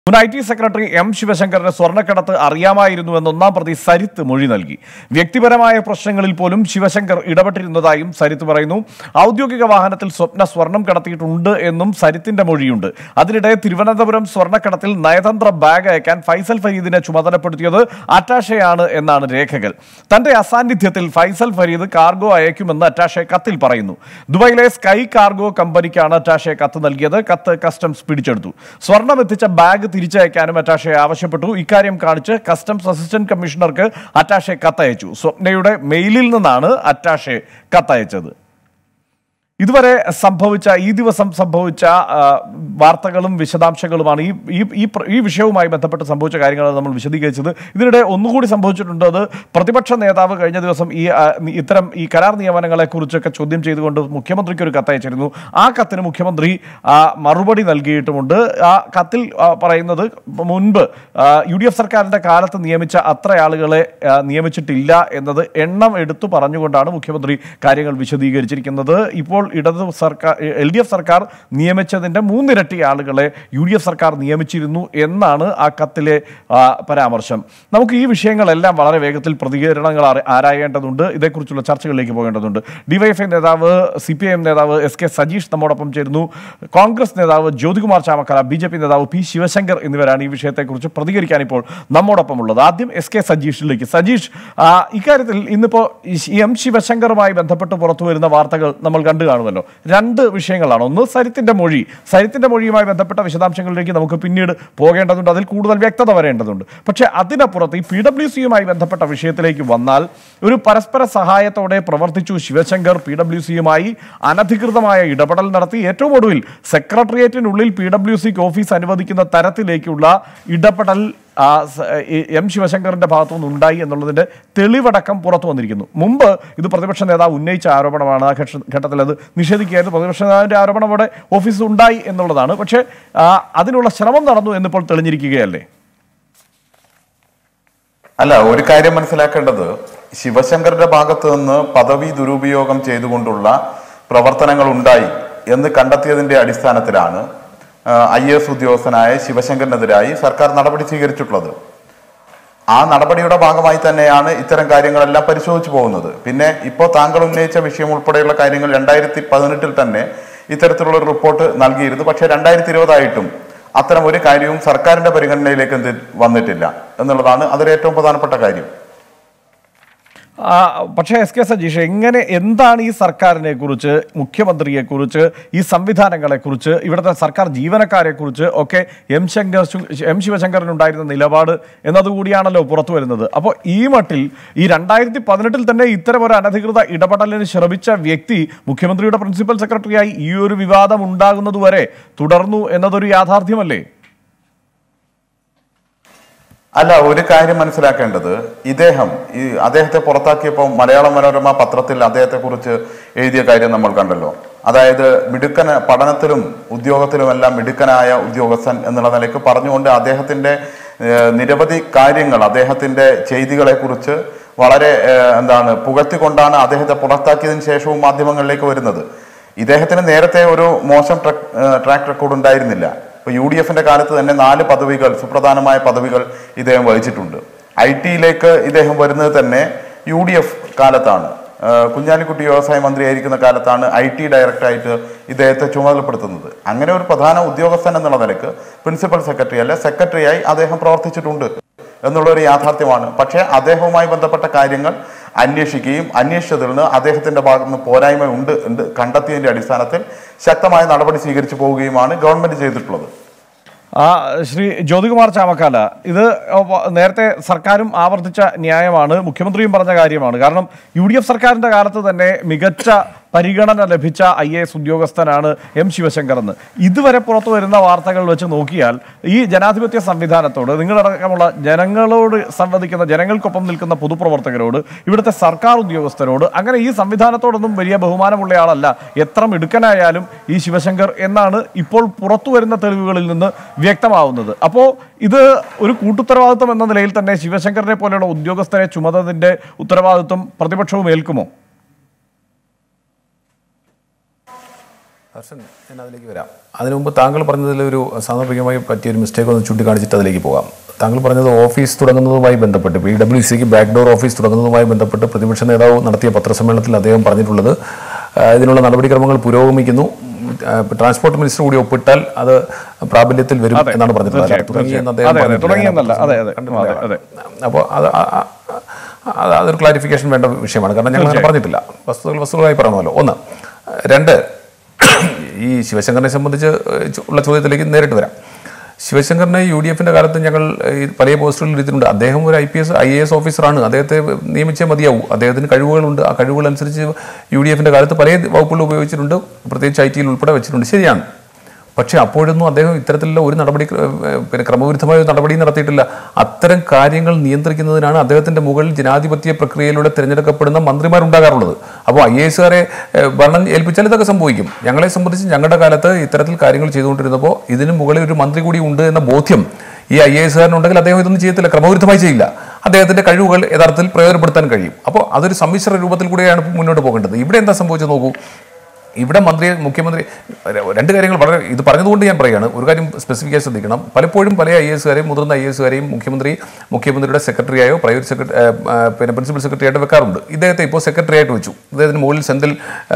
മുൻ I T secretary M ശിവശങ്കറിന് സ്വർണ്ണക്കടത്ത് അറിയാമായിരുന്നു എന്ന് ഒന്നാം പ്രതി സരിത്ത് മൊഴി നൽകി വ്യക്തിപരമായ പ്രശ്നങ്ങളിൽ പോലും ശിവശങ്കർ ഇടപെട്ടിരുന്നതായും സരിത്ത് പറയുന്നു ഔദ്യോഗിക വാഹനത്തിൽ സ്വപ്ന സ്വർണം കടത്തിയിട്ടുണ്ട് എന്നും സരിത്തിന്റെ മൊഴിയുണ്ട് അതിനിടെ തിരുവനന്തപുരം സ്വർണ്ണക്കടത്തിൽ നയതന്ത്ര ബാഗ് അയക്കാൻ ഫൈസൽ ഫരീദിനെ ചുമതലപ്പെടുത്തിയത് അറ്റാഷയാണ് എന്നാണ് രേഖകൾ തന്റെ അസാന്നിധ്യത്തിൽ ഫൈസൽ ഫരീദ് കാർഗോ അയക്കുമെന്ന് അറ്റാഷെ കത്തിൽ പറയുന്നു ദുബൈയിലെ സ്കൈ കാർഗോ കമ്പനിക്കാണ് അറ്റാഷെ കത്ത് നൽകിയത് കത്ത് കസ്റ്റംസ് പിടിച്ചെടുത്തു സ്വർണം എത്തിച്ച ബാഗ് തിരിച്ചയക്കാനും അറ്റാഷെ ആവശ്യപ്പെട്ടു ഇക്കാര്യം കാണിച്ച് കസ്റ്റംസ് അസിസ്റ്റന്റ് കമ്മീഷണർക്ക് അറ്റാഷെ കത്തയച്ചു സ്വപ്നയുടെ മെയിലിൽ നിന്നാണ് അറ്റാഷെ കത്തയച്ചത് ഇതുവരെ സംഭവിച്ച ഈ ദിവസം സംഭവിച്ച ആ, വാർത്തകളും വിശദാംശങ്ങളുമാണ് ഈ ഈ ഈ പ്ര- ഈ വിഷയവുമായി ബന്ധപ്പെട്ട് സംഭവിച്ച കാര്യങ്ങളാണ് നമ്മൾ വിശദീകരിച്ചത് ഇതിനിടെ ഒന്നുകൂടി സംഭവിച്ചിട്ടുണ്ട് അത് പ്രതിപക്ഷ നേതാവ് കഴിഞ്ഞ ദിവസം ഈ ആ, ഇത്തരം ഈ കരാർ നിയമനങ്ങളെ കുറിച്ചൊക്കെ ചോദ്യം ചെയ്തുകൊണ്ട് മുഖ്യമന്ത്രിക്ക് ഒരു കത്തയച്ചിരുന്നു ആ കത്തിന് മുഖ്യമന്ത്രി ആ, മറുപടി നൽകിയിട്ടുമുണ്ട് ആ കത്തിൽ ആ, പറയുന്നത് മുൻപ് യു ഡി എഫ് സർക്കാരിന്റെ കാലത്ത് നിയമിച്ച അത്ര ആളുകളെ ആ, നിയമിച്ചിട്ടില്ല എന്നത് എണ്ണം എടുത്തു പറഞ്ഞുകൊണ്ടാണ് മുഖ്യമന്ത്രി കാര്യങ്ങൾ വിശദീകരിച്ചിരിക്കുന്നത് ഇപ്പോൾ ഇടതു സർക്കാർ എൽ ഡി എഫ് സർക്കാർ നിയമിച്ചതിന്റെ മൂന്നിരട്ടി ആളുകളെ യു ഡി എഫ് സർക്കാർ നിയമിച്ചിരുന്നു എന്നാണ് ആ കത്തിലെ ആ, പരാമർശം നമുക്ക് ഈ വിഷയങ്ങളെല്ലാം വളരെ വേഗത്തിൽ പ്രതികരണങ്ങൾ ആര- ആരായേണ്ടതുണ്ട് ഇതേക്കുറിച്ചുള്ള ചർച്ചകളിലേക്ക് പോകേണ്ടതുണ്ട് ഡിവൈഎഫ്ഐ നേതാവ് സി പി എം നേതാവ് എസ് കെ സജീഷ് നമ്മോടൊപ്പം ചേരുന്നു കോൺഗ്രസ് നേതാവ് Jyothikumar Chamakkala B J P നേതാവ് പി ശിവശങ്കർ എന്നിവരാണ് ഈ വിഷയത്തെക്കുറിച്ച് പ്രതികരിക്കാൻ ഇപ്പോൾ നമ്മോടൊപ്പം ഉള്ളത് ആദ്യം എസ് കെ സജീഷിലേക്ക് സജീഷ് ആ, ഇക്കാര്യത്തിൽ ഇന്നിപ്പോ ഈ ശി- എം ശിവശങ്കറുമായി ബന്ധപ്പെട്ട് പുറത്തു വരുന്ന വാർത്തകൾ നമ്മൾ കണ്ടു കാണുമല്ലോ രണ്ട് വിഷയങ്ങളാണ് ഒന്ന് സരിത്തിന്റെ മൊഴി സരിത്തിന്റെ മൊഴിയുമായി ബന്ധപ്പെട്ട വിശദാംശങ്ങളിലേക്ക് നമുക്ക് പിന്നീട് പോകേണ്ടതുണ്ട് അതിൽ കൂടുതൽ വ്യക്തത വരേണ്ടതുണ്ട് പക്ഷേ അതിനപ്പുറത്ത് ഈ പി ഡബ്ല്യു സിയുമായി ബന്ധപ്പെട്ട വിഷയത്തിലേക്ക് വന്നാൽ ഒരു പരസ്പര സഹായത്തോടെ പ്രവർത്തിച്ചു ശിവശങ്കർ പി ഡബ്ല്യു സിയുമായി അനധികൃതമായ ഇടപെടൽ നടത്തി ഏറ്റവും ഒടുവിൽ സെക്രട്ടേറിയറ്റിനുള്ളിൽ പി ഡബ്ല്യു സിക്ക് ഓഫീസ് അനുവദിക്കുന്ന തരത്തിലേക്കുള്ള ഇടപെടൽ ആ, സ- ഈ എം ശിവശങ്കറിന്റെ ഭാഗത്തു നിന്നുണ്ടായി എന്നുള്ളതിന്റെ തെളിവടക്കം പുറത്തു വന്നിരിക്കുന്നു മുമ്പ് ഇത് പ്രതിപക്ഷ നേതാവ് ഉന്നയിച്ച ആരോപണമാണ് ആ ഘട്ട- ഘട്ടത്തിൽ അത് നിഷേധിക്കുകയായിരുന്നു പ്രതിപക്ഷ നേതാവിന്റെ ആരോപണം അവിടെ ഓഫീസ് ഉണ്ടായി എന്നുള്ളതാണ് പക്ഷേ ആ, അതിനുള്ള ശ്രമം നടന്നു എന്നിപ്പോൾ തെളിഞ്ഞിരിക്കുകയല്ലേ അല്ല ഒരു കാര്യം മനസ്സിലാക്കേണ്ടത് ശിവശങ്കറിന്റെ ഭാഗത്ത് നിന്ന് പദവി ദുരുപയോഗം ചെയ്തുകൊണ്ടുള്ള പ്രവർത്തനങ്ങൾ ഉണ്ടായി എന്ന് കണ്ടെത്തിയതിന്റെ അടിസ്ഥാനത്തിലാണ് ഐ എസ് ഉദ്യോഗസ്ഥനായ ശിവശങ്കറിനെതിരായി സർക്കാർ നടപടി സ്വീകരിച്ചിട്ടുള്ളത് ആ നടപടിയുടെ ഭാഗമായി തന്നെയാണ് ഇത്തരം കാര്യങ്ങളെല്ലാം പരിശോധിച്ചു പോകുന്നത് പിന്നെ ഇപ്പോൾ താങ്കൾ ഉന്നയിച്ച വിഷയം ഉൾപ്പെടെയുള്ള കാര്യങ്ങൾ രണ്ടായിരത്തി പതിനെട്ടിൽ തന്നെ ഇത്തരത്തിലുള്ള ഒരു റിപ്പോർട്ട് നൽകിയിരുന്നു പക്ഷേ രണ്ടായിരത്തി ഇരുപതായിട്ടും അത്തരം ഒരു കാര്യവും സർക്കാരിന്റെ പരിഗണനയിലേക്ക് എന്ത് വന്നിട്ടില്ല എന്നുള്ളതാണ് അതിൽ ഏറ്റവും പ്രധാനപ്പെട്ട കാര്യം ആ, പക്ഷേ എസ് കെ സജീഷ് എങ്ങനെ എന്താണ് ഈ സർക്കാരിനെ കുറിച്ച് മുഖ്യമന്ത്രിയെ കുറിച്ച് ഈ സംവിധാനങ്ങളെ കുറിച്ച് ഇവിടുത്തെ സർക്കാർ ജീവനക്കാരെ കുറിച്ച് ഒക്കെ എം ശങ്കർ എം ശിവശങ്കറിനുണ്ടായിരുന്ന നിലപാട് എന്നതുകൂടിയാണല്ലോ പുറത്തു വരുന്നത് അപ്പോൾ ഈ മട്ടിൽ ഈ രണ്ടായിരത്തി പതിനെട്ടിൽ തന്നെ ഇത്തരം ഒരു അനധികൃത ഇടപെടലിന് ശ്രമിച്ച വ്യക്തി മുഖ്യമന്ത്രിയുടെ പ്രിൻസിപ്പൽ സെക്രട്ടറിയായി ഈ ഒരു വിവാദം ഉണ്ടാകുന്നതുവരെ തുടർന്നു എന്നതൊരു യാഥാർത്ഥ്യമല്ലേ അല്ല ഒരു കാര്യം മനസ്സിലാക്കേണ്ടത് ഇദ്ദേഹം ഈ അദ്ദേഹത്തെ പുറത്താക്കിയപ്പോൾ മലയാള മനോരമ പത്രത്തിൽ അദ്ദേഹത്തെ കുറിച്ച് എഴുതിയ കാര്യം നമ്മൾ കണ്ടല്ലോ അതായത് മിടുക്കന പഠനത്തിലും ഉദ്യോഗത്തിലുമെല്ലാം മിടുക്കനായ ഉദ്യോഗസ്ഥൻ എന്നുള്ള നിലയ്ക്ക് പറഞ്ഞുകൊണ്ട് അദ്ദേഹത്തിന്റെ ഏഹ്, നിരവധി കാര്യങ്ങൾ അദ്ദേഹത്തിന്റെ ചെയ്തികളെ കുറിച്ച് വളരെ ഏഹ്, എന്താണ് പുകഴ്ത്തിക്കൊണ്ടാണ് അദ്ദേഹത്തെ പുറത്താക്കിയതിനു ശേഷവും മാധ്യമങ്ങളിലേക്ക് വരുന്നത് ഇദ്ദേഹത്തിന് നേരത്തെ ഒരു മോശം ട്രക്ക് ഏഹ്, ട്രാക്ക് റെക്കോർഡ് ഉണ്ടായിരുന്നില്ല ഇപ്പൊ യു ഡി എഫിന്റെ കാലത്ത് തന്നെ നാല് പദവികൾ സുപ്രധാനമായ പദവികൾ ഇദ്ദേഹം വഹിച്ചിട്ടുണ്ട് ഐ ടിയിലേക്ക് ഇദ്ദേഹം വരുന്നത് തന്നെ യു ഡി എഫ് കാലത്താണ് ഏഹ് കുഞ്ഞാലിക്കുട്ടി വ്യവസായ മന്ത്രിയായിരിക്കുന്ന കാലത്താണ് ഐ ടി ഡയറക്ടറായിട്ട് ഇദ്ദേഹത്തെ ചുമതലപ്പെടുത്തുന്നത് അങ്ങനെ ഒരു പ്രധാന ഉദ്യോഗസ്ഥൻ എന്നുള്ള നിലക്ക് പ്രിൻസിപ്പൽ സെക്രട്ടറി അല്ല സെക്രട്ടറിയായി അദ്ദേഹം പ്രവർത്തിച്ചിട്ടുണ്ട് എന്നുള്ള ഒരു യാഥാർത്ഥ്യമാണ് പക്ഷേ അദ്ദേഹവുമായി ബന്ധപ്പെട്ട കാര്യങ്ങൾ അന്വേഷിക്കുകയും അന്വേഷിച്ചതിൽ നിന്ന് അദ്ദേഹത്തിന്റെ ഭാഗത്ത് നിന്ന് പോരായ്മ ഉണ്ട് ഉണ്ട് കണ്ടെത്തിയതിന്റെ അടിസ്ഥാനത്തിൽ ശക്തമായ നടപടി സ്വീകരിച്ചു പോവുകയുമാണ് ഗവൺമെന്റ് ചെയ്തിട്ടുള്ളത് ആ ശ്രീ ജ്യോതികുമാർ ചാമക്കാല ഇത് വ- നേരത്തെ സർക്കാരും ആവർത്തിച്ച ന്യായമാണ് മുഖ്യമന്ത്രിയും പറഞ്ഞ കാര്യമാണ് കാരണം യു ഡി എഫ് സർക്കാരിന്റെ കാലത്ത് തന്നെ മികച്ച പരിഗണന ലഭിച്ച ഐ എ എസ് ഉദ്യോഗസ്ഥനാണ് എം ശിവശങ്കർ എന്ന് ഇതുവരെ പുറത്തു വരുന്ന വാർത്തകൾ വെച്ച് നോക്കിയാൽ ഈ ജനാധിപത്യ സംവിധാനത്തോട് നിങ്ങളടക്കമുള്ള ജനങ്ങളോട് സംവദിക്കുന്ന ജനങ്ങൾക്കൊപ്പം നിൽക്കുന്ന പൊതുപ്രവർത്തകരോട് ഇവിടുത്തെ സർക്കാർ ഉദ്യോഗസ്ഥരോട് അങ്ങനെ ഈ സംവിധാനത്തോടൊന്നും വലിയ ബഹുമാനമുള്ള ആളല്ല എത്ര മിടുക്കനായാലും ഈ ശിവശങ്കർ എന്നാണ് ഇപ്പോൾ പുറത്തു വരുന്ന തെളിവുകളിൽ നിന്ന് വ്യക്തമാവുന്നത് അപ്പോൾ ഇത് ഒരു കൂട്ടുത്തരവാദിത്വം എന്ന നിലയിൽ തന്നെ ശിവശങ്കറിനെ പോലെയുള്ള ഉദ്യോഗസ്ഥരെ ചുമതതിന്റെ ഉത്തരവാദിത്വം പ്രതിപക്ഷവും ഏൽക്കുമോ ഹർഷൻ ഞാൻ അതിലേക്ക് വരാം അതിനു മുമ്പ് താങ്കൾ പറഞ്ഞതിൽ ഒരു സാന്ദർഭികമായി പറ്റിയ ഒരു മിസ്റ്റേക്ക് ഒന്ന് ചൂണ്ടിക്കാണിച്ചിട്ട് അതിലേക്ക് പോകാം താങ്കൾ പറഞ്ഞത് ഓഫീസ് തുടങ്ങുന്നതുമായി ബന്ധപ്പെട്ട് പി ഡബ്ല്യു സിക്ക് ബാക്ക് ഡോർ ഓഫീസ് തുടങ്ങുന്നതുമായി ബന്ധപ്പെട്ട് പ്രതിപക്ഷ നേതാവ് നടത്തിയ പത്രസമ്മേളനത്തിൽ അദ്ദേഹം പറഞ്ഞിട്ടുള്ളത് ആ, ഇതിനുള്ള നടപടിക്രമങ്ങൾ പുരോഗമിക്കുന്നു ആ, ട്രാൻസ്പോർട്ട് മിനിസ്റ്റർ കൂടി ഒപ്പിട്ടാൽ അത് പ്രാബല്യത്തിൽ വരും അതെ, എന്നാണ് പറഞ്ഞിട്ടുള്ളത് തീർച്ചയായും, തുടങ്ങിയെന്ന് തീർച്ചയായും. അതെ, അതെ, പറഞ്ഞിട്ടില്ല. തുടങ്ങിയെന്നല്ല. അതെ, അതെ. കണ്ടിട്ടില്ല. അതെ, അപ്പോൾ അത് ആ- ആ- അത് അതൊരു ക്ലാരിഫിക്കേഷൻ വേണ്ട വിഷയമാണ് കാരണം ഞങ്ങൾ അങ്ങനെ പറഞ്ഞിട്ടില്ല വസ്തുതകൾ വസ്തുതകളായി പറയണമല്ലോ ഒന്ന് രണ്ട് ഈ ശിവശങ്കറിനെ സംബന്ധിച്ച് ചോ- ഉള്ള ചോദ്യത്തിലേക്ക് നേരിട്ട് വരാം ശിവശങ്കറിനെ യു ഡി എഫിന്റെ കാലത്ത് ഞങ്ങൾ ഈ പല പോസ്റ്റുകളിൽ ഇരുത്തിയിട്ടുണ്ട് അദ്ദേഹം ഒരു I P S I A S ഓഫീസറാണ് അദ്ദേഹത്തെ നിയമിച്ചേ മതിയാവൂ അദ്ദേഹത്തിന് കഴിവുകളുണ്ട് ആ കഴിവുകൾ അനുസരിച്ച് യു ഡി എഫിന്റെ കാലത്ത് പല വകുപ്പുകൾ ഉപയോഗിച്ചിട്ടുണ്ട് പ്രത്യേകിച്ച് ഐ ടിയിൽ ഉൾപ്പെടെ വെച്ചിട്ടുണ്ട് ശരിയാണ് പക്ഷേ അപ്പോഴൊന്നും അദ്ദേഹം ഇത്തരത്തിലുള്ള ഒരു നടപടി ഏഹ്, പിന്നെ ക്രമവിരുദ്ധമായ ഒരു നടപടി നടത്തിയിട്ടില്ല അത്തരം കാര്യങ്ങൾ നിയന്ത്രിക്കുന്നതിനാണ് അദ്ദേഹത്തിന്റെ മുകളിൽ ജനാധിപത്യ പ്രക്രിയയിലൂടെ തിരഞ്ഞെടുക്കപ്പെടുന്ന മന്ത്രിമാരുണ്ടാകാറുള്ളത് അപ്പോൾ ഐ എ എസുകാരെ ഭരണം ഏൽപ്പിച്ചാൽ ഇതൊക്കെ സംഭവിക്കും ഞങ്ങളെ സംബന്ധിച്ച് ഞങ്ങളുടെ കാലത്ത് ഇത്തരത്തിൽ കാര്യങ്ങൾ ചെയ്തുകൊണ്ടിരുന്നപ്പോൾ ഇതിന് മുകളിൽ ഒരു മന്ത്രി കൂടി ഉണ്ട് എന്ന ബോധ്യം ഈ ഐ എ എസുകാരനുണ്ടെങ്കിൽ അദ്ദേഹം ഇതൊന്നും ചെയ്യത്തില്ല ക്രമവിരുദ്ധമായി ചെയ്യില്ല അദ്ദേഹത്തിന്റെ കഴിവുകൾ യഥാർത്ഥത്തിൽ പ്രയോജനപ്പെടുത്താൻ കഴിയും അപ്പോൾ അതൊരു സമ്മിശ്ര രൂപത്തിൽ കൂടെയാണ് മുന്നോട്ട് പോകേണ്ടത് ഇവിടെ എന്താ സംഭവിച്ചത് നോക്കൂ ഇവിടെ മന്ത്രി മുഖ്യമന്ത്രി രണ്ട് കാര്യങ്ങൾ വളരെ ഇത് പറഞ്ഞതുകൊണ്ട് ഞാൻ പറയുകയാണ് ഒരു കാര്യം സ്പെസിഫിക്കായി ശ്രദ്ധിക്കണം പലപ്പോഴും പല ഐ എസുകാരെയും മുതിർന്ന ഐ എസുകാരെയും മുഖ്യമന്ത്രി മുഖ്യമന്ത്രിയുടെ സെക്രട്ടറിയായോ പ്രൈവറ്റ് സെക്രട്ടറി പിന്നെ പ്രിൻസിപ്പൽ സെക്രട്ടറി ആയിട്ട് വെക്കാറുണ്ട് ഇദ്ദേഹത്തെ ഇപ്പോൾ സെക്രട്ടറി ആയിട്ട് വെച്ചു ഇദ്ദേഹത്തിന് മുകളിൽ സെന്തിൽ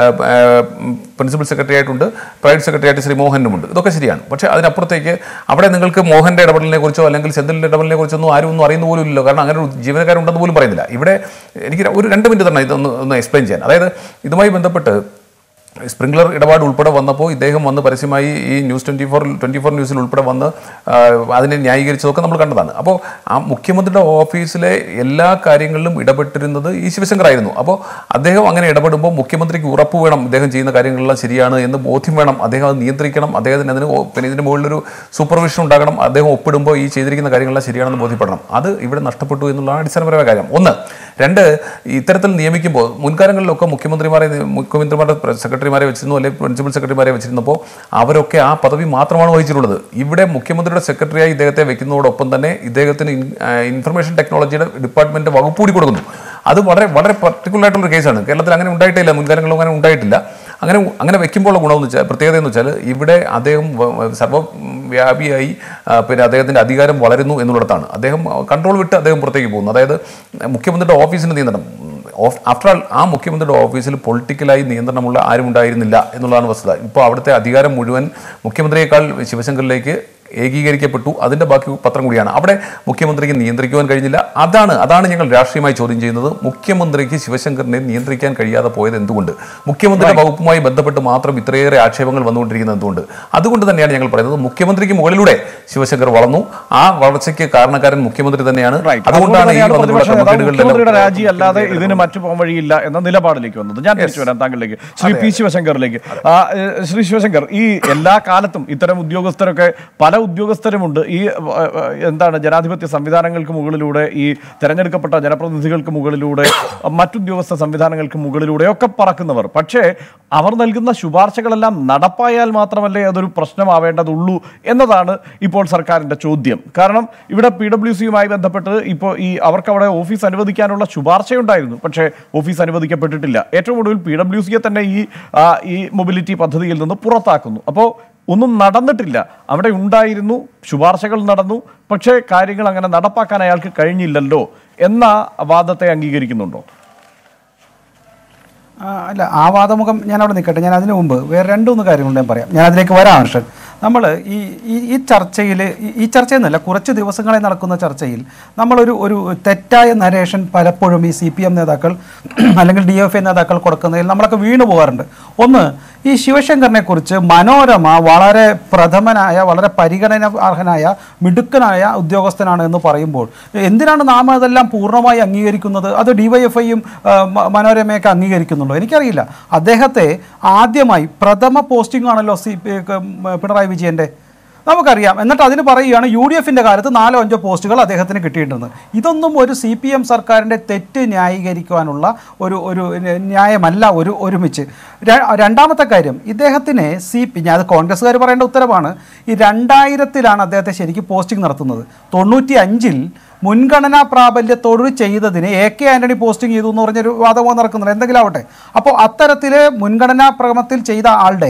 പ്രിൻസിപ്പൽ സെക്രട്ടറി ആയിട്ടുണ്ട് പ്രൈവറ്റ് സെക്രട്ടറി ആയിട്ട് ശ്രീ മോഹനുമുണ്ട് ഇതൊക്കെ ശരിയാണ് പക്ഷേ അതിനപ്പുറത്തേക്ക് അവിടെ നിങ്ങൾക്ക് മോഹന്റെ ഇടപെടലിനെ കുറിച്ചോ അല്ലെങ്കിൽ സെന്തിലിന്റെ ഇടപെടലിനെ കുറിച്ചോ ഒന്നും ആരും ഒന്നും അറിയുന്ന പോലും ഇല്ലല്ലോ കാരണം അങ്ങനെ ഒരു ജീവനക്കാരുണ്ടെന്ന് പോലും പറയുന്നില്ല ഇവിടെ എനിക്ക് ഒരു രണ്ട് മിനിറ്റ് തന്നെ ഇതൊന്ന് ഒന്ന് എക്സ്പ്ലെയിൻ ചെയ്യാൻ അതായത് ഇതുമായി ബന്ധപ്പെട്ട് സ്പ്രിംഗ്ലർ ഇടപാട് ഉൾപ്പെടെ വന്നപ്പോൾ ഇദ്ദേഹം വന്ന് പരസ്യമായി ഈ news twenty four twenty four ന്യൂസിൽ ഉൾപ്പെടെ വന്ന് ആ, അതിനെ ന്യായീകരിച്ചതൊക്കെ നമ്മൾ കണ്ടതാണ് അപ്പോൾ ആ മുഖ്യമന്ത്രിയുടെ ഓഫീസിലെ എല്ലാ കാര്യങ്ങളിലും ഇടപെട്ടിരുന്നത് ഈ ശിവശങ്കർ ആയിരുന്നു അപ്പോൾ അദ്ദേഹം അങ്ങനെ ഇടപെടുമ്പോൾ മുഖ്യമന്ത്രിക്ക് ഉറപ്പ് വേണം ഇദ്ദേഹം ചെയ്യുന്ന കാര്യങ്ങളെല്ലാം ശരിയാണ് എന്ന് ബോധ്യം വേണം അദ്ദേഹം അത് നിയന്ത്രിക്കണം അദ്ദേഹത്തിന് അതിന് ഓ- പിന്നെ ഇതിന് മുകളിലൊരു സൂപ്പർവിഷൻ ഉണ്ടാകണം അദ്ദേഹം ഒപ്പിടുമ്പോൾ ഈ ചെയ്തിരിക്കുന്ന കാര്യങ്ങളെല്ലാം ശരിയാണെന്ന് ബോധ്യപ്പെടണം അത് ഇവിടെ നഷ്ടപ്പെട്ടു എന്നുള്ളതാണ് അടിസ്ഥാനപരമായ കാര്യം ഒന്ന് രണ്ട് ഇത്തരത്തിൽ നിയമിക്കുമ്പോൾ മുൻകാലങ്ങളിലൊക്കെ മുഖ്യമന്ത്രിമാരെ മുഖ്യമന്ത്രിമാരുടെ പ്ര- സെക്രട്ടറിമാരെ വെച്ചിരുന്നു അല്ലെങ്കിൽ പ്രിൻസിപ്പൽ സെക്രട്ടറിമാരെ വെച്ചിരുന്നപ്പോൾ അവരൊക്കെ ആ പദവി മാത്രമാണ് വഹിച്ചിട്ടുള്ളത് ഇവിടെ മുഖ്യമന്ത്രിയുടെ സെക്രട്ടറിയായി ഇദ്ദേഹത്തെ വെക്കുന്നതോടൊപ്പം തന്നെ ഇദ്ദേഹത്തിന് ഇൻ- ആ, ഇൻഫർമേഷൻ ടെക്നോളജിയുടെ ഡിപ്പാർട്ട്മെന്റ് വകുപ്പ് കൂടി കൊടുക്കുന്നു അത് വളരെ വളരെ പർട്ടിക്കുലർ ആയിട്ടുള്ള കേസാണ് കേരളത്തിൽ അങ്ങനെ ഉണ്ടായിട്ടില്ല മുൻകാലങ്ങളിലും അങ്ങനെ ഉണ്ടായിട്ടില്ല അങ്ങനെ അങ്ങനെ വെക്കുമ്പോഴുള്ള ഗുണമെന്ന് വെച്ചാൽ പ്രത്യേകത എന്ന് വെച്ചാൽ ഇവിടെ അദ്ദേഹം വ- വ- സർവ്വവ്യാപിയായി ആ, പിന്നെ അദ്ദേഹത്തിന്റെ അധികാരം വളരുന്നു എന്നുള്ളിടത്താണ് അദ്ദേഹം കൺട്രോൾ വിട്ട് അദ്ദേഹം പുറത്തേക്ക് പോകുന്നു അതായത് മുഖ്യമന്ത്രിയുടെ ഓഫീസിന് നിയന്ത്രണം ആഫ്റ്റർ ആൾ ആ മുഖ്യമന്ത്രിയുടെ ഓഫീസിൽ പൊളിറ്റിക്കലായി നിയന്ത്രണമുള്ള ആരും ഉണ്ടായിരുന്നില്ല എന്നുള്ളതാണ് വസ്തുത ഇപ്പോൾ അവിടുത്തെ അധികാരം മുഴുവൻ മുഖ്യമന്ത്രിയേക്കാൾ ശിവശങ്കറിലേക്ക് ഏകീകരിക്കപ്പെട്ടു അതിന്റെ ബാക്കി പത്രം കൂടിയാണ് അവിടെ മുഖ്യമന്ത്രിക്ക് നിയന്ത്രിക്കുവാൻ കഴിഞ്ഞില്ല അതാണ് അതാണ് ഞങ്ങൾ രാഷ്ട്രീയമായി ചോദ്യം ചെയ്യുന്നത് മുഖ്യമന്ത്രിക്ക് ശിവശങ്കറിനെ നിയന്ത്രിക്കാൻ കഴിയാതെ പോയത് എന്തുകൊണ്ട് മുഖ്യമന്ത്രിയുടെ വകുപ്പുമായി ബന്ധപ്പെട്ട് മാത്രം ഇത്രയേറെ ആക്ഷേപങ്ങൾ വന്നുകൊണ്ടിരിക്കുന്നത് എന്തുകൊണ്ട് അതുകൊണ്ട് തന്നെയാണ് ഞങ്ങൾ പറയുന്നത് മുഖ്യമന്ത്രിക്ക് മുകളിലൂടെ ശിവശങ്കർ വളർന്നു ആ വളർച്ചയ്ക്ക് കാരണക്കാരൻ മുഖ്യമന്ത്രി തന്നെയാണ് Right. അതുകൊണ്ടാണ് ഈ അതുകൊണ്ട് വന്നിട്ടുള്ള പ്രതിപക്ഷ നേതാവ് മുഖ്യമന്ത്രിയുടെ ക്രമക്കേടുകളിലെല്ലാം രാജി അല്ലാതെ ഇതിന് മറ്റു പോകാൻ വഴിയില്ല എന്ന നിലപാടിലേക്ക് വന്നത് ഞാൻ തിരിച്ചു വരാം താങ്കളിലേക്ക് ശ്രീ പി ശിവശങ്കറിലേക്ക് ആ, ഏഹ്, ശ്രീ ശിവശങ്കർ ഈ എല്ലാ കാലത്തും ഇത്തരം ഉദ്യോഗസ്ഥരൊക്കെ പല ഉദ്യോഗസ്ഥരുമുണ്ട് ഈ ആ, ആ, എന്താണ് ജനാധിപത്യ സംവിധാനങ്ങൾക്ക് മുകളിലൂടെ ഈ തെരഞ്ഞെടുക്കപ്പെട്ട ജനപ്രതിനിധികൾക്ക് മുകളിലൂടെ മറ്റുദ്യോഗസ്ഥ സംവിധാനങ്ങൾക്ക് മുകളിലൂടെ ഒക്കെ പറക്കുന്നവർ പക്ഷേ അവർ നൽകുന്ന ശുപാർശകളെല്ലാം നടപ്പായാൽ മാത്രമല്ലേ അതൊരു പ്രശ്നമാവേണ്ടതുള്ളൂ എന്നതാണ് ഇപ്പോൾ സർക്കാരിന്റെ ചോദ്യം കാരണം ഇവിടെ പി ഡബ്ല്യു സിയുമായി ബന്ധപ്പെട്ട് ഇപ്പോൾ ഈ അവർക്ക് അവിടെ ഓഫീസ് അനുവദിക്കാനുള്ള ശുപാർശയുണ്ടായിരുന്നു പക്ഷേ ഓഫീസ് അനുവദിക്കപ്പെട്ടിട്ടില്ല ഏറ്റവും ഒടുവിൽ പി ഡബ്ല്യു സിയെ തന്നെ ഈ ആ, ഈ മൊബിലിറ്റി പദ്ധതിയിൽ നിന്ന് പുറത്താക്കുന്നു അപ്പോൾ ഒന്നും നടന്നിട്ടില്ല അവിടെ ഉണ്ടായിരുന്നു ശുപാർശകൾ നടന്നു പക്ഷേ കാര്യങ്ങൾ അങ്ങനെ നടപ്പാക്കാൻ അയാൾക്ക് കഴിഞ്ഞില്ലല്ലോ എന്ന വാദത്തെ അംഗീകരിക്കുന്നുണ്ടോ ആ, അല്ല ആ വാദമുഖം ഞാൻ അവിടെ നിൽക്കട്ടെ ഞാൻ അതിനു മുമ്പ് വേറെ രണ്ട് മൂന്ന് കാര്യങ്ങൾ ഞാൻ പറയാം ഞാൻ അതിലേക്ക് വരാം ഹർഷൻ നമ്മൾ ഈ ഈ ഈ ചർച്ചയിൽ ഈ ചർച്ചയെന്നല്ല കുറച്ച് ദിവസങ്ങളെ നടക്കുന്ന ചർച്ചയിൽ നമ്മളൊരു ഒരു തെറ്റായ നരേഷൻ പലപ്പോഴും ഈ സി പി എം നേതാക്കൾ അല്ലെങ്കിൽ ഡി എഫ് ഐ നേതാക്കൾ കൊടുക്കുന്നതിൽ നമ്മളൊക്കെ വീണു പോകാറുണ്ട് ഒന്ന് ഈ ശിവശങ്കറിനെ കുറിച്ച് മനോരമ വളരെ പ്രഥമനായ വളരെ പരിഗണന അർഹനായ മിടുക്കനായ ഉദ്യോഗസ്ഥനാണ് എന്ന് പറയുമ്പോൾ എന്തിനാണ് നാം അതെല്ലാം പൂർണ്ണമായി അംഗീകരിക്കുന്നത് അത് ഡിവൈഎഫ്ഐയും മനോരമയൊക്കെ അംഗീകരിക്കുന്നുണ്ടോ എനിക്കറിയില്ല അദ്ദേഹത്തെ ആദ്യമായി പ്രഥമ പോസ്റ്റിംഗ് ആണല്ലോ സി പി- ക- മ- പിണറായി വിജയൻ്റെ നമുക്കറിയാം എന്നിട്ട് അതിന് പറയുകയാണ് യു ഡി എഫിൻ്റെ കാലത്ത് നാലോ അഞ്ചോ പോസ്റ്റുകൾ അദ്ദേഹത്തിന് കിട്ടിയിട്ടുണ്ട് ഇതൊന്നും ഒരു സി പി എം സർക്കാരിൻ്റെ തെറ്റ് ന്യായീകരിക്കുവാനുള്ള ഒരു ഒരു ന്യായമല്ല ഒരു ഒരുമിച്ച് ര- രണ്ടാമത്തെ കാര്യം ഇദ്ദേഹത്തിന് സി പി ഞാൻ അത് കോൺഗ്രസ്സുകാർ പറയേണ്ട ഉത്തരവാണ് ഈ രണ്ടായിരത്തിലാണ് അദ്ദേഹത്തെ ശരിക്കും പോസ്റ്റിംഗ് നടത്തുന്നത് തൊണ്ണൂറ്റി അഞ്ചിൽ മുൻഗണനാ പ്രാബല്യത്തോട് ചെയ്തതിന് എ കെ ആന്റണി പോസ്റ്റിംഗ് ചെയ്തു എന്ന് പറഞ്ഞൊരു വാദമോ നടക്കുന്നുണ്ട് എന്തെങ്കിലും ആവട്ടെ അപ്പോൾ അത്തരത്തിൽ മുൻഗണനാ ക്രമത്തിൽ ചെയ്ത ആളുടെ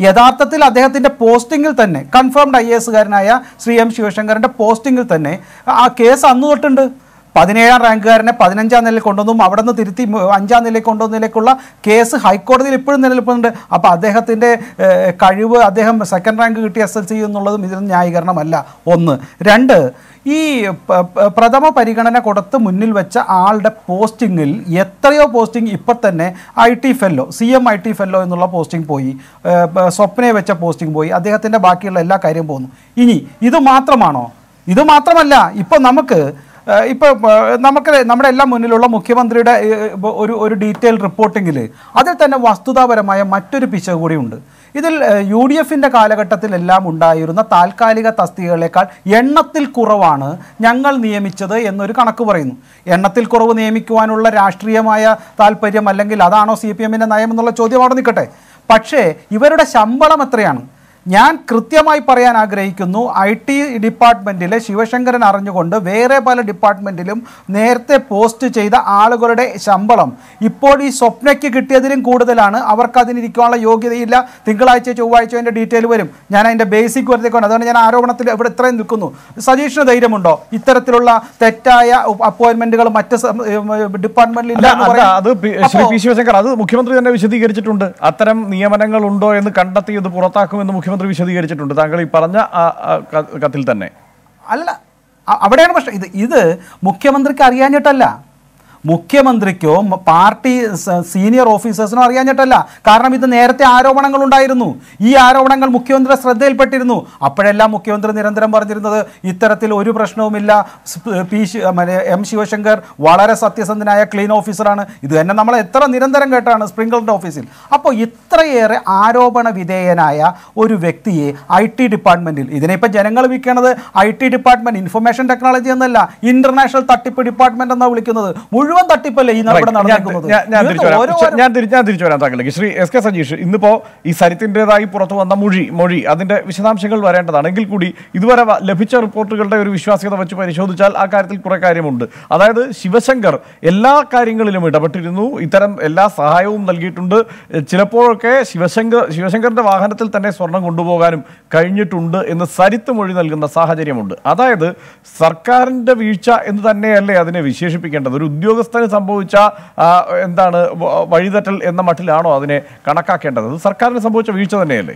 യഥാർത്ഥത്തിൽ അദ്ദേഹത്തിന്റെ പോസ്റ്റിംഗിൽ തന്നെ കൺഫേംഡ് ഐ എസുകാരനായ ശ്രീ എം ശിവശങ്കറിന്റെ പോസ്റ്റിംഗിൽ തന്നെ ആ കേസ് അന്ന് തൊട്ടുണ്ട് പതിനേഴാം റാങ്കുകാരനെ പതിനഞ്ചാം നിലയിൽ കൊണ്ടുവന്നും അവിടെ നിന്ന് തിരുത്തി മ- അഞ്ചാം നിലയിൽ കൊണ്ടുവന്നതിലേക്കുള്ള കേസ് ഹൈക്കോടതിയിൽ ഇപ്പോഴും നിലനിൽപ്പുന്നുണ്ട് അപ്പോൾ അദ്ദേഹത്തിൻ്റെ ഏഹ്, കഴിവ് അദ്ദേഹം സെക്കൻഡ് റാങ്ക് കിട്ടി എസ് എൽ സി എന്നുള്ളതും ഇതിന് ന്യായീകരണമല്ല ഒന്ന് രണ്ട് ഈ പ- പ- പ്രഥമ പരിഗണന കൊടുത്ത് മുന്നിൽ വെച്ച ആളുടെ പോസ്റ്റിങ്ങിൽ എത്രയോ പോസ്റ്റിംഗ് ഇപ്പം തന്നെ I T fellow C M I T fellow എന്നുള്ള പോസ്റ്റിംഗ് പോയി ഏഹ്, പ- സ്വപ്നയെ വെച്ച പോസ്റ്റിംഗ് പോയി അദ്ദേഹത്തിൻ്റെ ബാക്കിയുള്ള എല്ലാ കാര്യവും പോകുന്നു ഇനി ഇത് മാത്രമാണോ ഇത് മാത്രമല്ല ഇപ്പം നമുക്ക് ഏഹ് ഇപ്പൊ ഏഹ് നമുക്ക് നമ്മുടെ എല്ലാം മുന്നിലുള്ള മുഖ്യമന്ത്രിയുടെ ഏഹ് ഇപ്പൊ ഒരു ഒരു ഡീറ്റെയിൽ റിപ്പോർട്ടിങ്ങിൽ അതിൽ തന്നെ വസ്തുതാപരമായ മറ്റൊരു പിശക് കൂടിയുണ്ട് ഇതിൽ യു ഡി എഫിൻ്റെ കാലഘട്ടത്തിലെല്ലാം ഉണ്ടായിരുന്ന താൽക്കാലിക തസ്തികകളേക്കാൾ എണ്ണത്തിൽ കുറവാണ് ഞങ്ങൾ നിയമിച്ചത് എന്നൊരു കണക്ക് പറയുന്നു എണ്ണത്തിൽ കുറവ് നിയമിക്കുവാനുള്ള രാഷ്ട്രീയമായ താല്പര്യം അല്ലെങ്കിൽ അതാണോ സി പി എമ്മിൻ്റെ നയം എന്നുള്ള ചോദ്യം അവിടെ നിൽക്കട്ടെ പക്ഷേ ഇവരുടെ ശമ്പളം എത്രയാണ് ഞാൻ കൃത്യമായി പറയാൻ ആഗ്രഹിക്കുന്നു ഐ ടി ഡിപ്പാർട്ട്മെൻറ്റിലെ ശിവശങ്കരൻ അറിഞ്ഞുകൊണ്ട് വേറെ പല ഡിപ്പാർട്ട്മെൻറ്റിലും നേരത്തെ പോസ്റ്റ് ചെയ്ത ആളുകളുടെ ശമ്പളം ഇപ്പോൾ ഈ സ്വപ്നയ്ക്ക് കിട്ടിയതിലും കൂടുതലാണ് അവർക്ക് അതിനിരിക്കാനുള്ള യോഗ്യതയില്ല തിങ്കളാഴ്ച ചൊവ്വാഴ്ച അതിൻ്റെ ഡീറ്റെയിൽ വരും ഞാൻ അതിൻ്റെ ബേസിക് വരുത്തേക്കാണ് അതുകൊണ്ട് ഞാൻ ആരോപണത്തിൽ ഇവിടെ ഇത്രയും നിൽക്കുന്നു സജീഷിന് ധൈര്യമുണ്ടോ ഇത്തരത്തിലുള്ള തെറ്റായ അപ്പോയിൻമെൻറ്റുകൾ മറ്റ് ഡിപ്പാർട്ട്മെൻറ്റിൽ അല്ല അല്ല അത് പി- ശ്രീ പി ശിവശങ്കർ അത് മുഖ്യമന്ത്രി തന്നെ വിശദീകരിച്ചിട്ടുണ്ട് അത്തരം നിയമനങ്ങൾ ഉണ്ടോ എന്ന് കണ്ടെത്തി ഇത് പുറത്താക്കുമെന്ന് മുഖ്യമന്ത്രി വിശദീകരിച്ചിട്ടുണ്ട് താങ്കൾ ഈ പറഞ്ഞ ആ, ആ, ക- കത്തിൽ തന്നെ അല്ല അ- അവിടെയാണ് പ്രശ്നം ഇത് ഇത് മുഖ്യമന്ത്രിക്ക് അറിയാഞ്ഞിട്ടല്ല മുഖ്യമന്ത്രിക്കോ മ- പാർട്ടി സ- സീനിയർ ഓഫീസേഴ്സിനോ അറിയാഞ്ഞിട്ടല്ല കാരണം ഇത് നേരത്തെ ആരോപണങ്ങൾ ഉണ്ടായിരുന്നു ഈ ആരോപണങ്ങൾ മുഖ്യമന്ത്രിയുടെ ശ്രദ്ധയിൽപ്പെട്ടിരുന്നു അപ്പോഴെല്ലാം മുഖ്യമന്ത്രി നിരന്തരം പറഞ്ഞിരുന്നത് ഇത്തരത്തിൽ ഒരു പ്രശ്നവുമില്ല സ്- പി ശി- മറ്റേ എം ശിവശങ്കർ വളരെ സത്യസന്ധനായ ക്ലീൻ ഓഫീസറാണ് ഇത് തന്നെ നമ്മൾ എത്ര നിരന്തരം കേട്ടാണ് സ്പ്രിംഗിളിൻ്റെ ഓഫീസിൽ അപ്പോൾ ഇത്രയേറെ ആരോപണ വിധേയനായ ഒരു വ്യക്തിയെ ഐ ടി ഡിപ്പാർട്ട്മെന്റിൽ ഇതിനിപ്പോൾ ജനങ്ങൾ വിൽക്കുന്നത് I T department information technology എന്നല്ല ഇന്റർനാഷണൽ തട്ടിപ്പ് ഡിപ്പാർട്ട്മെന്റ് എന്നാണ് വിളിക്കുന്നത് മുഴുവൻ തട്ടിപ്പല്ലേ ഈ നടപടി Right. ഞാൻ- നടന്നിരിക്കുന്നത് ഞാൻ- ഞാൻ തിരിച്ചു വരാം. ഓരോ ഞാൻ തിരിച്ചു ഞാൻ തിരിച്ചു വരാം താങ്കളിലേക്ക് ശ്രീ എസ് കെ സജീഷ് ഇന്നിപ്പോ ഈ സരിത്തിൻ്റെതായി പുറത്തു വന്ന മൊഴി മൊഴി അതിന്റെ വിശദാംശങ്ങൾ വരേണ്ടതാണ് എങ്കിൽ കൂടി ഇതുവരെ വ- ലഭിച്ച റിപ്പോർട്ടുകളുടെ ഒരു വിശ്വാസ്യത വെച്ച് പരിശോധിച്ചാൽ ആ കാര്യത്തിൽ കുറെ കാര്യമുണ്ട് അതായത് ശിവശങ്കർ എല്ലാ കാര്യങ്ങളിലും ഇടപെട്ടിരുന്നു ഇത്തരം എല്ലാ സഹായവും നൽകിയിട്ടുണ്ട് എഹ് ചിലപ്പോഴൊക്കെ ശിവശങ്കർ ശിവശങ്കറിന്റെ വാഹനത്തിൽ തന്നെ സ്വർണം കൊണ്ടുപോകാനും കഴിഞ്ഞിട്ടുണ്ട് എന്ന് സരിത്ത് മൊഴി നൽകുന്ന സാഹചര്യമുണ്ട് അതായത് സർക്കാരിന്റെ വീഴ്ച എന്ന് തന്നെയല്ലേ അതിനെ വിശേഷിപ്പിക്കേണ്ടത് ഒരു ഉദ്യോഗസ്ഥന് സംഭവിച്ച ആ, എന്താണ് വ- വഴിതെറ്റൽ എന്ന മട്ടിലാണോ അതിനെ കണക്കാക്കേണ്ടത് അത് സർക്കാരിന് സംഭവിച്ച വീഴ്ച തന്നെയല്ലേ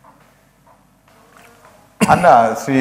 അല്ല ശ്രീ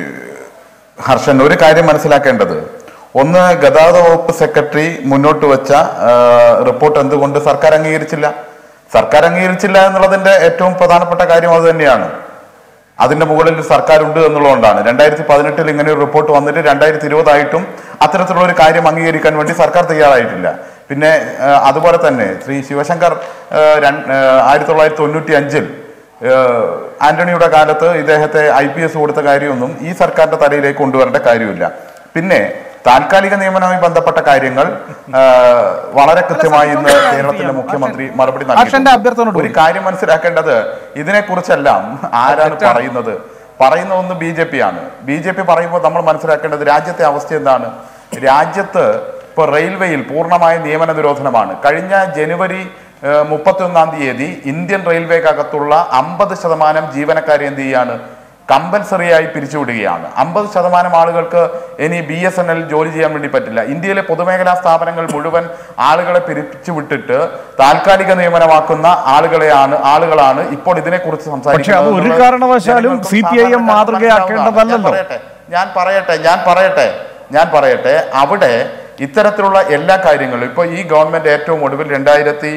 ഹർഷൻ ഒരു കാര്യം മനസ്സിലാക്കേണ്ടത് ഒന്ന് ഗതാഗത വകുപ്പ് സെക്രട്ടറി മുന്നോട്ട് വെച്ച ആ, റിപ്പോർട്ട് എന്തുകൊണ്ട് സർക്കാർ അംഗീകരിച്ചില്ല സർക്കാർ അംഗീകരിച്ചില്ല എന്നുള്ളതിന്റെ ഏറ്റവും പ്രധാനപ്പെട്ട കാര്യം അത് തന്നെയാണ് അതിന്റെ മുകളിൽ സർക്കാർ ഉണ്ട് എന്നുള്ളതുകൊണ്ടാണ് രണ്ടായിരത്തി പതിനെട്ടിൽ ഇങ്ങനെ ഒരു റിപ്പോർട്ട് വന്നിട്ട് രണ്ടായിരത്തി ഇരുപതായിട്ടും അത്തരത്തിലുള്ള ഒരു കാര്യം അംഗീകരിക്കാൻ വേണ്ടി സർക്കാർ തയ്യാറായിട്ടില്ല പിന്നെ ആ, അതുപോലെ തന്നെ ശ്രീ ശിവശങ്കർ ആ, രൺ- ആ, ആയിരത്തി തൊള്ളായിരത്തി തൊണ്ണൂറ്റി അഞ്ചിൽ ഏഹ് ആന്റണിയുടെ കാലത്ത് ഇദ്ദേഹത്തെ ഐ പി എസ് കൊടുത്ത കാര്യമൊന്നും ഈ സർക്കാരിന്റെ തലയിലേക്ക് കൊണ്ടുവരേണ്ട കാര്യമില്ല പിന്നെ താൽക്കാലിക നിയമനവുമായി ബന്ധപ്പെട്ട കാര്യങ്ങൾ ഏഹ് വളരെ കൃത്യമായി ഇന്ന് കേരളത്തിലെ മുഖ്യമന്ത്രി മറുപടി ഹർഷന്റെ അഭ്യർത്ഥനയോട് നൽകി ഒരു കാര്യം മനസ്സിലാക്കേണ്ടത് ഇതിനെക്കുറിച്ചെല്ലാം ആരാണ് പറയുന്നത് പറയുന്ന ഒന്ന് ബി ജെ പി ആണ് ബി ജെ പി പറയുമ്പോൾ നമ്മൾ മനസ്സിലാക്കേണ്ടത് രാജ്യത്തെ അവസ്ഥ എന്താണ് രാജ്യത്ത് ഇപ്പോൾ റെയിൽവേയിൽ പൂർണ്ണമായ നിയമന നിരോധനമാണ് കഴിഞ്ഞ ജനുവരി മുപ്പത്തി ഒന്നാം തീയതി ഇന്ത്യൻ റെയിൽവേക്കകത്തുള്ള അമ്പത് ശതമാനം ജീവനക്കാരെ എന്ത് ചെയ്യാണ് കമ്പൽസറിയായി പിരിച്ചുവിടുകയാണ് അമ്പത് ശതമാനം ആളുകൾക്ക് ഇനി ബി എസ് എൻ എൽ ജോലി ചെയ്യാൻ വേണ്ടി പറ്റില്ല ഇന്ത്യയിലെ പൊതുമേഖലാ സ്ഥാപനങ്ങൾ മുഴുവൻ ആളുകളെ പിരിച്ചുവിട്ടിട്ട് താൽക്കാലിക നിയമനമാക്കുന്ന ആളുകളെയാണ് ആളുകളാണ് ഇപ്പോൾ ഇതിനെക്കുറിച്ച് പക്ഷേ അത് ഒരു എന്നുള്ളത് കാരണവശാലും ജനങ്ങൾക്കും CPIM സാധാരണക്കാർക്കും മാതൃകയാക്കേണ്ടതല്ലല്ലോ. ഞാൻ പറയട്ടെ ഞാൻ പറയട്ടെ ഞാൻ പറയട്ടെ അവിടെ ഇത്തരത്തിലുള്ള എല്ലാ കാര്യങ്ങളും ഇപ്പോൾ ഈ ഗവൺമെന്റ് ഏറ്റവും ഒടുവിൽ രണ്ടായിരത്തി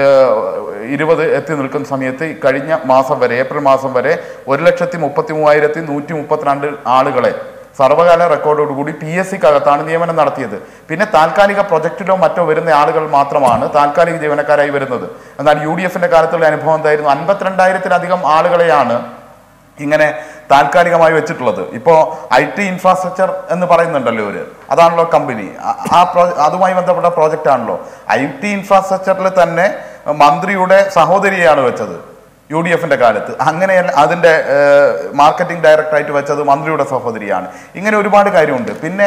ഇരുപത് എത്തി നിൽക്കുന്ന സമയത്ത് കഴിഞ്ഞ മാസം വരെ ഏപ്രിൽ മാസം വരെ ഒരു ലക്ഷത്തി മുപ്പത്തി മൂവായിരത്തി നൂറ്റി മുപ്പത്തിരണ്ട് ആളുകളെ സർവകാല റെക്കോർഡോടുകൂടി പി എസ് സിക്കകത്താണ് നിയമനം നടത്തിയത് പിന്നെ താൽക്കാലിക പ്രൊജക്റ്റിലോ മറ്റോ വരുന്ന ആളുകൾ മാത്രമാണ് താൽക്കാലിക ജീവനക്കാരായി വരുന്നത് എന്നാൽ യു ഡി എഫിന്റെ കാലത്തുള്ള അനുഭവം എന്തായിരുന്നു അൻപത്തിരണ്ടായിരത്തിലധികം ആളുകളെയാണ് ഇങ്ങനെ താൽക്കാലികമായി വെച്ചിട്ടുള്ളത് ഇപ്പോൾ ഐ ടി ഇൻഫ്രാസ്ട്രക്ചർ എന്ന് പറയുന്നുണ്ടല്ലോ ഒരു അതാണല്ലോ കമ്പനി ആ- ആ പ്രോ അതുമായി ബന്ധപ്പെട്ട പ്രോജക്റ്റ് ആണല്ലോ ഐ ടി ഇൻഫ്രാസ്ട്രക്ചറിൽ തന്നെ മന്ത്രിയുടെ സഹോദരിയാണ് വെച്ചത് യു ഡി എഫിന്റെ കാലത്ത് അങ്ങനെ അതിന്റെ മാർക്കറ്റിംഗ് ഡയറക്ടറായിട്ട് വെച്ചത് മന്ത്രിയുടെ സഹോദരിയാണ് ഇങ്ങനെ ഒരുപാട് കാര്യമുണ്ട് പിന്നെ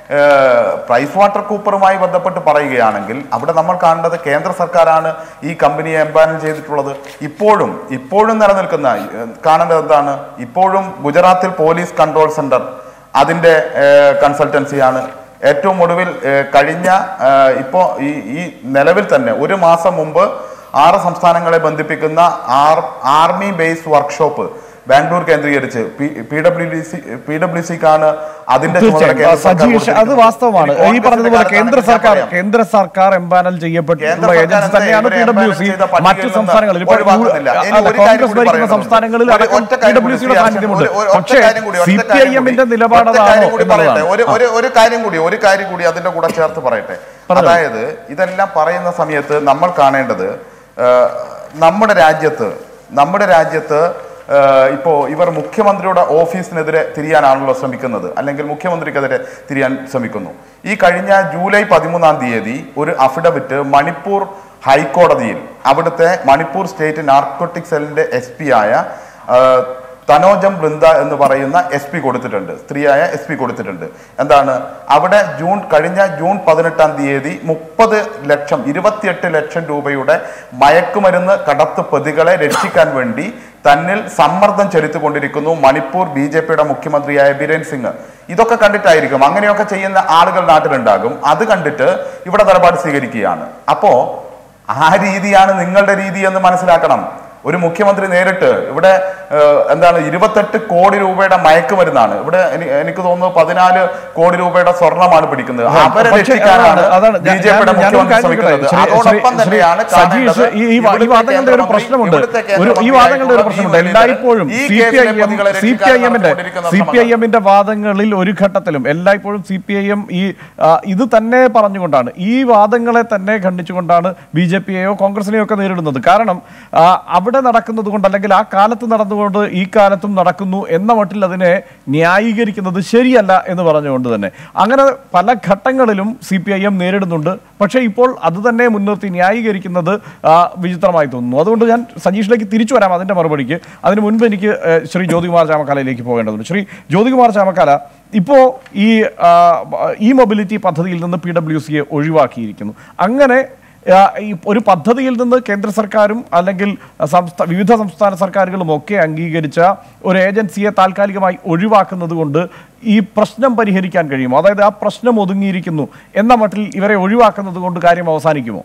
ഏഹ്, പ്രൈസ് വാട്ടർ കൂപ്പറുമായി ബന്ധപ്പെട്ട് പറയുകയാണെങ്കിൽ അവിടെ നമ്മൾ കാണേണ്ടത് കേന്ദ്ര സർക്കാരാണ് ഈ കമ്പനിയെ എംപാനൽ ചെയ്തിട്ടുള്ളത് ഇപ്പോഴും ഇപ്പോഴും നിലനിൽക്കുന്ന ഏഹ്, കാണേണ്ടത് എന്താണ് ഇപ്പോഴും ഗുജറാത്തിൽ പോലീസ് കൺട്രോൾ സെന്റർ അതിന്റെ കൺസൾട്ടൻസിയാണ് ഏറ്റവും ഒടുവിൽ ഏഹ്, കഴിഞ്ഞ ഏഹ്, ഇപ്പോ ഈ ഈ നിലവിൽ തന്നെ ഒരു മാസം മുമ്പ് ആറ് സംസ്ഥാനങ്ങളെ ബന്ധിപ്പിക്കുന്ന R army base workshop Bangalore കേന്ദ്രീകരിച്ച് P W D C P W സിക്കാണ് അതിന്റെ ചുമതല തീർച്ചയായും കേന്ദ്ര സർക്കാർ സജീഷ് അത് കൊടുത്തിരിക്കുന്നത്. വാസ്തവമാണ് ഇനി ഈ പറഞ്ഞതുപോലെ കോൺഗ്രസിന്റെ കേന്ദ്ര കാലത്താണ് സർക്കാർ ഞാൻ പറയാം. കേന്ദ്ര സർക്കാർ എംപാനൽ ചെയ്യപ്പെട്ടിട്ടുള്ള കേന്ദ്ര സർക്കാർ ഏജൻസി എന്താ തന്നെയാണ് ഇവരെ പി ഡബ്ല്യു എംപാനൽ സി ചെയ്ത പട്ടികയിൽ മറ്റ് നിന്ന് സംസ്ഥാനങ്ങളിൽ ഇപ്പോൾ ഒഴിവാക്കുന്നില്ല. ഇനി അല്ല, ഒരു കാര്യം കോൺഗ്രസ് കൂടി ഭരിക്കുന്ന പറയുന്നുണ്ട്. സംസ്ഥാനങ്ങളിൽ ഒരു അടക്കം ഒറ്റ പി കാര്യം ഡബ്ല്യു കൂടി സിയുടെ ശ്രീ സാന്നിധ്യമുണ്ട് ഒരു- ഒരു- ഒറ്റ പക്ഷേ കാര്യം കൂടി, ഒറ്റ സി പി ഐ കാര്യം എമ്മിന്റെ കൂടി, നിലപാട് ഒറ്റ കാര്യം അതാണോ കൂടി പറയട്ടെ എന്നുള്ളതാണ് ഒരു ഒരു ഒരു കാര്യം കൂടി ഒരു കാര്യം കൂടി അതിന്റെ കൂടെ ചേർത്ത് പറയട്ടെ അതായത് ഇതെല്ലാം പറയുന്ന സമയത്ത് നമ്മൾ കാണേണ്ടത് ഏഹ്, നമ്മുടെ രാജ്യത്ത് നമ്മുടെ രാജ്യത്ത് ഏഹ്, ഇപ്പോ ഇവർ മുഖ്യമന്ത്രിയുടെ ഓഫീസിനെതിരെ തിരിയാനാണല്ലോ ശ്രമിക്കുന്നത് അല്ലെങ്കിൽ മുഖ്യമന്ത്രിക്കെതിരെ തിരിയാൻ ശ്രമിക്കുന്നു ഈ കഴിഞ്ഞ ജൂലൈ പതിമൂന്നാം തീയതി ഒരു അഫിഡവിറ്റ് മണിപ്പൂർ ഹൈക്കോടതിയിൽ അവിടുത്തെ മണിപ്പൂർ സ്റ്റേറ്റ് നാർക്കോട്ടിക് സെല്ലിന്റെ എസ് പി ആയ ഏഹ്, തനോജം ബൃന്ദ എന്ന് പറയുന്ന എസ് പി കൊടുത്തിട്ടുണ്ട് സ്ത്രീയായ എസ് പി കൊടുത്തിട്ടുണ്ട് എന്താണ് അവിടെ ജൂൺ കഴിഞ്ഞ ജൂൺ പതിനെട്ടാം തീയതി മുപ്പത് ലക്ഷം ഇരുപത്തിയെട്ട് ലക്ഷം രൂപയുടെ മയക്കുമരുന്ന് കടത്ത് പ്രതികളെ രക്ഷിക്കാൻ വേണ്ടി തന്നിൽ സമ്മർദ്ദം ചെലുത്തിക്കൊണ്ടിരിക്കുന്നു മണിപ്പൂർ ബി ജെ പിയുടെ മുഖ്യമന്ത്രിയായ ബിരേൻ സിംഗ് ഇതൊക്കെ കണ്ടിട്ടായിരിക്കും അങ്ങനെയൊക്കെ ചെയ്യുന്ന ആളുകൾ നാട്ടിലുണ്ടാകും അത് കണ്ടിട്ട് ഇവിടെ നിലപാട് സ്വീകരിക്കുകയാണ് അപ്പോ ആ രീതിയാണ് നിങ്ങളുടെ രീതി എന്ന് മനസ്സിലാക്കണം ഒരു മുഖ്യമന്ത്രി നേരിട്ട് ഇവിടെ ഏഹ്, എന്താണ് ഇരുപത്തെട്ട് കോടി രൂപയുടെ മയക്കുമരുന്നാണ് ഇവിടെ എനി- എനിക്ക് തോന്നുന്നു പതിനാല് കോടി രൂപയുടെ സ്വർണമാണ് പിടിക്കുന്നത് അവരെ പക്ഷേ രക്ഷിക്കാനാണ് അതാണ് അതാണ് ബി ഞാൻ- ജെ പിയുടെ ഞാൻ- ഞാനൊരു മുഖ്യമന്ത്രി കാര്യം ശ്രമിക്കുന്നത് ചോദിക്കട്ടെ? ശ്രീ- അതോടൊപ്പം ശ്രീ- തന്നെയാണ് സജീഷ് കാണേണ്ടത് ഈ- ഈ വാ- ഈ ഇവിടുത്തെ വാദങ്ങളുടെ ഒരു കേന്ദ്രമന്ത്രി- പ്രശ്നമുണ്ട് ഇവിടുത്തെ ഒരു ഈ വാദങ്ങളുടെ ഒരു കേന്ദ്രമന്ത്രിയായിട്ടുള്ള പ്രശ്നമുണ്ട് ഈ മുരളീധരൻ എല്ലായ്പ്പോഴും ഈ സി പി ഐ കേസിലെ എം പ്രതികളെ സി പി ഐ രക്ഷിക്കാൻ എമ്മിന്റെ നടത്തിക്കൊണ്ടിരിക്കുന്ന സി പി ഐ ശ്രമങ്ങൾ. എമ്മിന്റെ വാദങ്ങളിൽ ഒരു ഘട്ടത്തിലും എല്ലായ്പ്പോഴും സി പി ഐ എം ഈ ആ, ഇത് തന്നെ പറഞ്ഞുകൊണ്ടാണ് ഈ വാദങ്ങളെ തന്നെ ഖണ്ഡിച്ചുകൊണ്ടാണ് ബി ജെ പിയെയോ കോൺഗ്രസിനെയോ ഒക്കെ നേരിടുന്നത് കാരണം ആ, അവിടെ നടക്കുന്നത് കൊണ്ട് അല്ലെങ്കിൽ ആ കാലത്ത് നടന്നുകൊണ്ട് ഈ കാലത്തും നടക്കുന്നു എന്ന മട്ടിൽ അതിനെ ന്യായീകരിക്കുന്നത് ശരിയല്ല എന്ന് പറഞ്ഞുകൊണ്ട് തന്നെ അങ്ങനെ പല ഘട്ടങ്ങളിലും സി പി ഐ എം നേരിടുന്നുണ്ട് പക്ഷേ ഇപ്പോൾ അത് തന്നെ മുൻനിർത്തി ന്യായീകരിക്കുന്നത് ആ, വിചിത്രമായി തോന്നുന്നു അതുകൊണ്ട് ഞാൻ സജീഷിലേക്ക് തിരിച്ചു വരാം അതിന്റെ മറുപടിക്ക് അതിന് മുൻപ് എനിക്ക് ഏഹ്, ശ്രീ ജ്യോതികുമാർ ചാമക്കാലയിലേക്ക് പോകേണ്ടതുണ്ട് ശ്രീ ജ്യോതികുമാർ ചാമക്കാല ഇപ്പോൾ ഈ ആ, ഈ മൊബിലിറ്റി പദ്ധതിയിൽ നിന്ന് പി ഡബ്ല്യു സിയെ ഒഴിവാക്കിയിരിക്കുന്നു അങ്ങനെ ആ, ഈ ഒരു പദ്ധതിയിൽ നിന്ന് കേന്ദ്ര സർക്കാരും അല്ലെങ്കിൽ സംസ്ഥാന വിവിധ സംസ്ഥാന സർക്കാരുകളും ഒക്കെ അംഗീകരിച്ച ഒരു ഏജൻസിയെ താൽക്കാലികമായി ഒഴിവാക്കുന്നത് കൊണ്ട് ഈ പ്രശ്നം പരിഹരിക്കാൻ കഴിയുമോ അതായത് ആ പ്രശ്നം ഒതുങ്ങിയിരിക്കുന്നു എന്ന മട്ടിൽ ഇവരെ ഒഴിവാക്കുന്നത് കൊണ്ട് കാര്യം അവസാനിക്കുമോ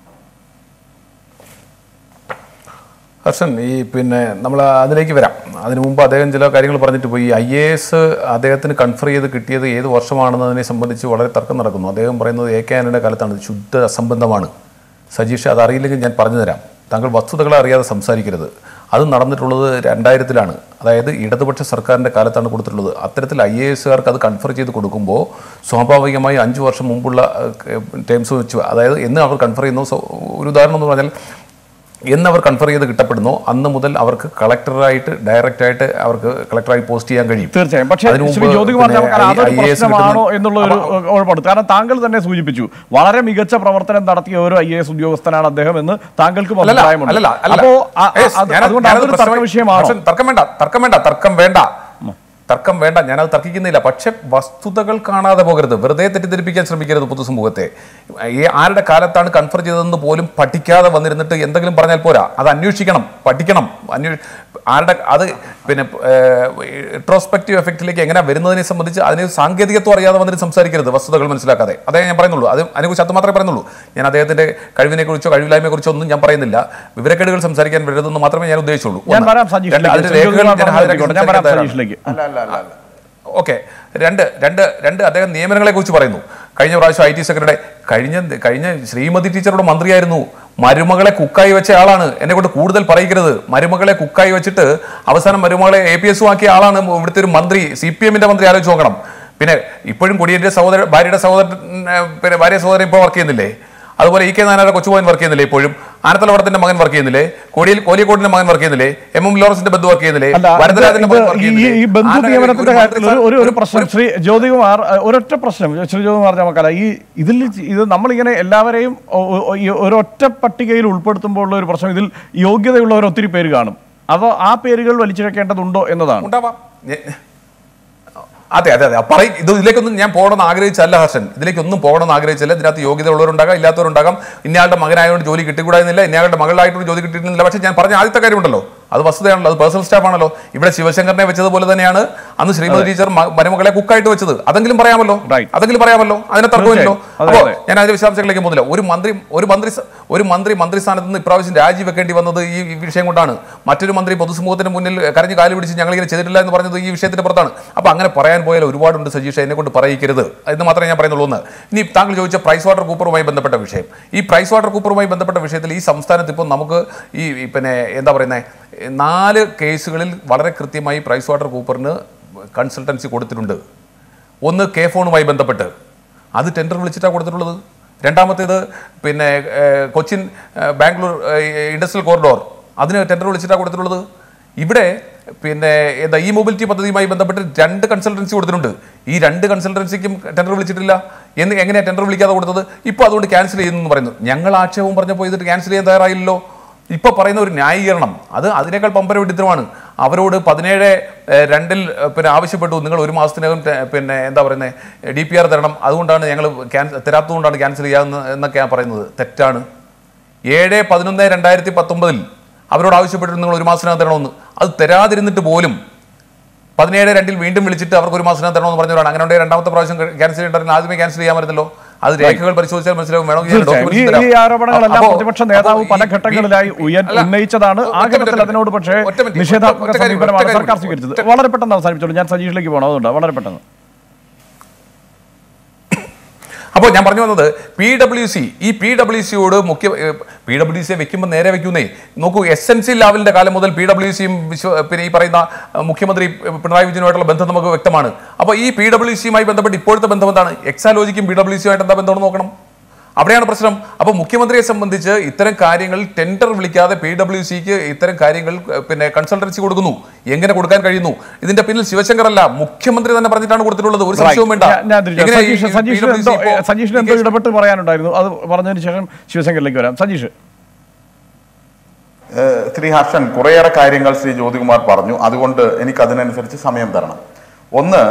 ഹർഷൻ ഈ പിന്നെ നമ്മൾ അതിലേക്ക് വരാം അതിനു മുമ്പ് അദ്ദേഹം ചില കാര്യങ്ങൾ പറഞ്ഞിട്ട് പോയി ഐ എ എസ് അദ്ദേഹത്തിന് കൺഫർ ചെയ്ത് കിട്ടിയത് ഏത് വർഷമാണെന്നതിനെ സംബന്ധിച്ച് വളരെ തർക്കം നടക്കുന്നു അദ്ദേഹം പറയുന്നത് എ കെ ആനയുടെ കാലത്താണ് ഇത് ശുദ്ധ അസംബന്ധമാണ് സജീഷ് അത് അറിയില്ലെങ്കിൽ ഞാൻ പറഞ്ഞു തരാം താങ്കൾ വസ്തുതകളെ അറിയാതെ സംസാരിക്കരുത് അത് നടന്നിട്ടുള്ളത് രണ്ടായിരത്തിലാണ് അതായത് ഇടതുപക്ഷ സർക്കാരിൻ്റെ കാലത്താണ് കൊടുത്തിട്ടുള്ളത് അത്തരത്തിൽ ഐ എ എസുകാർക്ക് അത് കൺഫർ ചെയ്ത് കൊടുക്കുമ്പോൾ സ്വാഭാവികമായി അഞ്ച് വർഷം മുമ്പുള്ള ടേംസ് വെച്ച് അതായത് എന്ന് അവർ കൺഫർ ചെയ്യുന്നു സോ- ഒരു ഉദാഹരണം എന്ന് പറഞ്ഞാൽ എന്ന് അവർ കൺഫർ ചെയ്ത് കിട്ടപ്പെടുന്നു അന്ന് മുതൽ അവർക്ക് കളക്ടറായിട്ട് ഡയറക്റ്റ് ആയിട്ട് അവർക്ക് കളക്ടറായി പോസ്റ്റ് ചെയ്യാൻ കഴിയും തീർച്ചയായും പക്ഷേ അതിനു മുമ്പ് ശ്രീ ജ്യോതികുമാർ പിന്നെ ചാമക്കാല അതൊരു IAS പ്രശ്നമാണോ കിട്ടുന്ന- എന്നുള്ള ഒരു കുഴപ്പമുണ്ട് കാരണം താങ്കൾ തന്നെ സൂചിപ്പിച്ചു വളരെ മികച്ച പ്രവർത്തനം നടത്തിയ ഒരു ഐ എസ് ഉദ്യോഗസ്ഥനാണ് അദ്ദേഹം എന്ന് താങ്കൾക്കും അല്ലല്ല, അഭിപ്രായമുണ്ട് അല്ലല്ല, അല്ലല്ല. അപ്പോ ആ- ആ- Yes, അത് ഞാനത് അതുകൊണ്ട് ഞാനത് അതൊരു തർക്ക പ്രശ്നമായി- വിഷയമാണോ ഹർഷൻ, തർക്കം വേണ്ട തർക്കം വേണ്ട തർക്കം വേണ്ട തർക്കം വേണ്ട ഞാനത് തർക്കിക്കുന്നില്ല പക്ഷെ വസ്തുതകൾ കാണാതെ പോകരുത് വെറുതെ തെറ്റിദ്ധരിപ്പിക്കാൻ ശ്രമിക്കരുത് പൊതുസമൂഹത്തെ ഈ ആരുടെ കാലത്താണ് കൺഫർ ചെയ്തതെന്ന് പോലും പഠിക്കാതെ വന്നിരുന്നിട്ട് എന്തെങ്കിലും പറഞ്ഞാൽ പോരാ അത് അന്വേഷിക്കണം പഠിക്കണം അന്വേ ആരുടെ അത് പിന്നെ ഇട്രോസ്പെക്റ്റീവ് എഫക്റ്റിലേക്ക് എങ്ങനെ വരുന്നതിനെ സംബന്ധിച്ച് അതിന് സാങ്കേതികത്വം അറിയാതെ വന്നിട്ട് സംസാരിക്കരുത് വസ്തുതകൾ മനസ്സിലാക്കാതെ അതേ ഞാൻ പറയുന്നുള്ളൂ അത് അതിനെക്കുറിച്ച് അത് മാത്രമേ പറയുന്നുള്ളൂ ഞാൻ അദ്ദേഹത്തിന്റെ കഴിവിനെ കുറിച്ചോ കഴിവില്ലായ്മയെ കുറിച്ചോ ഒന്നും ഞാൻ പറയുന്നില്ല വിവരക്കേടുകൾ സംസാരിക്കാൻ വരരുതെന്ന് മാത്രമേ ഞാൻ ഉദ്ദേശിച്ചുള്ളൂ ഞാൻ ഒന്ന്. വരാം രണ്ട്, സജീഷിലേക്ക് അതിന്റെ ശ്രീ രേഖകൾ ജ്യോതികുമാർ ഞാൻ ഹാജരാക്കി പറഞ്ഞോട്ടെ. ഞാൻ വരാം സംസാരിക്കാൻ തയ്യാറാണ്. സജീഷിലേക്ക് അല്ല അല്ല അല്ല അല്ല ഓക്കെ രണ്ട് രണ്ട് രണ്ട് അദ്ദേഹം നിയമനങ്ങളെ കുറിച്ച് പറയുന്നു കഴിഞ്ഞ പ്രാവശ്യം ഐ ടി സെക്രട്ടറി കഴിഞ്ഞ കഴിഞ്ഞ ശ്രീമതി ടീച്ചറുടെ മന്ത്രിയായിരുന്നു മരുമകളെ കുക്കായി വെച്ച ആളാണ് എന്നെ കൊണ്ട് കൂടുതൽ പറയിക്കരുത് മരുമകളെ കുക്കായി വെച്ചിട്ട് അവസാനം മരുമകളെ എ പി എസ് ആക്കിയ ആളാണ് ഇവിടുത്തെ ഒരു മന്ത്രി സി പി എമ്മിന്റെ മന്ത്രി ആലോചിച്ച് നോക്കണം പിന്നെ ഇപ്പോഴും കൊടിയേന്റെ സഹോദര ഭാര്യയുടെ സഹോദരൻ ഏർ, പിന്നെ ഭാര്യ സഹോദരൻ ഇപ്പോൾ വർക്ക് ചെയ്യുന്നില്ലേ അതുപോലെ ഇ കെ നായനാരുടെ കൊച്ചുമോൻ വർക്ക് ചെയ്യുന്നില്ലേ ഇപ്പോഴും ആനത്തലവടത്തിന്റെ മകൻ വർക്ക് ചെയ്യുന്നില്ലേ കോടിയിൽ കോലിക്കോട്ടിന്റെ മകൻ വർക്ക് ചെയ്യുന്നില്ലേ എം എം ലോറൻസിന്റെ ബന്ധു വർക്ക് ചെയ്യുന്നില്ലേ അല്ല ഇത് വരദരാജന്റെ മകൻ ഇത് വർക്ക് ഈ ചെയ്യുന്നില്ലേ? ഈ ബന്ധു ആരുടെ നിയമനത്തിന്റെ ഒരു കാര്യത്തിൽ ഒരു ഒരു ഒരു ഒരു- പ്രശ്നം ശ്രീ ജ്യോതികുമാർ അഹ്, ഒരൊറ്റ പ്രശ്നം ശ്രീ ജ്യോതികുമാർ ചമക്കാല ഈ ഇതിൽ ഇത് നമ്മളിങ്ങനെ എല്ലാവരെയും ഒ- ഒ- ഈ ഒരൊറ്റ പട്ടികയിൽ ഉൾപ്പെടുത്തുമ്പോൾ ഉള്ള ഒരു പ്രശ്നം ഇതിൽ യോഗ്യതയുള്ളവർ ഒത്തിരി പേര് കാണും അതോ ആ പേരുകൾ വലിച്ചിഴക്കേണ്ടതുണ്ടോ എന്നതാണ് ഉണ്ടാവാം ഞ- അതെ അതെ അതെ പറയും ഇത് ഇതിലേക്കൊന്നും ഞാൻ പോകണമെന്ന് ആഗ്രഹിച്ചല്ല ഹർഷൻ ഇതിലേക്കൊന്നും പോകണമെന്ന് ആഗ്രഹിച്ചില്ല ഇതിനകത്ത് യോഗ്യത ഉള്ളവരുണ്ടാകാം ഇല്ലാത്തവരുണ്ടാകാം ഇന്നയാളുടെ മകനായതുകൊണ്ട് ജോലി കിട്ടിക്കൂടായിരുന്നില്ല ഇന്നയാളുടെ മകളായിട്ട് ജോലി കിട്ടിയിരുന്നില്ല പക്ഷേ ഞാൻ പറഞ്ഞ ആദ്യത്തെ കാര്യമുണ്ടല്ലോ അത് വസ്തുതയാണല്ലോ അത് പേഴ്സണൽ സ്റ്റാഫ് ആണല്ലോ ഇവിടെ ശിവശങ്കറിനെ വെച്ചതുപോലെ തന്നെയാണ് അന്ന് ശ്രീമതി ടീച്ചർ മ- മരുമകളെ കുക്കായിട്ട് വെച്ചത് അതെങ്കിലും പറയാമല്ലോ Right. അതെങ്കിലും പറയാമല്ലോ അതിനെ തർക്കമില്ലല്ലോ തീർച്ചയായും. അതെ, അപ്പോൾ അതെ. ഞാൻ അതിന്റെ വിശദാംശങ്ങളിലേക്ക് പോകുന്നില്ല ഒരു മന്ത്രി ഒരു മന്ത്രി സ- ഒരു മന്ത്രി മന്ത്രിസ്ഥാനത്ത് നിന്ന് ഇപ്രാവശ്യം രാജിവെക്കേണ്ടി വന്നത് ഈ ഈ വിഷയം കൊണ്ടാണ് മറ്റൊരു മന്ത്രി പൊതുസമൂഹത്തിന് മുന്നിൽ കരഞ്ഞ് കാല് പിടിച്ച് ഞങ്ങൾ ഇങ്ങനെ ചെയ്തിട്ടില്ല എന്ന് പറഞ്ഞത് ഈ വിഷയത്തിന്റെ പുറത്താണ് അപ്പൊ അങ്ങനെ പറയാൻ പോയാൽ ഒരുപാടുണ്ട് സജീഷ എന്നെ കൊണ്ട് പറയിക്കരുത് എന്ന് മാത്രമേ ഞാൻ പറയുന്നുള്ളൂ എന്ന് ഇനി താങ്കൾ ചോദിച്ച പ്രൈസ് വാട്ടർ കൂപ്പറുമായി ബന്ധപ്പെട്ട വിഷയം ഈ പ്രൈസ് വാട്ടർ കൂപ്പറുമായി ബന്ധപ്പെട്ട വിഷയത്തിൽ ഈ സംസ്ഥാനത്ത് ഇപ്പോൾ നമുക്ക് ഈ ഈ പിന്നെ എന്താ പറയുന്നത് നാല് കേസുകളിൽ വളരെ കൃത്യമായി പ്രൈസ് വാട്ടർ കൂപ്പറിന് കൺസൾട്ടൻസി കൊടുത്തിട്ടുണ്ട് ഒന്ന് കെ ഫോണുമായി ബന്ധപ്പെട്ട് അത് ടെൻഡർ വിളിച്ചിട്ടാണ് കൊടുത്തിട്ടുള്ളത് രണ്ടാമത്തേത് പിന്നെ ഏഹ്, കൊച്ചിൻ ഏഹ്, ബാംഗ്ലൂർ ഏഹ്, ഇൻഡസ്ട്രിയൽ കോറിഡോർ അതിന് ടെൻഡർ വിളിച്ചിട്ടാണ് കൊടുത്തിട്ടുള്ളത് ഇവിടെ പിന്നെ എന്താ ഈ മൊബിലിറ്റി പദ്ധതിയുമായി ബന്ധപ്പെട്ട് രണ്ട് കൺസൾട്ടൻസി കൊടുത്തിട്ടുണ്ട് ഈ രണ്ട് കൺസൾട്ടൻസിക്കും ടെൻഡർ വിളിച്ചിട്ടില്ല എന്ന് എങ്ങനെയാണ് ടെൻഡർ വിളിക്കാതെ കൊടുത്തത് ഇപ്പോൾ അതുകൊണ്ട് ക്യാൻസൽ ചെയ്യുന്നു എന്ന് പറയുന്നു ഞങ്ങൾ ആക്ഷേപം പറഞ്ഞപ്പോൾ ഇതിട്ട് ക്യാൻസൽ ചെയ്യാൻ തയ്യാറായില്ലല്ലോ ഇപ്പൊ പറയുന്ന ഒരു ന്യായീകരണം അത് അതിനേക്കാൾ പമ്പര വിഡിത്തരമാണ് അവരോട് പതിനേഴ് ഏഹ്, രണ്ടിൽ ഏഹ്, പിന്നെ ആവശ്യപ്പെട്ടു നിങ്ങൾ ഒരു മാസത്തിനകം ടെ- പിന്നെ എന്താ പറയുന്നത് ഡി പി ആർ തരണം അതുകൊണ്ടാണ് ഞങ്ങൾ ക്യാൻസൽ തരാത്തതുകൊണ്ടാണ് ക്യാൻസൽ ചെയ്യാമെന്ന് എന്നൊക്കെയാണ് പറയുന്നത് തെറ്റാണ് ഏഴ് പതിനൊന്ന് രണ്ടായിരത്തി പത്തൊമ്പതിൽ അവരോട് ആവശ്യപ്പെട്ടിട്ട് നിങ്ങൾ ഒരു മാസത്തിനകം തരണമെന്ന് അത് തരാതിരുന്നിട്ട് പോലും പതിനേഴ് രണ്ടിൽ വീണ്ടും വിളിച്ചിട്ട് അവർക്ക് ഒരു മാസത്തിനകം തരണമെന്ന് പറഞ്ഞവരാണ് അങ്ങനെ ഉണ്ടെങ്കിൽ രണ്ടാമത്തെ പ്രാവശ്യം ക്യാൻസൽ ചെയ്യേണ്ടവരിൽ ആദ്യമേ ക്യാൻസൽ ചെയ്യാമായിരുന്നല്ലോ അത് രേഖകൾ പരിശോധിച്ചാൽ മനസ്സിലാവും വേണമെങ്കിൽ ഞാൻ തീർച്ചയായും. ഈ documents ഈ തരാം. ആരോപണങ്ങളെല്ലാം അപ്പോ- പ്രതിപക്ഷ നേതാവ് അപ്പോ പല ഈ- ഘട്ടങ്ങളിലായി ഉയർ അല്ല, ഉന്നയിച്ചതാണ് ആ ഒറ്റ മിനിറ്റ്, ഘട്ടത്തിൽ അതിനോട് പക്ഷേ ഒറ്റ മിനിറ്റ്, നിഷേധാത്മക ഒറ്റ കാര്യം, സമീപനമാണ് ഒറ്റ സർക്കാർ കാര്യം. സ്വീകരിച്ചത് ഒറ്റ- വളരെ പെട്ടെന്ന് അവസാനിപ്പിച്ചോളൂ ഞാൻ സജീഷിലേക്ക് പോകണം അതുകൊണ്ട് വളരെ പെട്ടെന്ന് അപ്പോൾ ഞാൻ പറഞ്ഞു വന്നത് പി ഡബ്ല്യു സി ഈ പി ഡബ്ല്യു സിയോട് മുഖ്യ പി ഡബ്ല്യു സിയെ വെക്കുമ്പോൾ നേരെ വെക്കുന്നേ നോക്കൂ എസ് എൻ സി ലാവലിന്റെ കാലം മുതൽ പി ഡബ്ല്യു സിയും പിന്നെ ഈ പറയുന്ന അഹ്, മുഖ്യമന്ത്രി പിണറായി വിജയനുമായിട്ടുള്ള ബന്ധം നമുക്ക് വ്യക്തമാണ് അപ്പോൾ ഈ പി ഡബ്ല്യു സിയുമായി ബന്ധപ്പെട്ട് ഇപ്പോഴത്തെ ബന്ധം എന്താണ് എക്സാലോജിക്കും പി ഡബ്ല്യു സിയുമായിട്ട് എന്താ ബന്ധമെന്ന് നോക്കണം അവിടെയാണ് പ്രശ്നം അപ്പോൾ മുഖ്യമന്ത്രിയെ സംബന്ധിച്ച് ഇത്തരം കാര്യങ്ങൾ ടെൻഡർ വിളിക്കാതെ പി ഡബ്ല്യു സിക്ക് ഇത്തരം കാര്യങ്ങൾ ഏഹ്, പിന്നെ കൺസൾട്ടൻസി കൊടുക്കുന്നു എങ്ങനെ കൊടുക്കാൻ കഴിയുന്നു ഇതിന്റെ പിന്നിൽ ശിവശങ്കർ അല്ല മുഖ്യമന്ത്രി തന്നെ പറഞ്ഞിട്ടാണ് കൊടുത്തിട്ടുള്ളത് ഒരു സംശയവും വേണ്ട ഞാൻ- ഞാൻ തിരിച്ചു എങ്ങനെ ഈ- സജീഷ് ഈ സജീഷിന് PWC എന്തോ ഇപ്പോ സജീഷിന് എന്തോ ഇടപെട്ട് പറയാനുണ്ടായിരുന്നു അത് പറഞ്ഞതിന് ശേഷം ശിവശങ്കറിലേക്ക് വരാം സജീഷ് ഏഹ് ശ്രീ ഹർഷൻ കുറേയേറെ കാര്യങ്ങൾ ശ്രീ ജ്യോതികുമാർ പറഞ്ഞു അതുകൊണ്ട് എനിക്ക് അതിനനുസരിച്ച് സമയം തരണം ഒന്ന്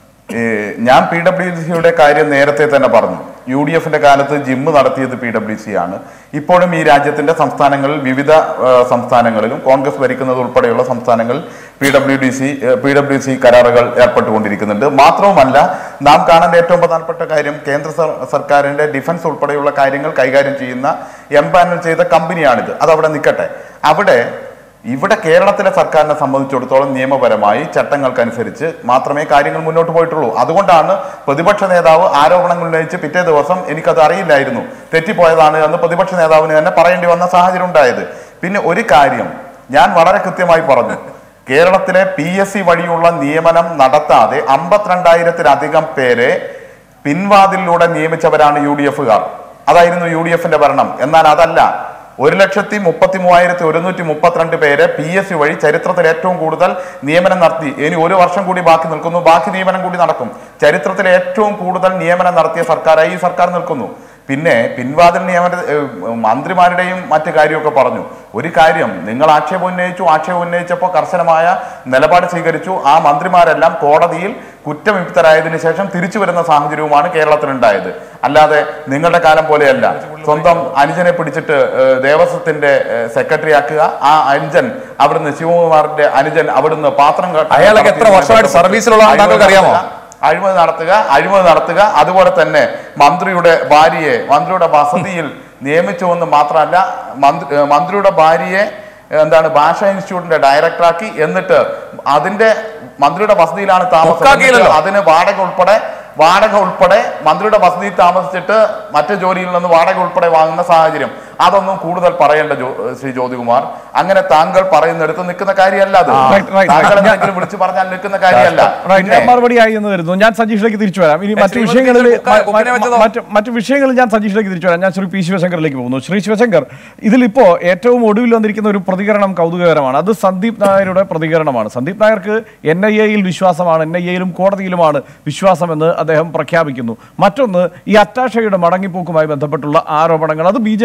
ഏഹ് ഞാൻ പി ഡബ്ല്യു സിയുടെ കാര്യം നേരത്തെ തന്നെ പറഞ്ഞു യു ഡി എഫിന്റെ കാലത്ത് ജിമ്മ് നടത്തിയത് പി ഡബ്ല്യു സി ആണ് ഇപ്പോഴും ഈ രാജ്യത്തിന്റെ സംസ്ഥാനങ്ങളിൽ വിവിധ ഏഹ് സംസ്ഥാനങ്ങളിലും കോൺഗ്രസ് ഭരിക്കുന്നത് ഉൾപ്പെടെയുള്ള സംസ്ഥാനങ്ങളിൽ P W D C P W C കരാറുകൾ ഏർപ്പെട്ടുകൊണ്ടിരിക്കുന്നുണ്ട് മാത്രവുമല്ല നാം കാണേണ്ട ഏറ്റവും പ്രധാനപ്പെട്ട കാര്യം കേന്ദ്ര സർ- സർക്കാരിന്റെ ഡിഫൻസ് ഉൾപ്പെടെയുള്ള കാര്യങ്ങൾ കൈകാര്യം ചെയ്യുന്ന എംപാനൽ ചെയ്ത കമ്പനിയാണിത് അത് അവിടെ നിൽക്കട്ടെ അവിടെ ഇവിടെ കേരളത്തിലെ സർക്കാരിനെ സംബന്ധിച്ചിടത്തോളം നിയമപരമായി ചട്ടങ്ങൾക്കനുസരിച്ച് മാത്രമേ കാര്യങ്ങൾ മുന്നോട്ട് പോയിട്ടുള്ളൂ അതുകൊണ്ടാണ് പ്രതിപക്ഷ നേതാവ് ആരോപണങ്ങൾ ഉന്നയിച്ച് പിറ്റേ ദിവസം എനിക്കത് അറിയില്ലായിരുന്നു തെറ്റിപ്പോയതാണ് എന്ന് പ്രതിപക്ഷ നേതാവിന് തന്നെ പറയേണ്ടി വന്ന സാഹചര്യം ഉണ്ടായത് പിന്നെ ഒരു കാര്യം ഞാൻ വളരെ കൃത്യമായി പറഞ്ഞു കേരളത്തിലെ പി എസ് സി വഴിയുള്ള നിയമനം നടത്താതെ അമ്പത്തിരണ്ടായിരത്തിലധികം പേരെ പിൻവാതിലൂടെ നിയമിച്ചവരാണ് യു ഡി എഫുകാർ അതായിരുന്നു യു ഡി എഫിന്റെ ഭരണം എന്നാൽ അതല്ല ഒരു ലക്ഷത്തി മുപ്പത്തി മൂവായിരത്തി ഒരുന്നൂറ്റി മുപ്പത്തിരണ്ട് പേരെ പി എസ് സി വഴി ചരിത്രത്തിൽ ഏറ്റവും കൂടുതൽ നിയമനം നടത്തി ഇനി ഒരു വർഷം കൂടി ബാക്കി നിൽക്കുന്നു ബാക്കി നിയമനം കൂടി നടക്കും ചരിത്രത്തിൽ ഏറ്റവും കൂടുതൽ നിയമനം നടത്തിയ സർക്കാരായി ഈ സർക്കാർ നിൽക്കുന്നു പിന്നെ പിൻവാതിൽ നിയമന ഏഹ്, മന്ത്രിമാരുടെയും മറ്റു കാര്യമൊക്കെ പറഞ്ഞു ഒരു കാര്യം നിങ്ങൾ ആക്ഷേപം ഉന്നയിച്ചു ആക്ഷേപം ഉന്നയിച്ചപ്പോൾ കർശനമായ നിലപാട് സ്വീകരിച്ചു ആ മന്ത്രിമാരെല്ലാം കോടതിയിൽ കുറ്റവിമുക്തരായതിനു ശേഷം തിരിച്ചു വരുന്ന സാഹചര്യവുമാണ് കേരളത്തിലുണ്ടായത് അല്ലാതെ നിങ്ങളുടെ കാലം പോലെയല്ല സ്വന്തം അനുജനെ പിടിച്ചിട്ട് ഏഹ്, ദേവസ്വത്തിന്റെ ഏഹ്, സെക്രട്ടറി ആക്കുക ആ അനുജൻ അവിടുന്ന് ശിവകുമാറിന്റെ അനുജൻ അവിടുന്ന് പാത്രം ക- അയാളൊക്കെ എത്ര വർഷമായിട്ട് സർവീസിലുള്ളതാണെന്ന് താങ്കൾക്ക് അറിയാമോ? അഴിമതി നടത്തുക അഴിമതി നടത്തുക അതുപോലെ തന്നെ മന്ത്രിയുടെ ഭാര്യയെ മന്ത്രിയുടെ വസതിയിൽ നിയമിച്ചുവെന്ന് മാത്രമല്ല മന്ത്രി ഏഹ് മന്ത്രിയുടെ ഭാര്യയെ ഏഹ് എന്താണ് ഭാഷാ ഇൻസ്റ്റിറ്റ്യൂട്ടിന്റെ ഡയറക്ടറാക്കി എന്നിട്ട് അതിന്റെ മന്ത്രിയുടെ വസതിയിലാണ് താമസം ഒക്കാക്കിയില്ലല്ലോ. എന്നിട്ട് അതിന് വാടക ഉൾപ്പെടെ വാടക ഉൾപ്പെടെ മന്ത്രിയുടെ വസതിയിൽ താമസിച്ചിട്ട് മറ്റു ജോലിയിൽ നിന്ന് വാടക ഉൾപ്പെടെ വാങ്ങുന്ന സാഹചര്യം അതൊന്നും കൂടുതൽ പറയേണ്ട ജോ- ശ്രീ ജ്യോതികുമാർ അങ്ങനെ താങ്കൾ പറയുന്നിടത്ത് നിൽക്കുന്ന കാര്യമല്ല അത് Right, right, താങ്കൾ right. എന്തെങ്കിലും വിളിച്ചു പറഞ്ഞാൽ നിൽക്കുന്ന കാര്യമല്ല Right, പിന്നെ മറുപടിയായി എന്ന് വരുന്നു ഞാൻ സജീഷിലേക്ക് തിരിച്ചു വരാം ഇനി മറ്റു ശ്രീമതി വിഷയങ്ങളിൽ ടീച്ചർ കുക്ക- കുക്കിനെ വെച്ചതോ? മറ്റു മറ്റു വിഷയങ്ങളിൽ ഞാൻ സജീഷിലേക്ക് തിരിച്ചു വരാം ഞാൻ ശ്രീ പി ശിവശങ്കറിലേക്ക് പോകുന്നു ശ്രീ ശിവശങ്കർ ഇതിലിപ്പോ ഏറ്റവും ഒടുവിൽ വന്നിരിക്കുന്ന ഒരു പ്രതികരണം കൗതുകകരമാണ് അത് സന്ദീപ് നായരുടെ പ്രതികരണമാണ് സന്ദീപ് നായർക്ക് എൻ ഐ എയിൽ വിശ്വാസമാണ് എൻ ഐ എയിലും കോടതിയിലുമാണ് വിശ്വാസമെന്ന് അദ്ദേഹം പ്രഖ്യാപിക്കുന്നു മറ്റൊന്ന് ഈ അറ്റാഷയുടെ മടങ്ങിപ്പോക്കുമായി ബന്ധപ്പെട്ടുള്ള ആരോപണങ്ങൾ അത് ബി ജെ പിക്ക് നേരെ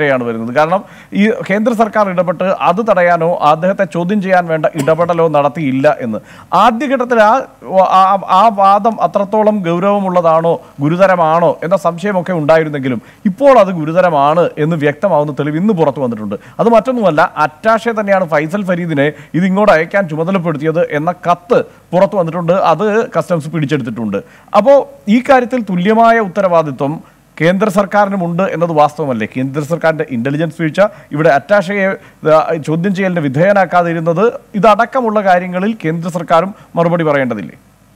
നേരെയാണ് വരുന്നത് കാരണം ഈ കേന്ദ്ര സർക്കാർ ഇടപെട്ട് അത് തടയാനോ അദ്ദേഹത്തെ ചോദ്യം ചെയ്യാൻ വേണ്ട ഇടപെടലോ നടത്തിയില്ല എന്ന് ആദ്യഘട്ടത്തിൽ ആ ആ- ആ വാദം അത്രത്തോളം ഗൗരവമുള്ളതാണോ ഗുരുതരമാണോ എന്ന സംശയമൊക്കെ ഉണ്ടായിരുന്നെങ്കിലും ഇപ്പോൾ അത് ഗുരുതരമാണ് എന്ന് വ്യക്തമാവുന്ന തെളിവ് ഇന്ന് പുറത്തു വന്നിട്ടുണ്ട് അത് മറ്റൊന്നുമല്ല അറ്റാഷെ തന്നെയാണ് ഫൈസൽ ഫരീദിനെ ഇത് ഇങ്ങോട്ട് അയക്കാൻ ചുമതലപ്പെടുത്തിയത് എന്ന കത്ത് പുറത്തു വന്നിട്ടുണ്ട് അത് കസ്റ്റംസ് പിടിച്ചെടുത്തിട്ടുണ്ട് അപ്പോൾ ഈ കാര്യത്തിൽ തുല്യമായ ഉത്തരവാദിത്വം കേന്ദ്ര സർക്കാരിനുമുണ്ട് എന്നത് വാസ്തവമല്ലേ കേന്ദ്ര സർക്കാരിന്റെ ഇന്റലിജൻസ് വീഴ്ച ഇവിടെ അറ്റാഷയെ ആ, ചോദ്യം ചെയ്യലിന് വിധേയനാക്കാതിരുന്നത് ഇതടക്കമുള്ള കാര്യങ്ങളിൽ കേന്ദ്ര സർക്കാരും മറുപടി പറയേണ്ടതില്ലേ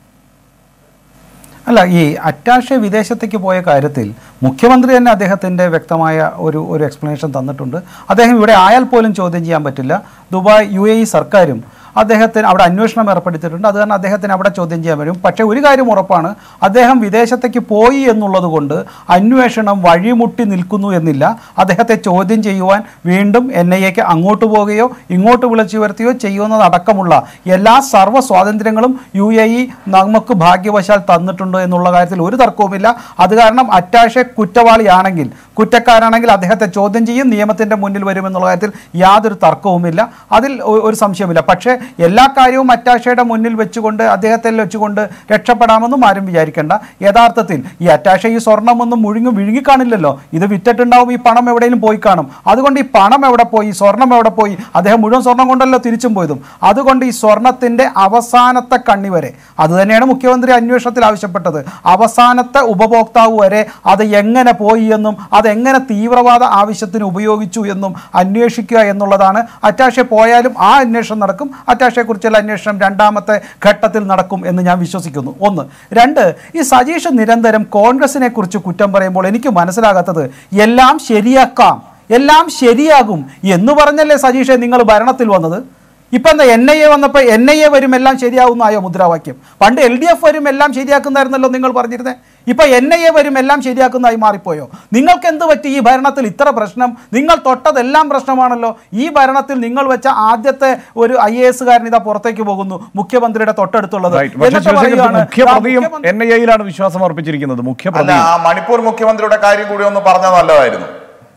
അല്ല ഈ അറ്റാഷെ വിദേശത്തേക്ക് പോയ കാര്യത്തിൽ മുഖ്യമന്ത്രി തന്നെ അദ്ദേഹത്തിൻ്റെ വ്യക്തമായ ഒരു ഒരു എക്സ്പ്ലനേഷൻ തന്നിട്ടുണ്ട് അദ്ദേഹം ഇവിടെ ആയാൽ പോലും ചോദ്യം ചെയ്യാൻ പറ്റില്ല ദുബായ് യു എ ഇ സർക്കാരും അദ്ദേഹത്തിന് അവിടെ അന്വേഷണം ഏർപ്പെടുത്തിയിട്ടുണ്ട് അത് കാരണം അദ്ദേഹത്തിന് അവിടെ ചോദ്യം ചെയ്യാൻ വരും പക്ഷേ ഒരു കാര്യം ഉറപ്പാണ് അദ്ദേഹം വിദേശത്തേക്ക് പോയി എന്നുള്ളത് കൊണ്ട് അന്വേഷണം വഴിമുട്ടി നിൽക്കുന്നു എന്നില്ല അദ്ദേഹത്തെ ചോദ്യം ചെയ്യുവാൻ വീണ്ടും എൻ ഐ എക്ക് അങ്ങോട്ട് പോവുകയോ ഇങ്ങോട്ട് വിളിച്ചു വരുത്തുകയോ ചെയ്യുന്നതടക്കമുള്ള എല്ലാ സർവ്വ സ്വാതന്ത്ര്യങ്ങളും യു എ ഇ നമുക്ക് ഭാഗ്യവശാൽ തന്നിട്ടുണ്ട് എന്നുള്ള കാര്യത്തിൽ ഒരു തർക്കവുമില്ല അത് കാരണം അറ്റാഷെ കുറ്റവാളിയാണെങ്കിൽ കുറ്റക്കാരാണെങ്കിൽ അദ്ദേഹത്തെ ചോദ്യം ചെയ്യും നിയമത്തിൻ്റെ മുന്നിൽ വരുമെന്നുള്ള കാര്യത്തിൽ യാതൊരു തർക്കവുമില്ല അതിൽ ഒ- ഒരു സംശയവുമില്ല പക്ഷേ എല്ലാ കാര്യവും അറ്റാഷയുടെ മുന്നിൽ വെച്ചുകൊണ്ട് അദ്ദേഹത്തെ വെച്ചുകൊണ്ട് രക്ഷപ്പെടാമെന്നും ആരും വിചാരിക്കേണ്ട യഥാർത്ഥത്തിൽ ഈ അറ്റാഷ ഈ സ്വർണ്ണമൊന്നും മുഴുങ്ങി വിഴുങ്ങിക്കാണില്ലല്ലോ ഇത് വിറ്റിട്ടുണ്ടാവും ഈ പണം എവിടെയെങ്കിലും പോയി കാണും അതുകൊണ്ട് ഈ പണം എവിടെ പോയി സ്വർണം എവിടെ പോയി അദ്ദേഹം മുഴുവൻ സ്വർണം കൊണ്ടല്ലോ തിരിച്ചും പോയതും അതുകൊണ്ട് ഈ സ്വർണത്തിന്റെ അവസാനത്തെ കണ്ണി വരെ അത് തന്നെയാണ് മുഖ്യമന്ത്രി അന്വേഷണത്തിൽ ആവശ്യപ്പെട്ടത് അവസാനത്തെ ഉപഭോക്താവ് വരെ അത് എങ്ങനെ പോയി എന്നും അത് എങ്ങനെ തീവ്രവാദ ആവശ്യത്തിന് ഉപയോഗിച്ചു എന്നും അന്വേഷിക്കുക എന്നുള്ളതാണ് അറ്റാഷെ പോയാലും ആ അന്വേഷണം നടക്കും അറ്റാഷയെക്കുറിച്ചുള്ള അന്വേഷണം രണ്ടാമത്തെ ഘട്ടത്തിൽ നടക്കും എന്ന് ഞാൻ വിശ്വസിക്കുന്നു ഒന്ന് രണ്ട് ഈ സജീഷ് നിരന്തരം കോൺഗ്രസിനെ കുറിച്ച് കുറ്റം പറയുമ്പോൾ എനിക്ക് മനസ്സിലാകാത്തത് എല്ലാം ശരിയാക്കാം എല്ലാം ശരിയാകും എന്ന് പറഞ്ഞല്ലേ സജീഷെ നിങ്ങൾ ഭരണത്തിൽ വന്നത് ഇപ്പം എന്താ എൻ ഐ എ വന്നപ്പോൾ എൻ ഐ എ വരും എല്ലാം ശരിയാവുന്നായോ മുദ്രാവാക്യം പണ്ട് എൽ ഡി എഫ് വരും എല്ലാം ശരിയാക്കുന്നതായിരുന്നല്ലോ നിങ്ങൾ പറഞ്ഞിരുന്നത് ഇപ്പൊ എൻ ഐ എ വരും എല്ലാം ശരിയാക്കുന്നതായി മാറിപ്പോയോ നിങ്ങൾക്ക് എന്ത് പറ്റി ഈ ഭരണത്തിൽ ഇത്ര പ്രശ്നം നിങ്ങൾ തൊട്ടതെല്ലാം പ്രശ്നമാണല്ലോ ഈ ഭരണത്തിൽ നിങ്ങൾ വെച്ച ആദ്യത്തെ ഒരു ഐ എ എസുകാരൻ ഇതാ പുറത്തേക്ക് പോകുന്നു മുഖ്യമന്ത്രിയുടെ തൊട്ടടുത്തുള്ളത് Right. പക്ഷേ എന്നിട്ട് ശിവശങ്കർ പറയുകയാണ്, മുഖ്യപ്രതിയും "ദാ മുഖ്യമന്ത്രി- എൻ ഐ എയിലാണ് വിശ്വാസം അർപ്പിച്ചിരിക്കുന്നത് അല്ല മുഖ്യപ്രതി ആ മണിപ്പൂർ മുഖ്യമന്ത്രിയുടെ കാര്യം കൂടി ഒന്ന് പറഞ്ഞാൽ നല്ലതായിരുന്നു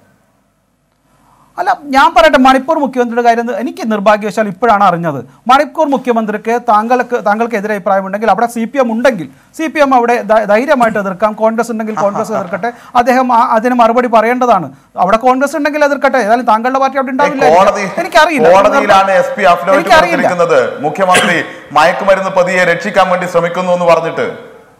അല്ല ഞാൻ പറയട്ടെ മണിപ്പൂർ മുഖ്യമന്ത്രിയുടെ കാര്യം എന്ന് എനിക്ക് നിർഭാഗ്യവശാൽ ഇപ്പോഴാണ് അറിഞ്ഞത് മണിപ്പൂർ മുഖ്യമന്ത്രിക്ക് താങ്കൾക്ക് താങ്കൾക്ക് എതിരെ അഭിപ്രായമുണ്ടെങ്കിൽ അവിടെ സി പി എം ഉണ്ടെങ്കിൽ സി പി എം അവിടെ ധൈ- ധൈര്യമായിട്ട് എതിർക്കാം കോൺഗ്രസ് ഉണ്ടെങ്കിൽ കോൺഗ്രസ് എതിർക്കട്ടെ അദ്ദേഹം ആ- അതിന് മറുപടി പറയേണ്ടതാണ് അവിടെ കോൺഗ്രസ് ഉണ്ടെങ്കിൽ എതിർക്കട്ടെ ഏതായാലും താങ്കളുടെ പാർട്ടി അവിടെ ഉണ്ടാവില്ല കോടതി എനിക്കറിയില്ല കോടതിയിലാണ് എസ് പി അഫിഡവിറ്റ് എനിക്കറിയില്ല കൊടുത്തിരിക്കുന്നത് മുഖ്യമന്ത്രി മയക്കുമരുന്ന് പ്രതിയെ രക്ഷിക്കാൻ വേണ്ടി ശ്രമിക്കുന്നു എന്ന് പറഞ്ഞിട്ട്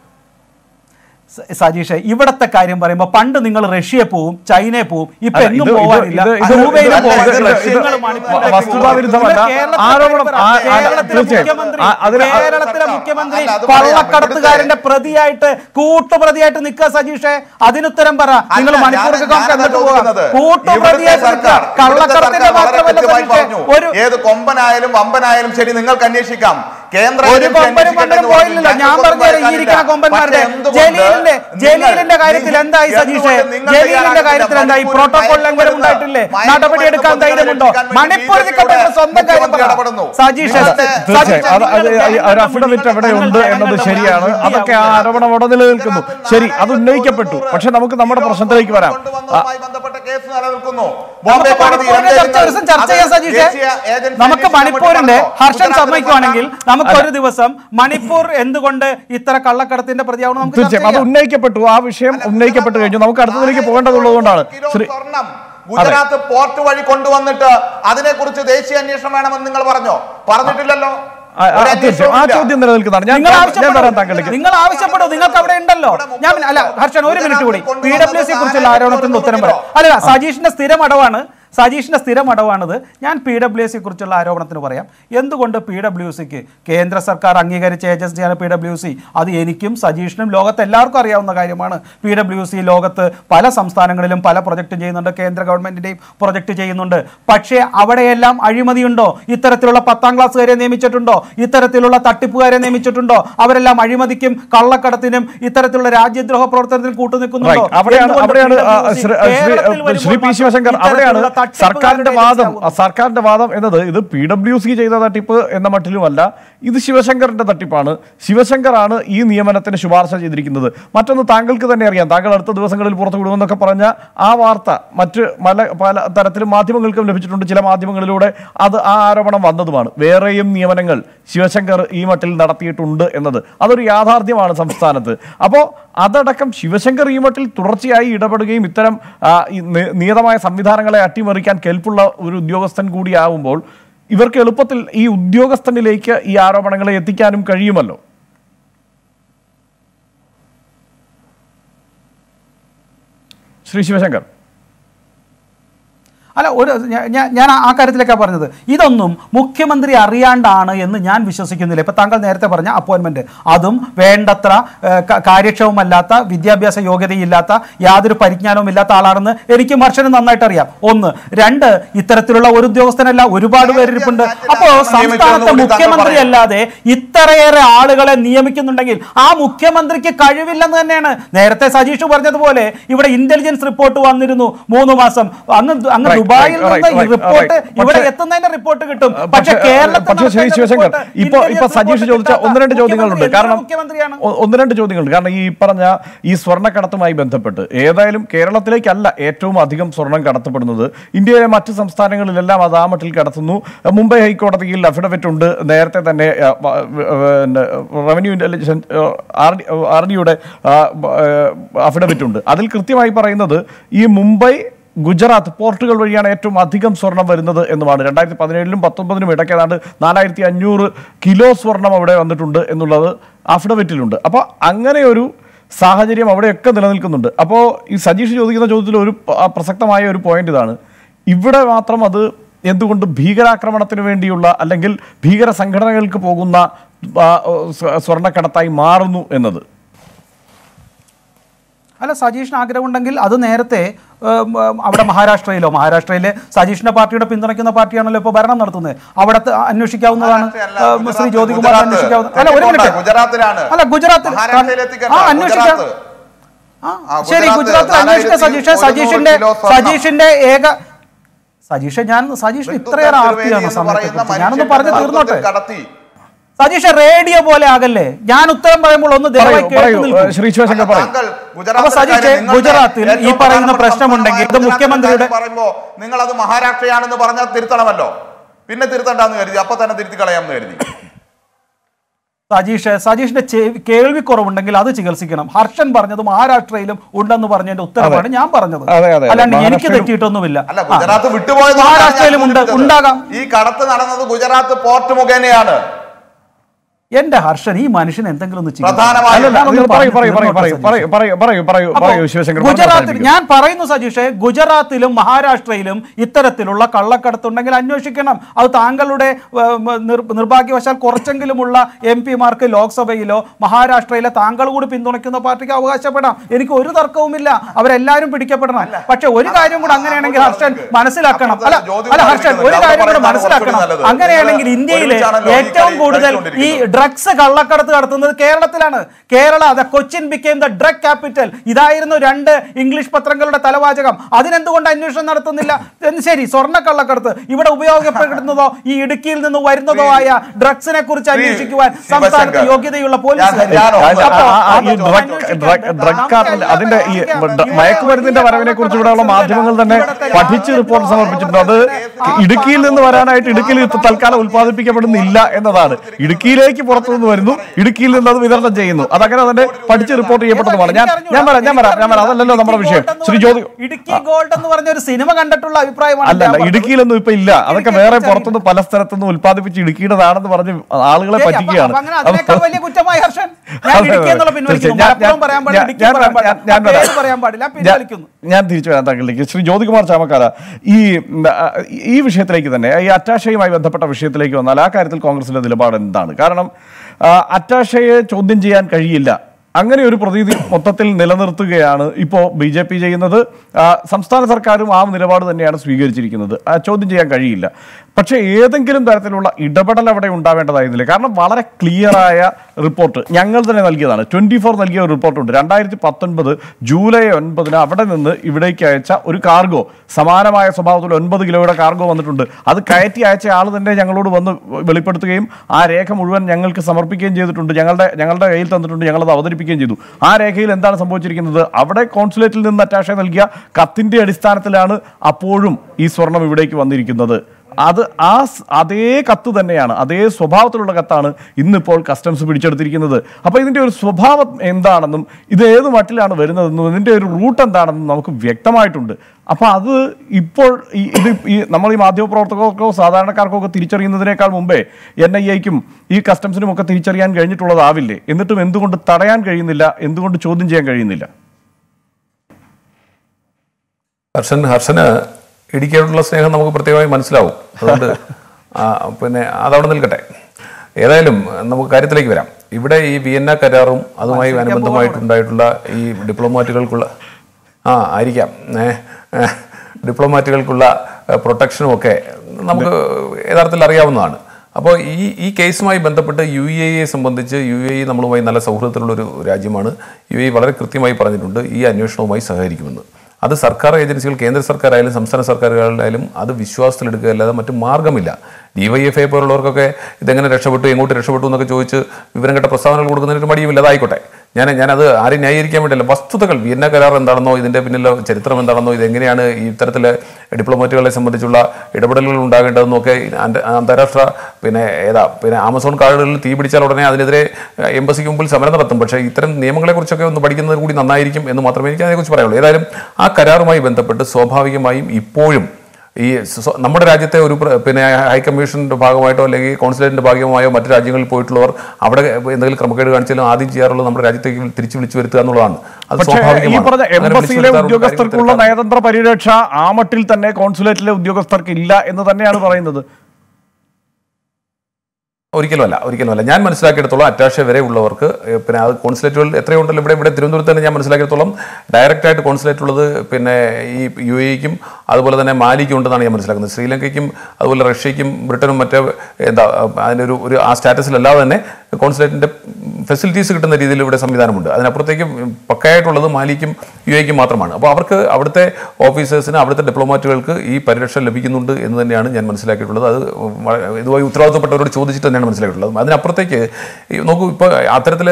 സ- സജീഷ് ഇവിടത്തെ കാര്യം പറയുമ്പോൾ പണ്ട് നിങ്ങൾ റഷ്യയിൽ പോവും ചൈനയിൽ പോവും ഇപ്പൊ അല്ല, എങ്ങും ഇത് ഇത് പോവാനില്ല ഇത് ഇത് ക്യൂബയിലും ഇത് പോവാനില്ല. ഇത് ഇത് നിങ്ങൾ മണിപ്പൂരിലേക്ക് വസ്തുതാവിരുദ്ധമല്ല. നിങ്ങൾ കേരളത്തിലെ ആരോപണം ആ- ആ- കേരളത്തിലെ തീർച്ചയായും. മുഖ്യമന്ത്രി ആ- അതിന് ആ- കേരളത്തിലെ മുഖ്യമന്ത്രി അല്ല, അത് പറയാം. കള്ളക്കടത്തുകാരന്റെ പ്രതിയായിട്ട് കൂട്ടുപ്രതിയായിട്ട് നിൽക്കുക സജീഷെ അതിനുത്തരം പറ നിങ്ങൾ അല്ല, മണിപ്പൂർക്ക് ഞാൻ- ഞാനതാ എന്നിട്ട് പോകാം ചോദിക്കുന്നത്. കൂട്ടുപ്രതിയായിട്ട് ഇവിടുത്തെ നിൽക്കുക സർക്കാർ- ഇവിടുത്തെ കള്ളക്കടത്തിന്റെ സർക്കാർ വളരെ മാത്രമല്ല കൃത്യമായി സജീഷെ പറഞ്ഞു. ഒരു ഏത് കൊമ്പനായാലും വമ്പനായാലും ശരി നിങ്ങൾക്ക് അന്വേഷിക്കാം കേന്ദ്ര ഒരു ഏജൻസി കൊമ്പനും അന്വേഷിക്കട്ടെ കൊമ്പനും എന്ന് പറഞ്ഞു. പോയില്ലല്ലോ ഞാൻ ഞങ്ങൾക്കൊന്നും പറഞ്ഞ ഈ പറയാനില്ല. ഇരിക്കുന്ന കൊമ്പന്മാരുടെ പക്ഷേ എന്തുകൊണ്ട് ജലീലിന്റെ നിങ്ങൾ- ജലീലിന്റെ കാര്യത്തിൽ എന്തായി സജീഷെ എന്തുകൊണ്ട് നിങ്ങൾ ജലീലിന്റെ തയ്യാറാകുന്നില്ല? കാര്യത്തിൽ എന്തായി മണിപ്പൂരിൽ പ്രോട്ടോകോൾ ലംഘനം മയക്കുമരുന്ന് ഉണ്ടായിട്ടില്ലേ മയക്കുമരുന്ന് നടപടി എടുക്കാൻ പ്രതികളെ ധൈര്യമുണ്ടോ രക്ഷിക്കാൻ വേണ്ടി മണിപ്പൂരിൽ BJP കണ്ടോ യുടെ സ്വന്തം കാര്യം പറ മുഖ്യമന്ത്രി ഇടപെടുന്നു. സജീഷ് നിങ്ങളുടെ- തീർച്ചയായും അത് അത് ഈ ഒരു അഫിഡവിറ്റ് അവിടെ ഉണ്ട് എന്നത് ശരിയാണ് അതൊക്കെ ആ ആരോപണം അവിടെ നിലനിൽക്കുന്നു ശരി അത് ഉന്നയിക്കപ്പെട്ടു പക്ഷെ നമുക്ക് നമ്മുടെ പ്രശ്നത്തിലേക്ക് വരാം ആ, കൊണ്ടുവന്നതുമായി ബന്ധപ്പെട്ട കേസ് നിലനിൽക്കുന്നു നമുക്ക് ബോംബെ കോടതി മണിപ്പൂരിന്റെ രണ്ട് ചർച്ച ഒരു ദിവസം ചർച്ച ചെയ്യാം അത് സജീഷ് ദേശീയ ഏജൻസി നമുക്ക് അന്വേഷിക്കാൻ വേണ്ടി മണിപ്പൂരിന്റെ പറഞ്ഞോ? ഹർഷൻ ഗുജറാത്തിലെ സമ്മതിക്കുവാണെങ്കിൽ സർക്കാർ- നമുക്ക് ഒരു ദിവസം മണിപ്പൂർ എന്തുകൊണ്ട് ഇത്ര കള്ളക്കടത്തിന്റെ പ്രതിയാവണം നമുക്ക് ചർച്ച തീർച്ചയായും അത് ചെയ്യാം ഉന്നയിക്കപ്പെട്ടു ആ വിഷയം ഉന്നയിക്കപ്പെട്ടു കഴിഞ്ഞു നമുക്ക് അടുത്തതിലേക്ക് പോകേണ്ടതുള്ളതുകൊണ്ടാണ് കിലോ ശ്രീ സ്വർണം ഗുജറാത്ത് പോർട്ട് വഴി കൊണ്ടുവന്നിട്ട് അതിനെക്കുറിച്ച് ദേശീയ അന്വേഷണം വേണമെന്ന് നിങ്ങൾ പറഞ്ഞോ പറഞ്ഞിട്ടില്ലല്ലോ ആ, ആ, ഒരു തീർച്ചയായും ആ അന്വേഷണവും ചോദ്യം നിലനിൽക്കുന്നതാണ് ഞാൻ നിങ്ങൾ ഞാൻ ആവശ്യപ്പെടൂ. തരാം താങ്കളിലേക്ക് നിങ്ങൾ ആവശ്യപ്പെടൂ നിങ്ങൾക്ക് അവിടെ ഉണ്ടല്ലോ ഞാൻ അല്ല ഹർഷൻ ഒരു മിനിറ്റ് കൂടി പി ഡബ്ല്യു സി കുറിച്ചുള്ള ആരോപണത്തിന്റെ ഉത്തരം പറയാം അല്ല സജീഷിന്റെ സ്ഥിരം അടവാണ് സജീഷിന്റെ സ്ഥിരം അടവാണിത് ഞാൻ പി ഡബ്ല്യു സി കുറിച്ചുള്ള ആരോപണത്തിന് പറയാം എന്തുകൊണ്ട് പി ഡബ്ല്യു സിക്ക് കേന്ദ്ര സർക്കാർ അംഗീകരിച്ച ഏജൻസിയാണ് പി ഡബ്ല്യു സി അത് എനിക്കും സജീഷിനും ലോകത്ത് എല്ലാവർക്കും അറിയാവുന്ന കാര്യമാണ് പി ഡബ്ല്യു സി ലോകത്ത് പല സംസ്ഥാനങ്ങളിലും പല പ്രൊജക്ട് ചെയ്യുന്നുണ്ട് കേന്ദ്ര ഗവൺമെന്റിന്റെയും പ്രൊജക്ട് ചെയ്യുന്നുണ്ട് പക്ഷേ അവിടെയെല്ലാം അഴിമതിയുണ്ടോ ഇത്തരത്തിലുള്ള പത്താം ക്ലാസ്സുകാരെ നിയമിച്ചിട്ടുണ്ടോ ഇത്തരത്തിലുള്ള തട്ടിപ്പുകാരെ നിയമിച്ചിട്ടുണ്ടോ അവരെല്ലാം അഴിമതിക്കും കള്ളക്കടത്തിനും ഇത്തരത്തിലുള്ള രാജ്യദ്രോഹ പ്രവർത്തനത്തിനും കൂട്ടുനിൽക്കുന്നുണ്ടോ Right. അവിടെയാണ് എന്തുകൊണ്ട് അവിടെയാണ് ആ, PWC ശ്രീ- ശ്രീ- കേരളത്തിൽ ശ്രീ വരുമ്പോൾ പി ശിവശങ്കർ മാത്രം അവിടെയാണ് ഇത്തരത്തിലുള്ള തട്ടിപ്പുകാരുടെ സർക്കാരിന്റെ വാദം ഏജൻസിയാവുന്നു. ആ സർക്കാരിന്റെ വാദം എന്നത് ഇത് പി ഡബ്ല്യു സി ചെയ്ത തട്ടിപ്പ് എന്ന മട്ടിലുമല്ല ഇത് ശിവശങ്കറിന്റെ തട്ടിപ്പാണ് ശിവശങ്കറാണ് ഈ നിയമനത്തിന് ശുപാർശ ചെയ്തിരിക്കുന്നത് മറ്റൊന്ന് താങ്കൾക്ക് തന്നെ അറിയാം താങ്കൾ അടുത്ത ദിവസങ്ങളിൽ പുറത്തു വിടുമെന്നൊക്കെ പറഞ്ഞ ആ വാർത്ത മറ്റ് പല പല തരത്തിലും മാധ്യമങ്ങൾക്കും ലഭിച്ചിട്ടുണ്ട് ചില മാധ്യമങ്ങളിലൂടെ അത് ആ ആരോപണം വന്നതുമാണ് വേറെയും നിയമനങ്ങൾ ശിവശങ്കർ ഈ മട്ടിൽ നടത്തിയിട്ടുണ്ട് എന്നത് അതൊരു യാഥാർത്ഥ്യമാണ് സംസ്ഥാനത്ത് അപ്പോൾ അതടക്കം ശിവശങ്കർ ഈ മട്ടിൽ തുടർച്ചയായി ഇടപെടുകയും ഇത്തരം ആ, ഈ നി- നിയതമായ സംവിധാനങ്ങളെ അട്ടിമറിക്കാൻ കെൽപ്പുള്ള ഒരു ഉദ്യോഗസ്ഥൻ കൂടിയാവുമ്പോൾ ഇവർക്ക് എളുപ്പത്തിൽ ഈ ഉദ്യോഗസ്ഥനിലേക്ക് ഈ ആരോപണങ്ങളെ എത്തിക്കാനും കഴിയുമല്ലോ ശ്രീ ശിവശങ്കർ അല്ല ഒരു ഞാ- ഞാ- ഞാൻ ആ- ആ കാര്യത്തിലേക്കാണ് പറഞ്ഞത് ഇതൊന്നും മുഖ്യമന്ത്രി അറിയാണ്ടാണ് എന്ന് ഞാൻ വിശ്വസിക്കുന്നില്ല ഇപ്പൊ താങ്കൾ നേരത്തെ പറഞ്ഞ അപ്പോയിന്റ്മെന്റ് അതും വേണ്ടത്ര ഏഹ്, ക- കാര്യക്ഷമമല്ലാത്ത വിദ്യാഭ്യാസ യോഗ്യതയില്ലാത്ത യാതൊരു പരിജ്ഞാനവും ഇല്ലാത്ത ആളാണെന്ന് എനിക്ക് മർഷന് നന്നായിട്ട് അറിയാം ഒന്ന് രണ്ട് ഇത്തരത്തിലുള്ള ഒരു ഉദ്യോഗസ്ഥനല്ല ഒരുപാട് പേരിരിപ്പുണ്ട് അപ്പോ സംസ്ഥാനത്തെ മുഖ്യമന്ത്രി അല്ലാതെ ഇത്രയേറെ ആളുകളെ നിയമിക്കുന്നുണ്ടെങ്കിൽ ആ മുഖ്യമന്ത്രിക്ക് കഴിവില്ലെന്ന് തന്നെയാണ് നേരത്തെ സജീഷ് പറഞ്ഞതുപോലെ ഇവിടെ ഇന്റലിജൻസ് റിപ്പോർട്ട് വന്നിരുന്നു മൂന്ന് മാസം അന്ന് ദു- അങ്ങ് Right, ദുബായിൽ right, നിന്ന് ഈ right, റിപ്പോർട്ട് right. ഇവിടെ പക്ഷേ- എത്തുന്നതിന്റെ റിപ്പോർട്ട് കിട്ടും പക്ഷെ പക്ഷേ കേരളത്തിൽ പക്ഷേ ശ്രീ നടത്തേണ്ട ശിവശങ്കർ report ഇപ്പൊ ഇപ്പൊ intelligence സജീഷ് report ചോദിച്ച കിട്ടാത്ത ഒന്ന് രണ്ട് ചോദ്യങ്ങളുണ്ട് മുഖ്യമന്ത്രി കാരണം എന്ത് മുഖ്യമന്ത്രിയാണ് ഒ- ഒന്ന് രണ്ട് ചോദ്യങ്ങളുണ്ട് കാരണം ഈ പറഞ്ഞ ഈ സ്വർണ്ണക്കടത്തുമായി ബന്ധപ്പെട്ട് ഏതായാലും കേരളത്തിലേക്കല്ല ഏറ്റവും അധികം സ്വർണം കടത്തപ്പെടുന്നത് ഇന്ത്യയിലെ മറ്റ് സംസ്ഥാനങ്ങളിലെല്ലാം അത് ആ മട്ടിൽ കടത്തുന്നു മുംബൈ ഹൈക്കോടതിയിൽ അഫിഡവിറ്റ് ഉണ്ട് നേരത്തെ തന്നെ ആ, വ- പിന്നെ റവന്യൂ ഇന്റലിജൻസ് ആർ ഡിയുടെ അഫിഡവിറ്റ് ഉണ്ട് അതിൽ കൃത്യമായി പറയുന്നത് ഈ മുംബൈ ഗുജറാത്ത് പോർട്ടുകൾ വഴിയാണ് ഏറ്റവും അധികം സ്വർണം വരുന്നത് എന്നുമാണ് രണ്ടായിരത്തി പതിനേഴിലും പത്തൊമ്പതിനും ഇടയ്ക്ക് ഏതാണ്ട് നാലായിരത്തി അഞ്ഞൂറ് കിലോ സ്വർണം അവിടെ വന്നിട്ടുണ്ട് എന്നുള്ളത് അഫിഡവിറ്റിലുണ്ട് അപ്പോൾ അങ്ങനെ ഒരു സാഹചര്യം അവിടെയൊക്കെ നിലനിൽക്കുന്നുണ്ട് അപ്പോൾ ഈ സജീഷ് ചോദിക്കുന്ന ചോദ്യത്തിൽ ഒരു പ- ആ പ്രസക്തമായ ഒരു പോയിന്റ് ഇതാണ് ഇവിടെ മാത്രം അത് എന്തുകൊണ്ട് ഭീകരാക്രമണത്തിന് വേണ്ടിയുള്ള അല്ലെങ്കിൽ ഭീകര സംഘടനകൾക്ക് പോകുന്ന ആ, സ്വ- സ്വർണ്ണക്കടത്തായി മാറുന്നു എന്നത് അല്ല സജീഷിന് ആഗ്രഹമുണ്ടെങ്കിൽ അത് നേരത്തെ ഉം, ഉം, അവിടെ മഹാരാഷ്ട്രയിലോ മഹാരാഷ്ട്രയിലെ സജീഷിന്റെ പാർട്ടിയുടെ പിന്തുണയ്ക്കുന്ന പാർട്ടിയാണല്ലോ ഇപ്പോൾ ഭരണം നടത്തുന്നത് അവിടെ ത- അന്വേഷിക്കാവുന്നതാണ് മഹാരാഷ്ട്രയല്ല, ഉം, ശ്രീ ഗുജറാത്ത്, ജ്യോതികുമാർ ഗുജറാത്ത്. അന്വേഷിക്കാവുന്ന അല്ല ഒരു തെറ്റിപ്പോണ്ട, മിനിറ്റ് ഗുജറാത്തിലാണ്. അല്ല ഗുജറാത്തിൽ മഹാരാഷ്ട്രയിൽ എത്തിക്കണ്ട, ആ അന്വേഷിക്കാം ഗുജറാത്ത്. ആ, ആ, ശരി ഗുജറാത്ത് ഗുജറാത്തിൽ അന്വേഷിക്കാം സജീഷ് നാലായിരത്തി സജീഷിന്റെ കിലോ സ്വർണ്ണം. സജീഷിന്റെ ഏക സജീഷ് ഞാൻ സജീഷിന് ഇത്രയേറെ ആർത്തിയാണ് എന്ന് സമയത്തെ പറയുന്ന കുറിച്ച് ഞാനൊന്ന് മനുഷ്യന്റെ പറഞ്ഞു തീർന്നോട്ടെ നേതൃത്വത്തിൽ കടത്തി സജീഷ് റേഡിയോ പോലെ ആകല്ലേ ഞാൻ ഉത്തരം പറയുമ്പോൾ ഒന്ന് ദയവായി പറയൂ കേട്ടു പറയൂ നിൽക്കൂ. ശ്രീ ശിവശങ്കർ പറയൂ താങ്കൾ അപ്പൊ ഗുജറാത്തിലെ സതീഷേ, കാര്യം നിങ്ങളുടെ ഗുജറാത്തിൽ ഈ ഏറ്റവും പറയുന്ന പ്രധാനപ്പെട്ട പ്രശ്നമുണ്ടെങ്കിൽ ഇത് സംസ്ഥാനമായ മുഖ്യമന്ത്രിയുടെ- ഗുജറാത്തിലെ കാര്യം പറയുമ്പോ നിങ്ങൾ അത് മഹാരാഷ്ട്രയാണെന്ന് പറഞ്ഞാൽ തിരുത്തണമല്ലോ പിന്നെ തിരുത്തണ്ടെന്ന് കരുതി അപ്പൊ തന്നെ തിരുത്തി കളയാമെന്ന് കരുതി സജീഷ് സജീഷിന്റെ ചെ- കേൾവിക്കുറവുണ്ടെങ്കിൽ അത് ചികിത്സിക്കണം ഹർഷൻ പറഞ്ഞത് മഹാരാഷ്ട്രയിലും ഉണ്ടെന്ന് പറഞ്ഞതിന്റെ ഉത്തരവാണ് ഞാൻ പറഞ്ഞത് അതെ, അതെ, അതെ. അല്ലാണ്ട് എനിക്ക് മഹാരാഷ്ട്രയിലും- തെറ്റിയിട്ടൊന്നുമില്ല അല്ല ആ. ഗുജറാത്ത് വിട്ടുപോയത് മഹാരാഷ്ട്രയിലും ഉണ്ട് ഉണ്ടാകാം ഈ കടത്ത് നടന്നത് ഗുജറാത്ത് പോർട്ട് മുഖേനയാണ് എന്റെ ഹർഷൻ ഈ മനുഷ്യൻ എന്തെങ്കിലും ഒന്ന് ചികിത്സിക്കണം. പ്രധാനമായും- അല്ലല്ല ഞാനൊന്ന് നിങ്ങൾ പറയൂ പറഞ്ഞു പറയൂ പറയൂ തീർന്നോട്ടെ പറയൂ സജീഷ്. പറയൂ പറയൂ പറയൂ അപ്പോ പറയൂ ശിവശങ്കർ പറഞ്ഞ് ഗുജറാത്തിൽ അവസാനിപ്പിക്കൂ. ഞാൻ പറയുന്നു സജീഷേ ഗുജറാത്തിലും മഹാരാഷ്ട്രയിലും ഇത്തരത്തിലുള്ള കള്ളക്കടത്തുണ്ടെങ്കിൽ അന്വേഷിക്കണം അത് താങ്കളുടെ ഏർ, നിർ- നിർഭാഗ്യവശാൽ കുറച്ചെങ്കിലുമുള്ള എം പിമാർക്ക് ലോക്സഭയിലോ മഹാരാഷ്ട്രയിലെ താങ്കൾ കൂടി പിന്തുണയ്ക്കുന്ന പാർട്ടിക്ക് അവകാശപ്പെടാം എനിക്ക് ഒരു തർക്കവുമില്ല അവരെല്ലാവരും പിടിക്കപ്പെടണം പക്ഷെ ഒരു കാര്യം കൂടെ അങ്ങനെയാണെങ്കിൽ ഹർഷൻ മനസ്സിലാക്കണം അല്ല അല്ല ഹർഷൻ ഒരു കാര്യം കൂടെ മനസ്സിലാക്കണം അങ്ങനെയാണെങ്കിൽ ഇന്ത്യയിലെ ഏറ്റവും കൂടുതൽ ഈ ഡ്രഗ്സ് കള്ളക്കടത്ത് നടത്തുന്നത് കേരളത്തിലാണ് Kerala the Cochin became the drug capital ഇതായിരുന്നു രണ്ട് ഇംഗ്ലീഷ് പത്രങ്ങളുടെ തലവാചകം അതിനെന്തുകൊണ്ട് അന്വേഷണം നടത്തുന്നില്ല എന്ന് ശരി സ്വർണ്ണ കള്ളക്കടത്ത് ഇവിടെ ഉപയോഗപ്പെടുന്നതോ ഈ ഇടുക്കിയിൽ നിന്ന് വരുന്നതോ ആയ ഡ്രഗ്സിനെ കുറിച്ച് അന്വേഷിക്കുവാൻ സംസ്ഥാനത്ത് യോഗ്യതയുള്ള പോലീസ് ഞാൻ- ഞാൻ ഒന്ന് ആ, ആ, ആ, ഈ അപ്പോ ഡ്രഗ് ഡ്രഗ് ഡ്രഗ് കാർട്ടൽ അതിന്റെ ഈ ഡ്ര- മയക്കുമരുന്നിന്റെ വരവിനെ കുറിച്ച് ഇവിടെയുള്ള മാധ്യമങ്ങൾ തന്നെ പഠിച്ച് റിപ്പോർട്ട് സമർപ്പിച്ചിട്ടുണ്ട് അത് ഇടുക്കിയിൽ നിന്ന് വരാനായിട്ട് ഇടുക്കിയിൽ ഇത് തൽക്കാലം ഉൽപ്പാദിപ്പിക്കപ്പെടുന്നില്ല എന്നതാണ് ഇടുക്കിയിലേക്ക് പുറത്തു നിന്ന് വരുന്നു ഇടുക്കിയിൽ നിന്ന് അത് വിതരണം ചെയ്യുന്നു അതങ്ങനെ തന്നെ പഠിച്ച് റിപ്പോർട്ട് ചെയ്യപ്പെട്ടതുമാണ് ഞാൻ ഞാൻ വരാം ഞാൻ വരാം ഞാൻ വരാം അതല്ലല്ലോ നമ്മുടെ വിഷയം ശ്രീ ജ്യോതി ഇടുക്കി ഗോൾഡ് എന്ന് പറഞ്ഞ ഒരു സിനിമ കണ്ടിട്ടുള്ള അഭിപ്രായമാണ് ഞാൻ അല്ലല്ല പറഞ്ഞത്. ഇടുക്കിയിലൊന്നും ഇപ്പൊ ഇല്ല അതൊക്കെ വേറെ പുറത്തുനിന്ന് പല സ്ഥലത്തുനിന്ന് ഉൽപ്പാദിപ്പിച്ച് ഇടുക്കിയുടേതാണെന്ന് പറഞ്ഞ് ആളുകളെ ശരി, അപ്പൊ- പറ്റിക്കുകയാണ് അപ്പൊ അങ്ങനെ അതിനേക്കാൾ വലിയ കുറ്റമായി ഹർഷൻ ഞാൻ അതെ, ഇടുക്കി എന്നുള്ള അതെ. പിൻവലിക്കുന്നു തീർച്ചയായും. ഞാൻ- മലപ്പുറം പറയാൻ പാടില്ല ഞാൻ- ഇടുക്കി ഞാൻ പറയാൻ പാടില്ല ഞാൻ- ഞാൻ ആ പേര് വരാം. പറയാൻ പാടില്ല ഞാൻ- പിൻവലിക്കുന്നു ഞാൻ തിരിച്ചു വരാൻ താങ്കളിലേക്ക് ശ്രീ ജ്യോതികുമാർ ചാമക്കാല ഈ ഉം, ആ, ഈ വിഷയത്തിലേക്ക് തന്നെ ഈ അറ്റാഷയുമായി ബന്ധപ്പെട്ട വിഷയത്തിലേക്ക് വന്നാൽ ആ കാര്യത്തിൽ കോൺഗ്രസിന്റെ നിലപാട് എന്താണ് കാരണം ആ, അറ്റാഷയെ ചോദ്യം ചെയ്യാൻ കഴിയില്ല അങ്ങനെ ഒരു പ്രതീതി മൊത്തത്തിൽ നിലനിർത്തുകയാണ് ഇപ്പോൾ ബി ജെ പി ചെയ്യുന്നത് ആ, സംസ്ഥാന സർക്കാരും ആ നിലപാട് തന്നെയാണ് സ്വീകരിച്ചിരിക്കുന്നത് ആ, ചോദ്യം ചെയ്യാൻ കഴിയില്ല പക്ഷേ ഏതെങ്കിലും തരത്തിലുള്ള ഇടപെടൽ അവിടെ ഉണ്ടാവേണ്ടതായിരുന്നില്ല കാരണം വളരെ ക്ലിയറായ റിപ്പോർട്ട് ഞങ്ങൾ തന്നെ നൽകിയതാണ് ട്വന്റി ഫോർ നൽകിയ ഒരു റിപ്പോർട്ടുണ്ട് രണ്ടായിരത്തി പത്തൊൻപത് ജൂലൈ ഒൻപതിന് അവിടെ നിന്ന് ഇവിടേക്ക് അയച്ച ഒരു കാർഗോ സമാനമായ സ്വഭാവത്തിൽ ഒൻപത് കിലോയുടെ കാർഗോ വന്നിട്ടുണ്ട് അത് കയറ്റി അയച്ച ആൾ തന്നെ ഞങ്ങളോട് വന്ന് വെളിപ്പെടുത്തുകയും ആ രേഖ മുഴുവൻ ഞങ്ങൾക്ക് സമർപ്പിക്കുകയും ചെയ്തിട്ടുണ്ട് ഞങ്ങളുടെ ഞങ്ങളുടെ കയ്യിൽ തന്നിട്ടുണ്ട് ഞങ്ങളത് അവതരിപ്പിക്കുകയും ചെയ്തു ആ രേഖയിൽ എന്താണ് സംഭവിച്ചിരിക്കുന്നത് അവിടെ കോൺസുലേറ്റിൽ നിന്ന് അറ്റാഷ നൽകിയ കത്തിന്റെ അടിസ്ഥാനത്തിലാണ് അപ്പോഴും ഈ സ്വർണം ഇവിടേക്ക് വന്നിരിക്കുന്നത് അത് ആ സ് അതേ കത്ത് തന്നെയാണ് അതേ സ്വഭാവത്തിലുള്ള കത്താണ് ഇന്നിപ്പോൾ കസ്റ്റംസ് പിടിച്ചെടുത്തിരിക്കുന്നത് അപ്പോൾ ഇതിൻ്റെ ഒരു സ്വഭാവം എന്താണെന്നും ഇത് ഏത് മട്ടിലാണ് വരുന്നതെന്നും ഇതിൻ്റെ ഒരു റൂട്ട് എന്താണെന്നും നമുക്ക് വ്യക്തമായിട്ടുണ്ട് അപ്പോൾ അത് ഇപ്പോൾ ഈ ഇത് ഈ നമ്മൾ ഈ മാധ്യമപ്രവർത്തകർക്കോ സാധാരണക്കാർക്കോ ഒക്കെ തിരിച്ചറിയുന്നതിനേക്കാൾ മുമ്പേ എൻ ഐ എക്കും ഈ കസ്റ്റംസിനും ഒക്കെ തിരിച്ചറിയാൻ കഴിഞ്ഞിട്ടുള്ളതാവില്ലേ എന്നിട്ടും എന്തുകൊണ്ട് തടയാൻ കഴിയുന്നില്ല എന്തുകൊണ്ട് ചോദ്യം ചെയ്യാൻ കഴിയുന്നില്ല ഹർഷൻ ഹർഷന് ഇടിക്കാനുള്ള സ്നേഹം നമുക്ക് പ്രത്യേകമായി മനസ്സിലാവും അതുകൊണ്ട് ആ, പിന്നെ അതവിടെ നിൽക്കട്ടെ ഏതായാലും നമുക്ക് കാര്യത്തിലേക്ക് വരാം ഇവിടെ ഈ വിയന്ന കരാറും അതുമായി അനുബന്ധമായിട്ടുണ്ടായിട്ടുള്ള ഈ ഡിപ്ലോമാറ്റുകൾക്കുള്ള ആ ആയിരിക്കാം ഏ, ഏ, ഡിപ്ലോമാറ്റുകൾക്കുള്ള ഏ, പ്രൊട്ടക്ഷനും ഒക്കെ നമുക്ക് യഥാർത്ഥത്തിൽ അറിയാവുന്നതാണ് അപ്പോൾ ഈ ഈ കേസുമായി ബന്ധപ്പെട്ട് യു എ ഇയെ സംബന്ധിച്ച് യു എ ഇ നമ്മളുമായി നല്ല സൗഹൃദത്തിലുള്ള ഒരു രാജ്യമാണ് യു എ ഇ വളരെ കൃത്യമായി പറഞ്ഞിട്ടുണ്ട് ഈ അന്വേഷണവുമായി സഹകരിക്കുമെന്ന് അത് സർക്കാർ ഏജൻസികൾ കേന്ദ്ര സർക്കാരായാലും സംസ്ഥാന സർക്കാരുകളായാലും അത് വിശ്വാസത്തിലെടുക്കുക അല്ലാതെ മറ്റു മാർഗമില്ല ഡിവൈഎഫ്ഐ പോലുള്ളവർക്കൊക്കെ ഇതെങ്ങനെ രക്ഷപ്പെട്ടു എങ്ങോട്ട് രക്ഷപ്പെട്ടു എന്നൊക്കെ ചോദിച്ച് വിവരം കേട്ട പ്രസ്താവനകൾ കൊടുക്കുന്നതിന് ഒരു മടിയുമില്ല അതായിക്കോട്ടെ ഞാൻ ഞാനത് ആരും ന്യായീകരിക്കാൻ വേണ്ടിയല്ല വസ്തുതകൾ വിയന്ന കരാർ എന്താണെന്നോ ഇതിൻ്റെ പിന്നിലെ ചരിത്രം എന്താണെന്നോ ഇതെങ്ങനെയാണ് ഈ ഇത്തരത്തിലെ ഡിപ്ലോമാറ്റുകളെ സംബന്ധിച്ചുള്ള ഇടപെടലുകൾ ഉണ്ടാകേണ്ടതെന്നൊക്കെ അന്ത- അന്താരാഷ്ട്ര പിന്നെ ഏതാ പിന്നെ ആമസോൺ കാർഡുകളിൽ തീ പിടിച്ചാൽ ഉടനെ അതിനെതിരെ ഏഹ്, എംബസിക്ക് മുമ്പിൽ സമരം നടത്തും പക്ഷേ ഇത്തരം നിയമങ്ങളെക്കുറിച്ചൊക്കെ ഒന്ന് പഠിക്കുന്നത് കൂടി നന്നായിരിക്കും എന്ന് മാത്രമേ എനിക്ക് അതിനെക്കുറിച്ച് പറയുള്ളൂ ഏതായാലും ആ കരാറുമായി ബന്ധപ്പെട്ട് സ്വാഭാവികമായും ഇപ്പോഴും ഈ സ്വ- നമ്മുടെ രാജ്യത്തെ ഒരു പ്ര- പിന്നെ ഹൈക്കമ്മീഷന്റെ ഭാഗമായിട്ടോ അല്ലെങ്കിൽ കോൺസുലേറ്റിന്റെ ഭാഗമായോ മറ്റു രാജ്യങ്ങളിൽ പോയിട്ടുള്ളവർ അവിടെ എന്തെങ്കിലും ക്രമക്കേട് കാണിച്ചാലും ആദ്യം ചെയ്യാറുള്ളത് നമ്മുടെ രാജ്യത്തേക്ക് തിരിച്ചു വിളിച്ചു വരുത്തുക എന്നുള്ളതാണ് അത് പക്ഷേ ഈ സ്വാഭാവികമാണ് പറഞ്ഞ അങ്ങനെ വിളിച്ചു എംബസിയിലെ വരുത്താറുണ്ട്, ഉദ്യോഗസ്ഥർക്കുള്ള കാര്യങ്ങൾ തിരക്കാറുണ്ട്. നയതന്ത്ര പരിരക്ഷ ആ മട്ടിൽ തന്നെ കോൺസുലേറ്റിലെ ഉദ്യോഗസ്ഥർക്ക് ഇല്ല എന്ന് തന്നെയാണ് പറയുന്നത് ഒരിക്കലുമല്ല ഒരിക്കലുമല്ല ഞാൻ മനസ്സിലാക്കിയെടുത്തോളം അറ്റാഷെ വരെ ഉള്ളവർക്ക് ഏഹ്, പിന്നെ അത് കോൺസുലേറ്റുകൾ എത്രയുണ്ടല്ലോ ഇവിടെ ഇവിടെ തിരുവനന്തപുരത്ത് തന്നെ ഞാൻ മനസ്സിലാക്കിയെടുത്തോളം ഡയറക്റ്റ് ആയിട്ട് കോൺസുലേറ്റ് ഉള്ളത് പിന്നെ ഈ യു എക്കും അതുപോലെ തന്നെ മാലിക്കും ഉണ്ടെന്നാണ് ഞാൻ മനസ്സിലാക്കുന്നത് ശ്രീലങ്കയ്ക്കും അതുപോലെ റഷ്യയ്ക്കും ബ്രിട്ടനും മറ്റേ എന്താ അതിൻ്റെ ഒരു ഒരു ആ സ്റ്റാറ്റസിലല്ലാതെ തന്നെ കോൺസുലേറ്റിൻ്റെ ഫെസിലിറ്റീസ് കിട്ടുന്ന രീതിയിൽ ഇവിടെ സംവിധാനമുണ്ട് അതിനപ്പുറത്തേക്ക് പക്കയായിട്ടുള്ളത് മാലിക്കും യു എക്കും മാത്രമാണ് അപ്പോൾ അവർക്ക് അവിടുത്തെ ഓഫീസേഴ്സിന് അവിടുത്തെ ഡിപ്ലോമാറ്റുകൾക്ക് ഈ പരിരക്ഷ ലഭിക്കുന്നുണ്ട് എന്ന് തന്നെയാണ് ഞാൻ മനസ്സിലാക്കിയിട്ടുള്ളത് അത് വള- ഇതുമായി ഉത്തരവാദിത്തപ്പെട്ടവരോട് ചോദിച്ചിട്ട് തന്നെയാണ് മനസ്സിലാക്കിയിട്ടുള്ളത് അതിനപ്പുറത്തേക്ക് ഈ നോക്കൂ ഇപ്പോൾ അത്തരത്തിൽ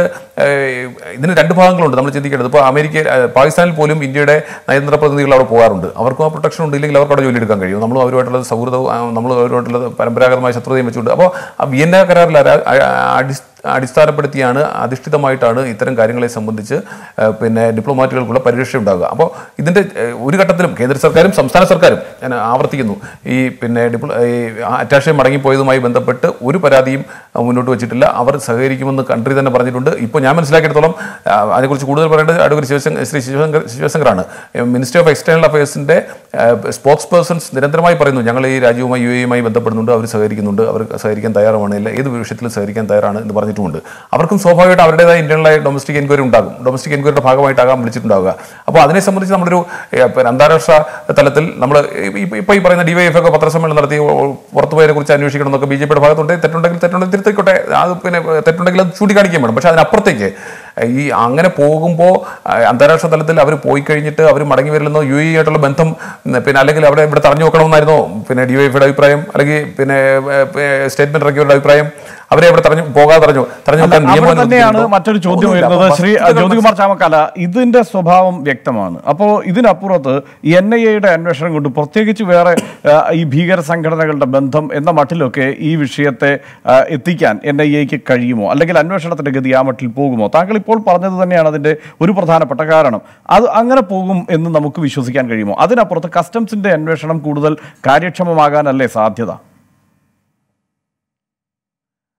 ഇതിന് രണ്ട് ഭാഗങ്ങളുണ്ട് നമ്മൾ ചിന്തിക്കേണ്ടത് ഇപ്പോൾ അമേരിക്ക ഏഹ്, പാകിസ്ഥാനിൽ പോലും ഇന്ത്യയുടെ നയതന്ത്ര പ്രതിനിധികൾ അവിടെ പോകാറുണ്ട് അവർക്കും ആ പ്രൊട്ടക്ഷൻ ഉണ്ട് ഇല്ലെങ്കിൽ അവർക്ക് അവിടെ ജോലി എടുക്കാൻ കഴിയും നമ്മൾ അവരുമായിട്ടുള്ള സൗഹൃദവും ആ, നമ്മൾ അവരുമായിട്ടുള്ള പരമ്പരാഗതമായ ശത്രുതയും വെച്ചുകൊണ്ട് അപ്പോൾ ആ വിയന്ന കരാറിൽ അര- അ- അടിസ്ഥ അടിസ്ഥാനപ്പെടുത്തിയാണ് അധിഷ്ഠിതമായിട്ടാണ് ഇത്തരം കാര്യങ്ങളെ സംബന്ധിച്ച് ഏഹ്, പിന്നെ ഡിപ്ലോമാറ്റുകൾക്കുള്ള പരിരക്ഷ ഉണ്ടാകുക അപ്പോൾ ഇതിൻ്റെ ഏഹ്, ഒരു ഘട്ടത്തിലും കേന്ദ്ര സർക്കാരും സംസ്ഥാന സർക്കാരും ഞാൻ ആവർത്തിക്കുന്നു ഈ പിന്നെ ഡിപ്ലോ ഈ അറ്റാഷെ മടങ്ങിപ്പോയതുമായി ബന്ധപ്പെട്ട് ഒരു പരാതിയും അഹ്, മുന്നോട്ട് വെച്ചിട്ടില്ല അവർ സഹകരിക്കുമെന്ന് കൺട്രി തന്നെ പറഞ്ഞിട്ടുണ്ട് ഇപ്പോൾ ഞാൻ മനസ്സിലാക്കിയിടത്തോളം ആ, അതിനെക്കുറിച്ച് കൂടുതൽ പറയേണ്ടത് അഡ്വക്കേറ്റ് ശിവശങ്കർ ശ്രീ ശിവശങ്കർ ശിവശങ്കറാണ് മിനിസ്ട്രി ഓഫ് എക്സ്റ്റേണൽ അഫയേഴ്സിൻ്റെ സ്പോക്സ് പേഴ്സൺസ് നിരന്തരമായി പറയുന്നു ഞങ്ങൾ ഈ രാജ്യവുമായി യു എയുമായി ബന്ധപ്പെടുന്നുണ്ട് അവർ സഹകരിക്കുന്നുണ്ട് അവർ സഹകരിക്കാൻ തയ്യാറുമാണ് ഇല്ല ഏത് വിഷയത്തിലും സഹകരിക്കാൻ തയ്യാറാണ് എന്ന് പറഞ്ഞിട്ടുമുണ്ട് അവർക്കും സ്വാഭാവികമായിട്ട് അവരുടേതായ ഇന്റേണലായ ഡൊമസ്റ്റിക് എൻക്വയറി ഉണ്ടാകും ഡൊമസ്റ്റിക് എൻക്വയറിയുടെ ഭാഗമായിട്ടാകാം വിളിച്ചിട്ടുണ്ടാവുക അപ്പോൾ അതിനെ സംബന്ധിച്ച് നമ്മളൊരു ഏഹ്, പിന്നെ അന്താരാഷ്ട്ര തലത്തിൽ നമ്മൾ ഇപ്പോൾ ഈ പറയുന്ന ഡിവൈഎഫ് ഒക്കെ പത്രസമ്മേളനം നടത്തി പുറത്തുപോയതിനെ കുറിച്ച് അന്വേഷിക്കണം എന്നൊക്കെ ബി ജെ പിയുടെ ഭാഗത്തുണ്ട് തെറ്റുണ്ടെങ്കിൽ തെറ്റുണ്ടെങ്കിൽ തിരുത്തിക്കോട്ടെ അത് പിന്നെ തെറ്റുണ്ടെങ്കിൽ അത് ചൂണ്ടിക്കാണിക്കുകയും വേണം പക്ഷേ അതിനപ്പുറത്തേക്ക് ഈ അങ്ങനെ പോകുമ്പോൾ അന്താരാഷ്ട്ര തലത്തിൽ അവർ പോയി കഴിഞ്ഞിട്ട് അവർ മടങ്ങി വരില്ലെന്നോ യു എ ആയിട്ടുള്ള ബന്ധം ഉം, പിന്നെ അല്ലെങ്കിൽ അവിടെ ഇവിടെ തടഞ്ഞു വെക്കണമെന്നായിരുന്നോ പിന്നെ ഡി വൈ എഫിയുടെ അഭിപ്രായം അല്ലെങ്കിൽ പിന്നെ സ്റ്റേറ്റ്മെന്റ് ഇറക്കിയവരുടെ അഭിപ്രായം അവരെ അവിടെ തടഞ്ഞു പോകാതെ തടഞ്ഞു തടഞ്ഞു വെക്കാൻ അവിടെ നിയമം തന്നെയാണ് അനുവദിക്കുന്നുണ്ടോ? മറ്റൊരു ചോദ്യം ഒന്നുമില്ല. വരുന്നത് അപ്പോൾ ശ്രീ വസ്തുതകൾ ജ്യോതികുമാർ ചാമക്കാല ഇതിന്റെ സ്വഭാവം വ്യക്തമാണ് അപ്പോൾ ഇതിനപ്പുറത്ത് എൻ ഐ എയുടെ അന്വേഷണം കൊണ്ട് പ്രത്യേകിച്ച് വേറെ ആ, ഈ ഭീകര സംഘടനകളുടെ ബന്ധം എന്ന മട്ടിലൊക്കെ ഈ വിഷയത്തെ ആ, എത്തിക്കാൻ എൻ ഐ എക്ക് കഴിയുമോ അല്ലെങ്കിൽ അന്വേഷണത്തിന്റെ ഗതി ആ മട്ടിൽ പോകുമോ താങ്കൾ ഇപ്പോൾ പറഞ്ഞത് തന്നെയാണ് അതിന്റെ ഒരു പ്രധാനപ്പെട്ട കാരണം അത് അങ്ങനെ പോകും എന്ന് നമുക്ക് വിശ്വസിക്കാൻ കഴിയുമോ അതിനപ്പുറത്ത് കസ്റ്റംസിന്റെ അന്വേഷണം കൂടുതൽ കാര്യക്ഷമമാകാനല്ലേ സാധ്യത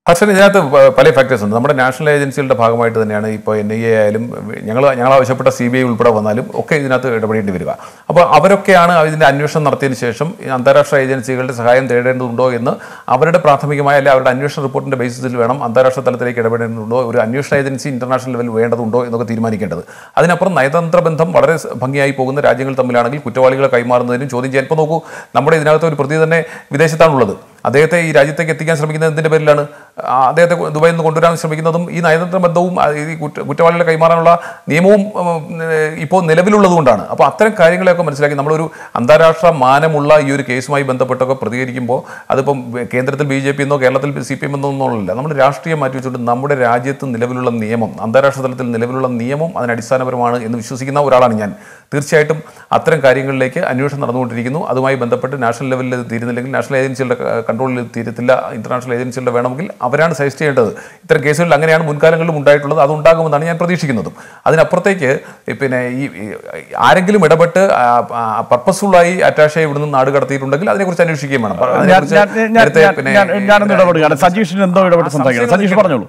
ഹർഷൻ ഇതിനകത്ത് പ- പല ഫാക്ടേഴ്സ് ഉണ്ട് നമ്മുടെ നാഷണൽ ഏജൻസികളുടെ ഭാഗമായിട്ട് തന്നെയാണ് ഇപ്പോൾ എൻ ഐ എ ആയാലും ഞങ്ങൾ ഞങ്ങൾ ആവശ്യപ്പെട്ട സി ബി ഐ ഉൾപ്പെടെ വന്നാലും ഒക്കെ ഇതിനകത്ത് ഇടപെടേണ്ടി വരിക അപ്പോൾ അവരൊക്കെയാണ് ഇതിൻ്റെ അന്വേഷണം നടത്തിയതിന് ശേഷം ഈ അന്താരാഷ്ട്ര ഏജൻസികളുടെ സഹായം തേടേണ്ടതുണ്ടോ എന്ന് അവരുടെ പ്രാഥമികമായ അല്ലെങ്കിൽ അവരുടെ അന്വേഷണ റിപ്പോർട്ടിൻ്റെ ബേസിസിൽ വേണം അന്താരാഷ്ട്ര തലത്തിലേക്ക് ഇടപെടേണ്ടതുണ്ടോ ഒരു അന്വേഷണ ഏജൻസി ഇന്റർനാഷണൽ ലെവൽ വേണ്ടതുണ്ടോ എന്നൊക്കെ തീരുമാനിക്കേണ്ടത് അതിനപ്പുറം നയതന്ത്ര ബന്ധം വളരെ സ- ഭംഗിയായി പോകുന്ന രാജ്യങ്ങൾ തമ്മിലാണെങ്കിൽ കുറ്റവാളികളെ കൈമാറുന്നതിനും ചോദ്യം ചെയ്യാൻ ഇപ്പോൾ നോക്കൂ നമ്മുടെ ഇതിനകത്ത് ഒരു പ്രതി തന്നെ വിദേശത്താണുള്ളത് അദ്ദേഹത്തെ ഈ രാജ്യത്തേക്ക് എത്തിക്കാൻ ശ്രമിക്കുന്നത് എന്തിന്റെ പേരിലാണ് ആ, അദ്ദേഹത്തെ കൊ- ദുബായിൽ നിന്ന് കൊണ്ടുവരാൻ ശ്രമിക്കുന്നതും ഈ നയതന്ത്ര ബന്ധവും ആ, ഈ കുറ്റ- കുറ്റവാളികളെ കൈമാറാനുള്ള നിയമവും ഉം, ഏഹ്, ഇപ്പോൾ നിലവിലുള്ളതുകൊണ്ടാണ് അപ്പോൾ അത്തരം കാര്യങ്ങളെയൊക്കെ മനസ്സിലാക്കി നമ്മളൊരു അന്താരാഷ്ട്ര മാനമുള്ള ഈ ഒരു കേസുമായി ബന്ധപ്പെട്ടൊക്കെ പ്രതികരിക്കുമ്പോൾ അതിപ്പം കേന്ദ്രത്തിൽ ബി ജെ പി എന്നോ കേരളത്തിൽ സി പി എം എന്നോ ഒന്നുമല്ല നമ്മൾ രാഷ്ട്രീയം മാറ്റി വെച്ചുകൊണ്ട് നമ്മുടെ രാജ്യത്ത് നിലവിലുള്ള നിയമം അന്താരാഷ്ട്ര തലത്തിൽ നിലവിലുള്ള നിയമം അതിന് അടിസ്ഥാനപരമാണ് എന്ന് വിശ്വസിക്കുന്ന ഒരാളാണ് ഞാൻ തീർച്ചയായിട്ടും അത്തരം കാര്യങ്ങളിലേക്ക് അന്വേഷണം നടന്നുകൊണ്ടിരിക്കുന്നു അതുമായി ബന്ധപ്പെട്ട് നാഷണൽ ലെവലിൽ ഇത് തീരുന്നില്ലെങ്കിൽ നാഷണൽ ഏജൻസികളുടെ ക- കൺട്രോളിൽ തീരത്തില്ല ഇന്റർനാഷണൽ ഏജൻസികളുടെ വേണമെങ്കിൽ അവരാണ് സജസ്റ്റ് ചെയ്യേണ്ടത് ഇത്തരം കേസുകളിൽ അങ്ങനെയാണ് മുൻകാലങ്ങളിലും ഉണ്ടായിട്ടുള്ളത് അതുണ്ടാകുമെന്നാണ് ഞാൻ പ്രതീക്ഷിക്കുന്നതും അതിനപ്പുറത്തേക്ക് ഈ പിന്നെ ഈ ഈ ആരെങ്കിലും ഇടപെട്ട് പർപ്പസ്ഫുള്ളായി അറ്റാഷെ ഇവിടുന്ന് നാട് കടത്തിയിട്ടുണ്ടെങ്കിൽ അതിനെക്കുറിച്ച് അന്വേഷിക്കുകയും വേണം ഞാൻ- അതിനെക്കുറിച്ച് ഞാൻ- ഞാൻ- നേരത്തെ ഞാൻ- പിന്നെ ഞാൻ- ഞാനൊന്ന് ഇടപെടുകയാണ് സജീഷിന് എന്തോ ഇടപെട്ട് സംസാരിക്കണം സജീഷ് പറഞ്ഞോളൂ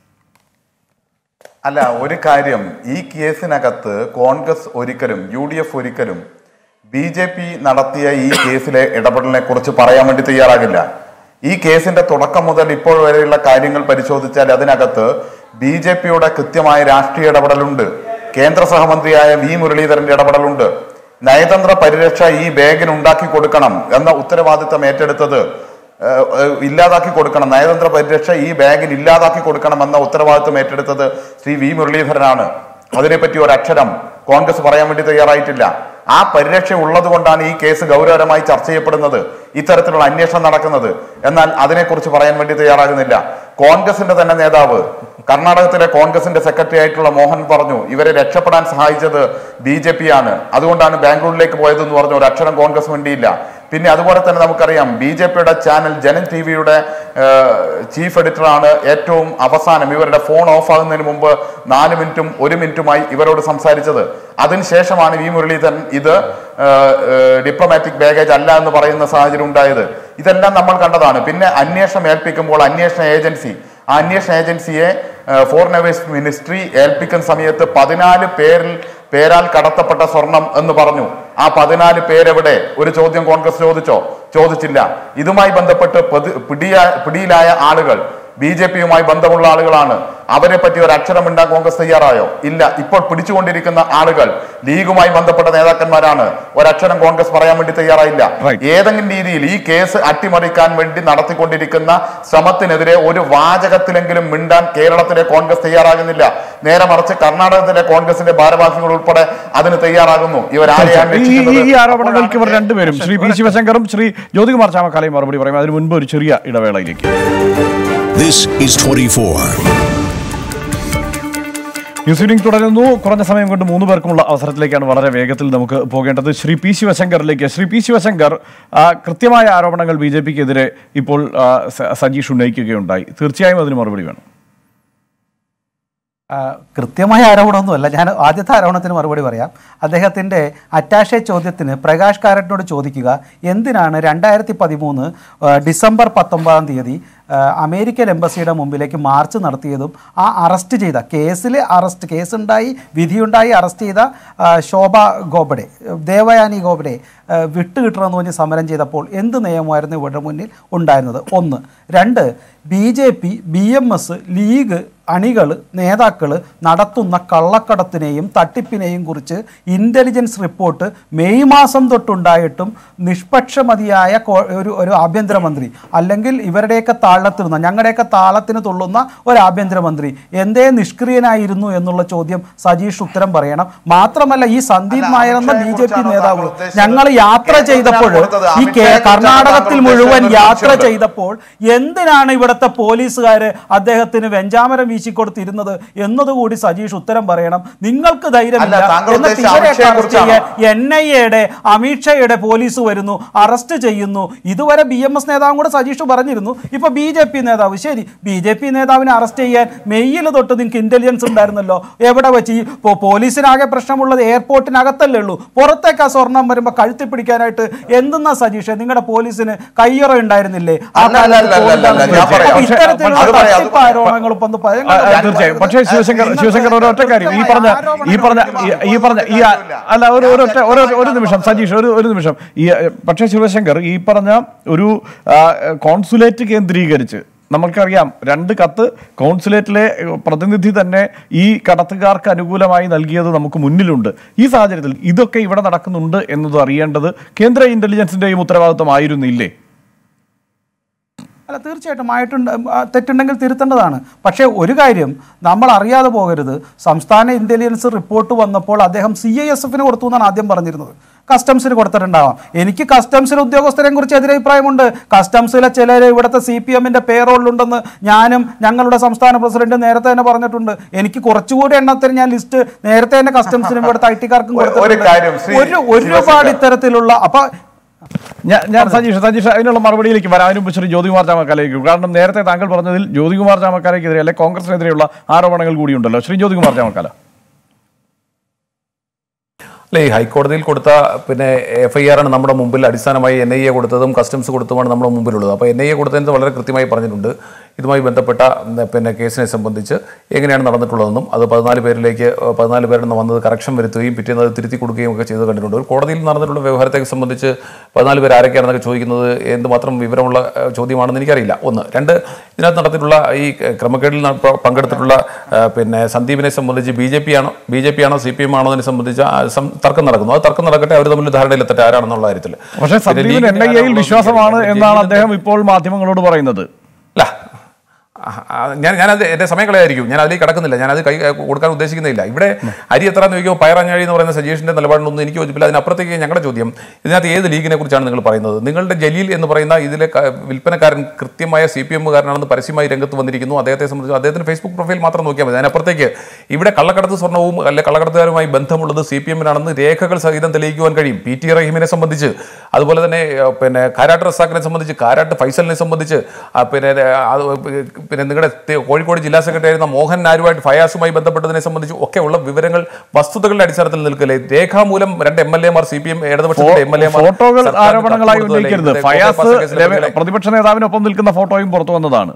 അല്ല ഒരു കാര്യം ഈ കേസിനകത്ത് കോൺഗ്രസ് ഒരിക്കലും യു ഡി എഫ് ഒരിക്കലും ബി ജെ പി നടത്തിയ ഈ കേസിലെ ഇടപെടലിനെ കുറിച്ച് പറയാൻ വേണ്ടി തയ്യാറാകില്ല ഈ കേസിന്റെ തുടക്കം മുതൽ ഇപ്പോൾ വരെയുള്ള കാര്യങ്ങൾ പരിശോധിച്ചാൽ അതിനകത്ത് ബി ജെ പിയുടെ കൃത്യമായ രാഷ്ട്രീയ ഇടപെടലുണ്ട് കേന്ദ്ര സഹമന്ത്രിയായ വി മുരളീധരന്റെ ഇടപെടലുണ്ട് നയതന്ത്ര പരിരക്ഷ ഈ ബാഗിന് ഉണ്ടാക്കി കൊടുക്കണം എന്ന ഉത്തരവാദിത്തം ഏറ്റെടുത്തത് ഏഹ്, ഏഹ്, ഇല്ലാതാക്കി കൊടുക്കണം നയതന്ത്ര പരിരക്ഷ ഈ ബാഗിൽ ഇല്ലാതാക്കി കൊടുക്കണം എന്ന ഉത്തരവാദിത്വം ഏറ്റെടുത്തത് ശ്രീ വി മുരളീധരനാണ് അതിനെപ്പറ്റി ഒരു അക്ഷരം കോൺഗ്രസ് പറയാൻ വേണ്ടി തയ്യാറായിട്ടില്ല ആ പരിരക്ഷ ഉള്ളത് കൊണ്ടാണ് ഈ കേസ് ഗൗരവകരമായി ചർച്ച ചെയ്യപ്പെടുന്നത് ഇത്തരത്തിലുള്ള അന്വേഷണം നടക്കുന്നത് എന്നാൽ അതിനെക്കുറിച്ച് പറയാൻ വേണ്ടി തയ്യാറാകുന്നില്ല കോൺഗ്രസിന്റെ തന്നെ നേതാവ് കർണാടകത്തിലെ കോൺഗ്രസിന്റെ സെക്രട്ടറി ആയിട്ടുള്ള മോഹൻ പറഞ്ഞു ഇവരെ രക്ഷപ്പെടാൻ സഹായിച്ചത് ബി ജെ പി ആണ് അതുകൊണ്ടാണ് ബാംഗ്ലൂരിലേക്ക് പോയതെന്ന് പറഞ്ഞു ഒരു അക്ഷരം കോൺഗ്രസ് വേണ്ടിയില്ല പിന്നെ അതുപോലെ തന്നെ നമുക്കറിയാം ബി ജെ പിയുടെ ചാനൽ ജനൻ ടി വിയുടെ ചീഫ് എഡിറ്ററാണ് ഏറ്റവും അവസാനം ഇവരുടെ ഫോൺ ഓഫ് ആകുന്നതിന് മുമ്പ് നാല് മിനിറ്റും ഒരു മിനിറ്റുമായി ഇവരോട് സംസാരിച്ചത് അതിനുശേഷമാണ് വി മുരളീധരൻ ഇത് ഡിപ്ലോമാറ്റിക് ബാഗേജ് അല്ല എന്ന് പറയുന്ന സാഹചര്യം ഉണ്ടായത് ഇതെല്ലാം നമ്മൾ കണ്ടതാണ് പിന്നെ അന്വേഷണം ഏൽപ്പിക്കുമ്പോൾ അന്വേഷണ ഏജൻസി ആ അന്വേഷണ ഏജൻസിയെ ഫോറിൻ അഫയേഴ്സ് മിനിസ്ട്രി ഏൽപ്പിക്കുന്ന സമയത്ത് പതിനാല് പേരിൽ പേരാൽ കടത്തപ്പെട്ട സ്വർണം എന്ന് പറഞ്ഞു ആ പതിനാല് പേരെവിടെ ഒരു ചോദ്യം കോൺഗ്രസ് ചോദിച്ചോ ചോദിച്ചില്ല ഇതുമായി ബന്ധപ്പെട്ട് പ്രതി- പിടിയാ പിടിയിലായ ആളുകൾ ബി ജെ പിയുമായി ബന്ധമുള്ള ആളുകളാണ് അവരെ പറ്റി ഒരു അക്ഷരം ഉണ്ടാൻ കോൺഗ്രസ് തയ്യാറായോ ഇല്ല ഇപ്പോൾ പിടിച്ചുകൊണ്ടിരിക്കുന്ന ആളുകൾ ലീഗുമായി ബന്ധപ്പെട്ട നേതാക്കന്മാരാണ് ഒരക്ഷരം കോൺഗ്രസ് പറയാൻ വേണ്ടി തയ്യാറായില്ല Right. ഏതെങ്കിലും രീതിയിൽ ഈ കേസ് അട്ടിമറിക്കാൻ വേണ്ടി നടത്തിക്കൊണ്ടിരിക്കുന്ന ശ്രമത്തിനെതിരെ ഒരു വാചകത്തിലെങ്കിലും മിണ്ടാൻ കേരളത്തിലെ കോൺഗ്രസ് തയ്യാറാകുന്നില്ല നേരെ മറിച്ച് കർണാടകത്തിലെ കോൺഗ്രസിന്റെ ഭാരവാഹികൾ ഉൾപ്പെടെ അതിന് തയ്യാറാകുന്നു ഇവരാരെയാണ് ഈ- ഈ- രക്ഷിക്കുന്നത്? ഈ ആരോപണങ്ങൾക്ക് ഇവർ അപ്പോഴാണ് രണ്ടുപേരും ശ്രീ പി ശിവശങ്കറും ശ്രീ ജ്യോതികുമാർ ചാമക്കാലയും മറുപടി പറയും അതിന് മുൻപ് ഒരു ചെറിയ ഇടവേളയിലേക്ക് This is 24. ന്യൂസ് റീഡിംഗ് തുടരുന്നു കുറഞ്ഞ സമയം കൊണ്ട് മൂന്ന് പേർക്കുമുള്ള അവസരത്തിലേക്കാണ് വളരെ വേഗത്തിൽ നമുക്ക് പോകേണ്ടത് ശ്രീ പി ശിവശങ്കറിലേക്ക് ശ്രീ പി ശിവശങ്കർ ആ, കൃത്യമായ ആരോപണങ്ങൾ ബി ജെ പിക്കെതിരെ ഇപ്പോൾ ആ, സ- സജീഷ് ഉന്നയിക്കുകയുണ്ടായി തീർച്ചയായും അതിന് മറുപടി വേണം ആ, കൃത്യമായ ആരോപണമൊന്നുമല്ല ഞാൻ ആദ്യത്തെ ആരോപണത്തിന് മറുപടി പറയാം അദ്ദേഹത്തിൻ്റെ അറ്റാഷെ ചോദ്യത്തിന് പ്രകാശ് കാരറ്റിനോട് ചോദിക്കുക എന്തിനാണ് രണ്ടായിരത്തി പതിമൂന്ന് ഡിസംബർ പത്തൊമ്പതാം തീയതി ആ, അമേരിക്കൻ എംബസിയുടെ മുമ്പിലേക്ക് മാർച്ച് നടത്തിയതും ആ അറസ്റ്റ് ചെയ്ത കേസിൽ അറസ്റ്റ് കേസുണ്ടായി വിധിയുണ്ടായി അറസ്റ്റ് ചെയ്ത ആ, ശോഭ ഗോബഡെ ദേവയാനി ഗോബഡെ ആ, വിട്ടുകിട്ടണമെന്ന് പറഞ്ഞ് സമരം ചെയ്തപ്പോൾ എന്ത് നിയമമായിരുന്നു ഇവരുടെ മുന്നിൽ ഉണ്ടായിരുന്നത് ഒന്ന് രണ്ട് B J P B M S league അണികൾ നേതാക്കൾ നടത്തുന്ന കള്ളക്കടത്തിനെയും തട്ടിപ്പിനെയും കുറിച്ച് ഇൻ്റലിജൻസ് റിപ്പോർട്ട് മെയ് മാസം തൊട്ടുണ്ടായിട്ടും നിഷ്പക്ഷമതിയായ കോ- ഒരു ഒരു ആഭ്യന്തരമന്ത്രി അല്ലെങ്കിൽ ഇവരുടെയൊക്കെ താളത്തിരുന്ന ഞങ്ങളുടെയൊക്കെ താളത്തിന് തുള്ളുന്ന ഒരു ആഭ്യന്തരമന്ത്രി എന്തേ നിഷ്ക്രിയനായിരുന്നു എന്നുള്ള ചോദ്യം സജീഷ് ഉത്തരം പറയണം മാത്രമല്ല ഈ സന്ദീപ് അല്ല, നായർ എന്ന ബി അമിത്ഷായെ ജെ പി കുറിച്ചാണോ നേതാവ് താങ്കൾ ഉദ്ദേശിച്ചത്? ഞങ്ങൾ യാത്ര കേന്ദ്രത്തിനാണ് ചെയ്തപ്പോൾ കൊടുത്തത്. ഈ അമിത്ഷായെ കേ- കുറിച്ചാണോ കർണാടകത്തിൽ താങ്കൾ മുഴുവൻ ഉദ്ദേശിച്ചത്? യാത്ര സംശയമുണ്ട്. ചെയ്തപ്പോൾ എന്തിനാണ് ഇവിടുത്തെ പോലീസുകാർ അദ്ദേഹത്തിന് വെഞ്ചാമരം വീശിക്കൊടുത്തിരുന്നത് എന്നതുകൂടി സജീഷ് ഉത്തരം പറയണം നിങ്ങൾക്ക് ധൈര്യമില്ല അല്ല, താങ്കൾ എന്നാൽ ഉദ്ദേശിച്ച ഇവരെയൊക്കെ അമിത്ഷയെ അറസ്റ്റ് ചെയ്യാൻ കുറിച്ചാണോ? എൻ ഐ എയുടെ അമിത്ഷയുടെ പോലീസ് വരുന്നു അറസ്റ്റ് ചെയ്യുന്നു ഇതുവരെ ബി എം എസ് നേതാവും കൂടെ സജീഷ് പറഞ്ഞിരുന്നു ഇപ്പൊ ബി ജെ പി നേതാവ് ശരി ബി ജെ പി നേതാവിനെ അറസ്റ്റ് ചെയ്യാൻ മെയ്യിൽ തൊട്ട് നിങ്ങൾക്ക് ഇന്റലിജൻസ് ഉണ്ടായിരുന്നല്ലോ എവിടെ വെച്ച് ഈ പോ- പോലീസിനാകെ പ്രശ്നമുള്ളത് എയർപോർട്ടിനകത്തല്ലേ ഉള്ളൂ പുറത്തേക്ക് ആ സ്വർണം വരുമ്പോൾ കഴുത്തി പിടിക്കാനായിട്ട് എന്തെന്നാ സജീഷ് നിങ്ങളുടെ പോലീസിന് കയ്യറ ഉണ്ടായിരുന്നില്ലേ ആ അല്ല, അല്ല, കാലത്ത് അല്ല, അല്ല, അല്ല, ഞാൻ അപ്പൊ പറയാം. ഇത്തരത്തിലുള്ള അത് പറയാം, അത് തട്ടിപ്പ് ആരോപണങ്ങൾ ഇപ്പൊ ഒന്ന് ആ, ആ, ഭയങ്കര തീർച്ചയായും പക്ഷേ ശിവശങ്കർ ശിവശങ്കർ ഒരു ഒറ്റ കാര്യം ഈ പറഞ്ഞ ഈ പറഞ്ഞ ഈ- ഈ പറഞ്ഞ ഈ ആ- അല്ല ഒരു ഒരു ഒറ്റ ഒരു ഒരു നിമിഷം സജീഷ് ഒരു ഒരു നിമിഷം ഈ ഏഹ്, പക്ഷേ ശിവശങ്കർ ഈ പറഞ്ഞ ഒരു ആ, കോൺസുലേറ്റ് കേന്ദ്രീകരിച്ച് നമ്മൾക്കറിയാം രണ്ട് കത്ത് കോൺസുലേറ്റിലെ ഏഹ്, പ്രതിനിധി തന്നെ ഈ കടത്തുകാർക്ക് അനുകൂലമായി നൽകിയത് നമുക്ക് മുന്നിലുണ്ട് ഈ സാഹചര്യത്തിൽ ഇതൊക്കെ ഇവിടെ നടക്കുന്നുണ്ട് എന്നത് അറിയേണ്ടത് കേന്ദ്ര ഇന്റലിജൻസിന്റെയും ഉത്തരവാദിത്വമായിരുന്നില്ലേ അല്ല തീർച്ചയായിട്ടും ആയിട്ടുണ്ട് ആ, തെറ്റുണ്ടെങ്കിൽ തിരുത്തേണ്ടതാണ് പക്ഷേ ഒരു കാര്യം നമ്മൾ അറിയാതെ പോകരുത് സംസ്ഥാന ഇന്റലിജൻസ് റിപ്പോർട്ട് വന്നപ്പോൾ അദ്ദേഹം സി ഐ എസ് എഫിന് കൊടുത്തു എന്നാണ് ആദ്യം പറഞ്ഞിരുന്നത് കസ്റ്റംസിന് കൊടുത്തിട്ടുണ്ടാവാം എനിക്ക് കസ്റ്റംസിലെ ഉദ്യോഗസ്ഥരെ കുറിച്ച് എതിരഭിപ്രായമുണ്ട് കസ്റ്റംസിലെ ചിലർ ഇവിടുത്തെ സി പി എമ്മിന്റെ പേറോളിലുണ്ടെന്ന് ഞാനും ഞങ്ങളുടെ സംസ്ഥാന പ്രസിഡന്റ് നേരത്തെ തന്നെ പറഞ്ഞിട്ടുണ്ട് എനിക്ക് കുറച്ചുകൂടി എണ്ണത്തിന് ഞാൻ ലിസ്റ്റ് നേരത്തെ തന്നെ കസ്റ്റംസിനും ഇവിടുത്തെ ഐ ടിക്കാർക്കും ഒരു- ഒരു കാര്യം, ശ്രീ ഒരു ഒരുപാട് ഇത്തരത്തിലുള്ള അപ്പൊ ഞാൻ ഞാൻ സജീഷ് സജീഷ് അതിനുള്ള മറുപടിയിലേക്ക് വരാം അതിന് മുമ്പ് ശ്രീ ജ്യോതികുമാർ ചാമക്കാലേക്ക് കാരണം നേരത്തെ താങ്കൾ പറഞ്ഞതിൽ ജ്യോതികുമാർ ചാമക്കാലയ്ക്കെതിരെ അല്ലെ കോൺഗ്രസിനെതിരെയുള്ള ആരോപണങ്ങൾ കൂടിയുണ്ടല്ലോ ശ്രീ ജ്യോതികുമാർ ചാമക്കാല അല്ല ഈ ഹൈക്കോടതിയിൽ കൊടുത്ത പിന്നെ എഫ് ഐ ആർ ആണ് നമ്മുടെ മുമ്പിൽ അടിസ്ഥാനമായി എൻ ഐ എ കൊടുത്തതും കസ്റ്റംസ് കൊടുത്തതുമാണ് നമ്മുടെ മുമ്പിലുള്ളത് അപ്പോൾ എൻ ഐ എ കൊടുത്തതിന് വളരെ കൃത്യമായി പറഞ്ഞിട്ടുണ്ട് ഇതുമായി ബന്ധപ്പെട്ട ഉം, പിന്നെ കേസിനെ സംബന്ധിച്ച് എങ്ങനെയാണ് നടന്നിട്ടുള്ളതെന്നും അത് പതിനാല് പേരിലേക്ക് ഏഹ്, പതിനാല് പേരിൽ നിന്ന് വന്നത് കറക്ഷൻ വരുത്തുകയും പിറ്റേന്ന് അത് തിരുത്തി കൊടുക്കുകയും ഒക്കെ ചെയ്ത് കണ്ടിട്ടുണ്ട് ഒരു കോടതിയിൽ നടന്നിട്ടുള്ള വ്യവഹാരത്തെ സംബന്ധിച്ച് പതിനാല് പേര് ആരൊക്കെയാണെന്നൊക്കെ ചോദിക്കുന്നത് എന്തുമാത്രം വിവരമുള്ള ഏഹ്, ചോദ്യമാണെന്ന് എനിക്കറിയില്ല ഒന്ന് രണ്ട് ഇതിനകത്ത് നടത്തിയിട്ടുള്ള ഈ ഏഹ്, ക്രമക്കേടിൽ ന- പ- പങ്കെടുത്തിട്ടുള്ള ഏഹ്, പിന്നെ സന്ദീപിനെ സംബന്ധിച്ച് ബി ജെ പി ആണോ ബി ജെ പി ആണോ സി പി എം ആണോ എന്നതിനെ സംബന്ധിച്ച് ആ സം- തർക്കം നടക്കുന്നു അത് തർക്കം നടക്കട്ടെ അവർ തമ്മിൽ ധാരണയിലെത്തട്ടെ ആരാണെന്നുള്ള കാര്യത്തിൽ പക്ഷേ പിന്നെ സന്ദീപിന് എൻ ഐ എയിൽ ലീഗിന് വിശ്വാസമാണ് ആരാണോ എന്നാണ് ജയിലിൽ അദ്ദേഹം ഇപ്പോൾ മാധ്യമങ്ങളോട് പറയുന്നത് അല്ല ആ, ആ, ഞാൻ ഞാനത് എൻ്റെ സമയം കളയായിരിക്കും ഞാൻ അതിലേക്ക് കിടക്കുന്നില്ല ഞാൻ അത് കൈ കൊടുക്കാൻ ഉദ്ദേശിക്കുന്നില്ല ഇവിടെ അരി എത്ര എന്ന് ചോദിക്കുമ്പോൾ പയറഞ്ഞാഴി എന്ന് പറയുന്ന സജീഷിന്റെ നിലപാടിനൊന്നും എനിക്ക് യോജിപ്പില്ല അതിനപ്പുറത്തേക്ക് ഞങ്ങളുടെ ചോദ്യം ഇതിനകത്ത് ഏത് ലീഗിനെ കുറിച്ചാണ് നിങ്ങൾ പറയുന്നത് നിങ്ങളുടെ ജലീൽ എന്ന് പറയുന്ന ഇതിലെ ക- വിൽപ്പനക്കാരൻ കൃത്യമായ സി പി എമ്മുകാരനാണെന്ന് പരസ്യമായി രംഗത്ത് വന്നിരിക്കുന്നു അദ്ദേഹത്തെ സംബന്ധിച്ച് അദ്ദേഹത്തിന് ഫേസ്ബുക്ക് പ്രൊഫൈൽ മാത്രം നോക്കിയാൽ മതി അതിനപ്പുറത്തേക്ക് ഇവിടെ കള്ളക്കടത്ത് സ്വർണ്ണവും അല്ലെ കള്ളക്കടത്തുകാരുമായി ബന്ധമുള്ളത് സി പി എമ്മിനാണെന്ന് രേഖകൾ സഹിതം തെളിയിക്കുവാൻ കഴിയും പി ടി റഹീമിനെ സംബന്ധിച്ച് അതുപോലെ തന്നെ ഏഹ്, പിന്നെ കാരാട്ട് റസാഖിനെ സംബന്ധിച്ച് കാരാട്ട് ഫൈസലിനെ സംബന്ധിച്ച് ആ, പിന്നെ ഏഹ്, അത് പിന്നെ നിങ്ങളുടെ തെ- കോഴിക്കോട് ജില്ലാ സെക്രട്ടറി ആയിരുന്ന മോഹൻ നാരുമായിട്ട് ഫയാസുമായി ബന്ധപ്പെട്ടതിനെ സംബന്ധിച്ച് ഒക്കെയുള്ള വിവരങ്ങൾ വസ്തുതകളുടെ അടിസ്ഥാനത്തിൽ നിൽക്കല്ലേ രേഖാമൂലം രണ്ട് എം എൽ എമാർ സി പി എം ഇടതുപക്ഷത്തിന്റെ എം എൽ എമാർ ഫോട്ടോകൾ ആരോപണങ്ങളായി ഉന്നയിക്കരുത് ഫയാസ് രവി- പ്രതിപക്ഷ നേതാവിനൊപ്പം നിൽക്കുന്ന ഫോട്ടോയും പുറത്തു വന്നതാണ്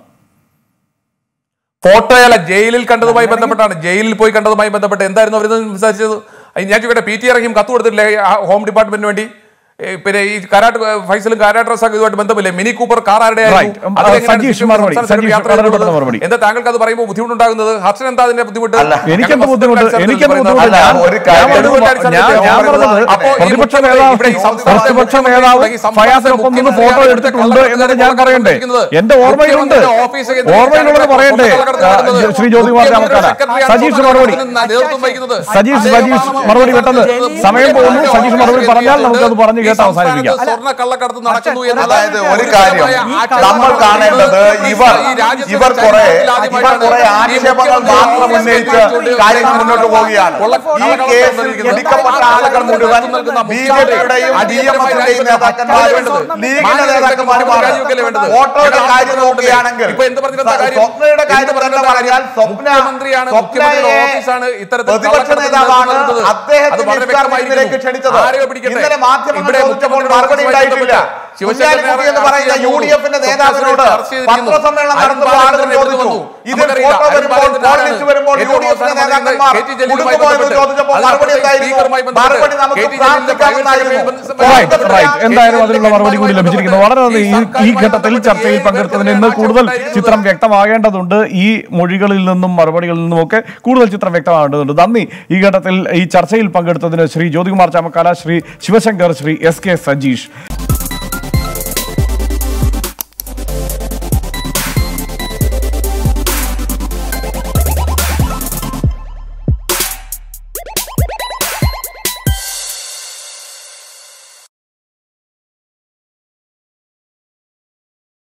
ഫോട്ടോയല്ല ജയിലിൽ കണ്ടതുമായി ബന്ധപ്പെട്ടാണ് ജയിലിൽ പോയി കണ്ടതുമായി ബന്ധപ്പെട്ട് എന്തായിരുന്നു അവർ സംസാരിച്ചത് അത് ഞാൻ ചോദിക്കട്ടെ പി ടി ഇറങ്ങിയും കത്ത് കൊടുത്തിട്ടില്ലേ ആ ഹോം ഡിപ്പാർട്ട്മെന്റിന് വേണ്ടി ഏ, പിന്നെ ഈ കാരാട്ട് ഫൈസലും കാരാട്ട് റസാഖ് ഇതുമായിട്ട് ബന്ധമില്ലേ മിനി കൂപ്പർ കാർ ആരുടെ Right. ഉം, ആ, സജീഷ് മറുപടി. സജീഷ് വളരെ പെട്ടെന്ന് മറുപടി. എന്താ താങ്കൾക്ക് അത് പറയുമ്പോൾ ബുദ്ധിമുട്ടുണ്ടാകുന്നത് ഹർഷൻ എന്താ അതിന്റെ ബുദ്ധിമുട്ട് അല്ല, എനിക്കെന്ത് ബുദ്ധിമുട്ട് എനിക്കെന്ത് ബുദ്ധിമുട്ട് അല്ല, ഞാൻ ഒരു കാര്യം- ഞാൻ പറഞ്ഞത് ഞാൻ ഞാൻ പറഞ്ഞത് അപ്പോ ഈ പ്രതിപക്ഷ മുഖ്യമന്ത്രി നേതാവ് ഇവിടെ ഈ സംസ്ഥാനത്തെ പ്രതിപക്ഷ മുഖ്യമന്ത്രി നേതാവ് തുടങ്ങി സംസ്ഥാനത്തെ ഫയാസിനൊപ്പം നിന്ന് ഫോട്ടോ മുഖ്യമന്ത്രി എടുത്തിട്ടുണ്ട് എന്നത് ഞാൻ പറയണ്ടേ എന്റെ ഓർമ്മയിലുണ്ട് മുഖ്യമന്ത്രിയുടെ ഓഫീസ് കേന്ദ്രീകരിച്ച് ഓർമ്മയിലുള്ളത് പറയണ്ടേ കള്ളക്കടത്ത് ആ, നടത്തുന്നത്. ശ്രീ ജ്യോതികുമാർ ചാമക്കാല സെക്രട്ടറിയാണ് സജീഷ് മറുപടി നേതൃത്വം വഹിക്കുന്നത്. സജീഷ് സജീഷ് മറുപടി പെട്ടെന്ന് സമയം പോകുന്നു സജീഷ് മറുപടി പറഞ്ഞാൽ നമുക്കത് പറഞ്ഞ് കേട്ട് അവസാനിപ്പിക്കാം സ്വർണ്ണ കള്ളക്കടത്ത് നടക്കുന്നു അതായത് ഒരു കാര്യം നമ്മൾ കാണേണ്ടത് ഇവർ ഇവർ കുറെ ഇവർ കുറെ ആക്ഷേപങ്ങൾ മാത്രം ഉന്നയിച്ച് കാര്യങ്ങൾ മുന്നോട്ട് പോവുകയാണ് ഈ കേസിൽ പിടിക്കപ്പെട്ട ആളുകൾ മുഴുവൻ ബി ജെ പിയുടെയും ഡി എം എസിന്റെയും നേതാക്കന്മാരും ലീഗിന്റെ നേതാക്കന്മാരുമാണ് ഫോട്ടോയുടെ കാര്യം നോക്കുകയാണെങ്കിൽ ഇപ്പൊ എന്ത് പറഞ്ഞിട്ട് കാര്യം? സ്വപ്നയുടെ കാര്യം എന്ത് തന്നെ പറഞ്ഞിട്ട് പറഞ്ഞാൽ സ്വപ്ന മുഖ്യമന്ത്രിയാണ്, മുഖ്യമന്ത്രിയുടെ സ്വപ്നയെ ഓഫീസാണ് ഇത്തരത്തിൽ പ്രതിപക്ഷ കള്ളക്കടത്ത് നേതാവാണ് നടത്തുന്നത്. അത് അദ്ദേഹത്തെ വളരെ വ്യക്തമായിരിക്കുന്നു. ക്ഷണിച്ചത് ആരെയോ പിടിക്കട്ടെ. ഇന്നലെ മാധ്യമങ്ങൾ ഇവിടെ ചോദിച്ചപ്പോൾ മുഖ്യമന്ത്രിയുടെ മറുപടി ഓഫീസുമായി ഉണ്ടായിട്ടില്ല ബന്ധപ്പെട്ട് ശിവശങ്കരനെ കുഞ്ഞാലിക്കുട്ടി എന്ന് പറയുന്ന യു ഡി എഫിന്റെ നേതാവിനോട് പത്രസമ്മേളനം നടത്തുമ്പോൾ ആളുകൾ ചോദിച്ചു ഇതിൽ ഫോട്ടോ വരുമ്പോൾ കോൾ ലിസ്റ്റ് വരുമ്പോൾ യു ഡി എഫിന്റെ നേതാക്കന്മാർ കൊടുക്കുമോ എന്ന് ചോദിച്ചപ്പോൾ മറുപടി എന്തായിരുന്നു മറുപടി നമുക്ക് പ്രാർത്ഥിക്കാമെന്നായിരുന്നു റൈറ്റ് റൈറ്റ് എന്തായാലും അതിനുള്ള മറുപടി കൂടി ലഭിച്ചിരിക്കുന്നു വളരെ നന്ദി ഈ ഈ ഘട്ടത്തിൽ ചർച്ചയിൽ പങ്കെടുത്തതിന് ഇന്ന് കൂടുതൽ ചിത്രം വ്യക്തമാകേണ്ടതുണ്ട് ഈ മൊഴികളിൽ നിന്നും മറുപടികളിൽ നിന്നും ഒക്കെ കൂടുതൽ ചിത്രം വ്യക്തമാകേണ്ടതുണ്ട് നന്ദി ഈ ഘട്ടത്തിൽ ഈ ചർച്ചയിൽ പങ്കെടുത്തതിന് ശ്രീ ജ്യോതികുമാർ ചാമക്കാല ശ്രീ ശിവശങ്കർ ശ്രീ എസ് കെ സജീഷ്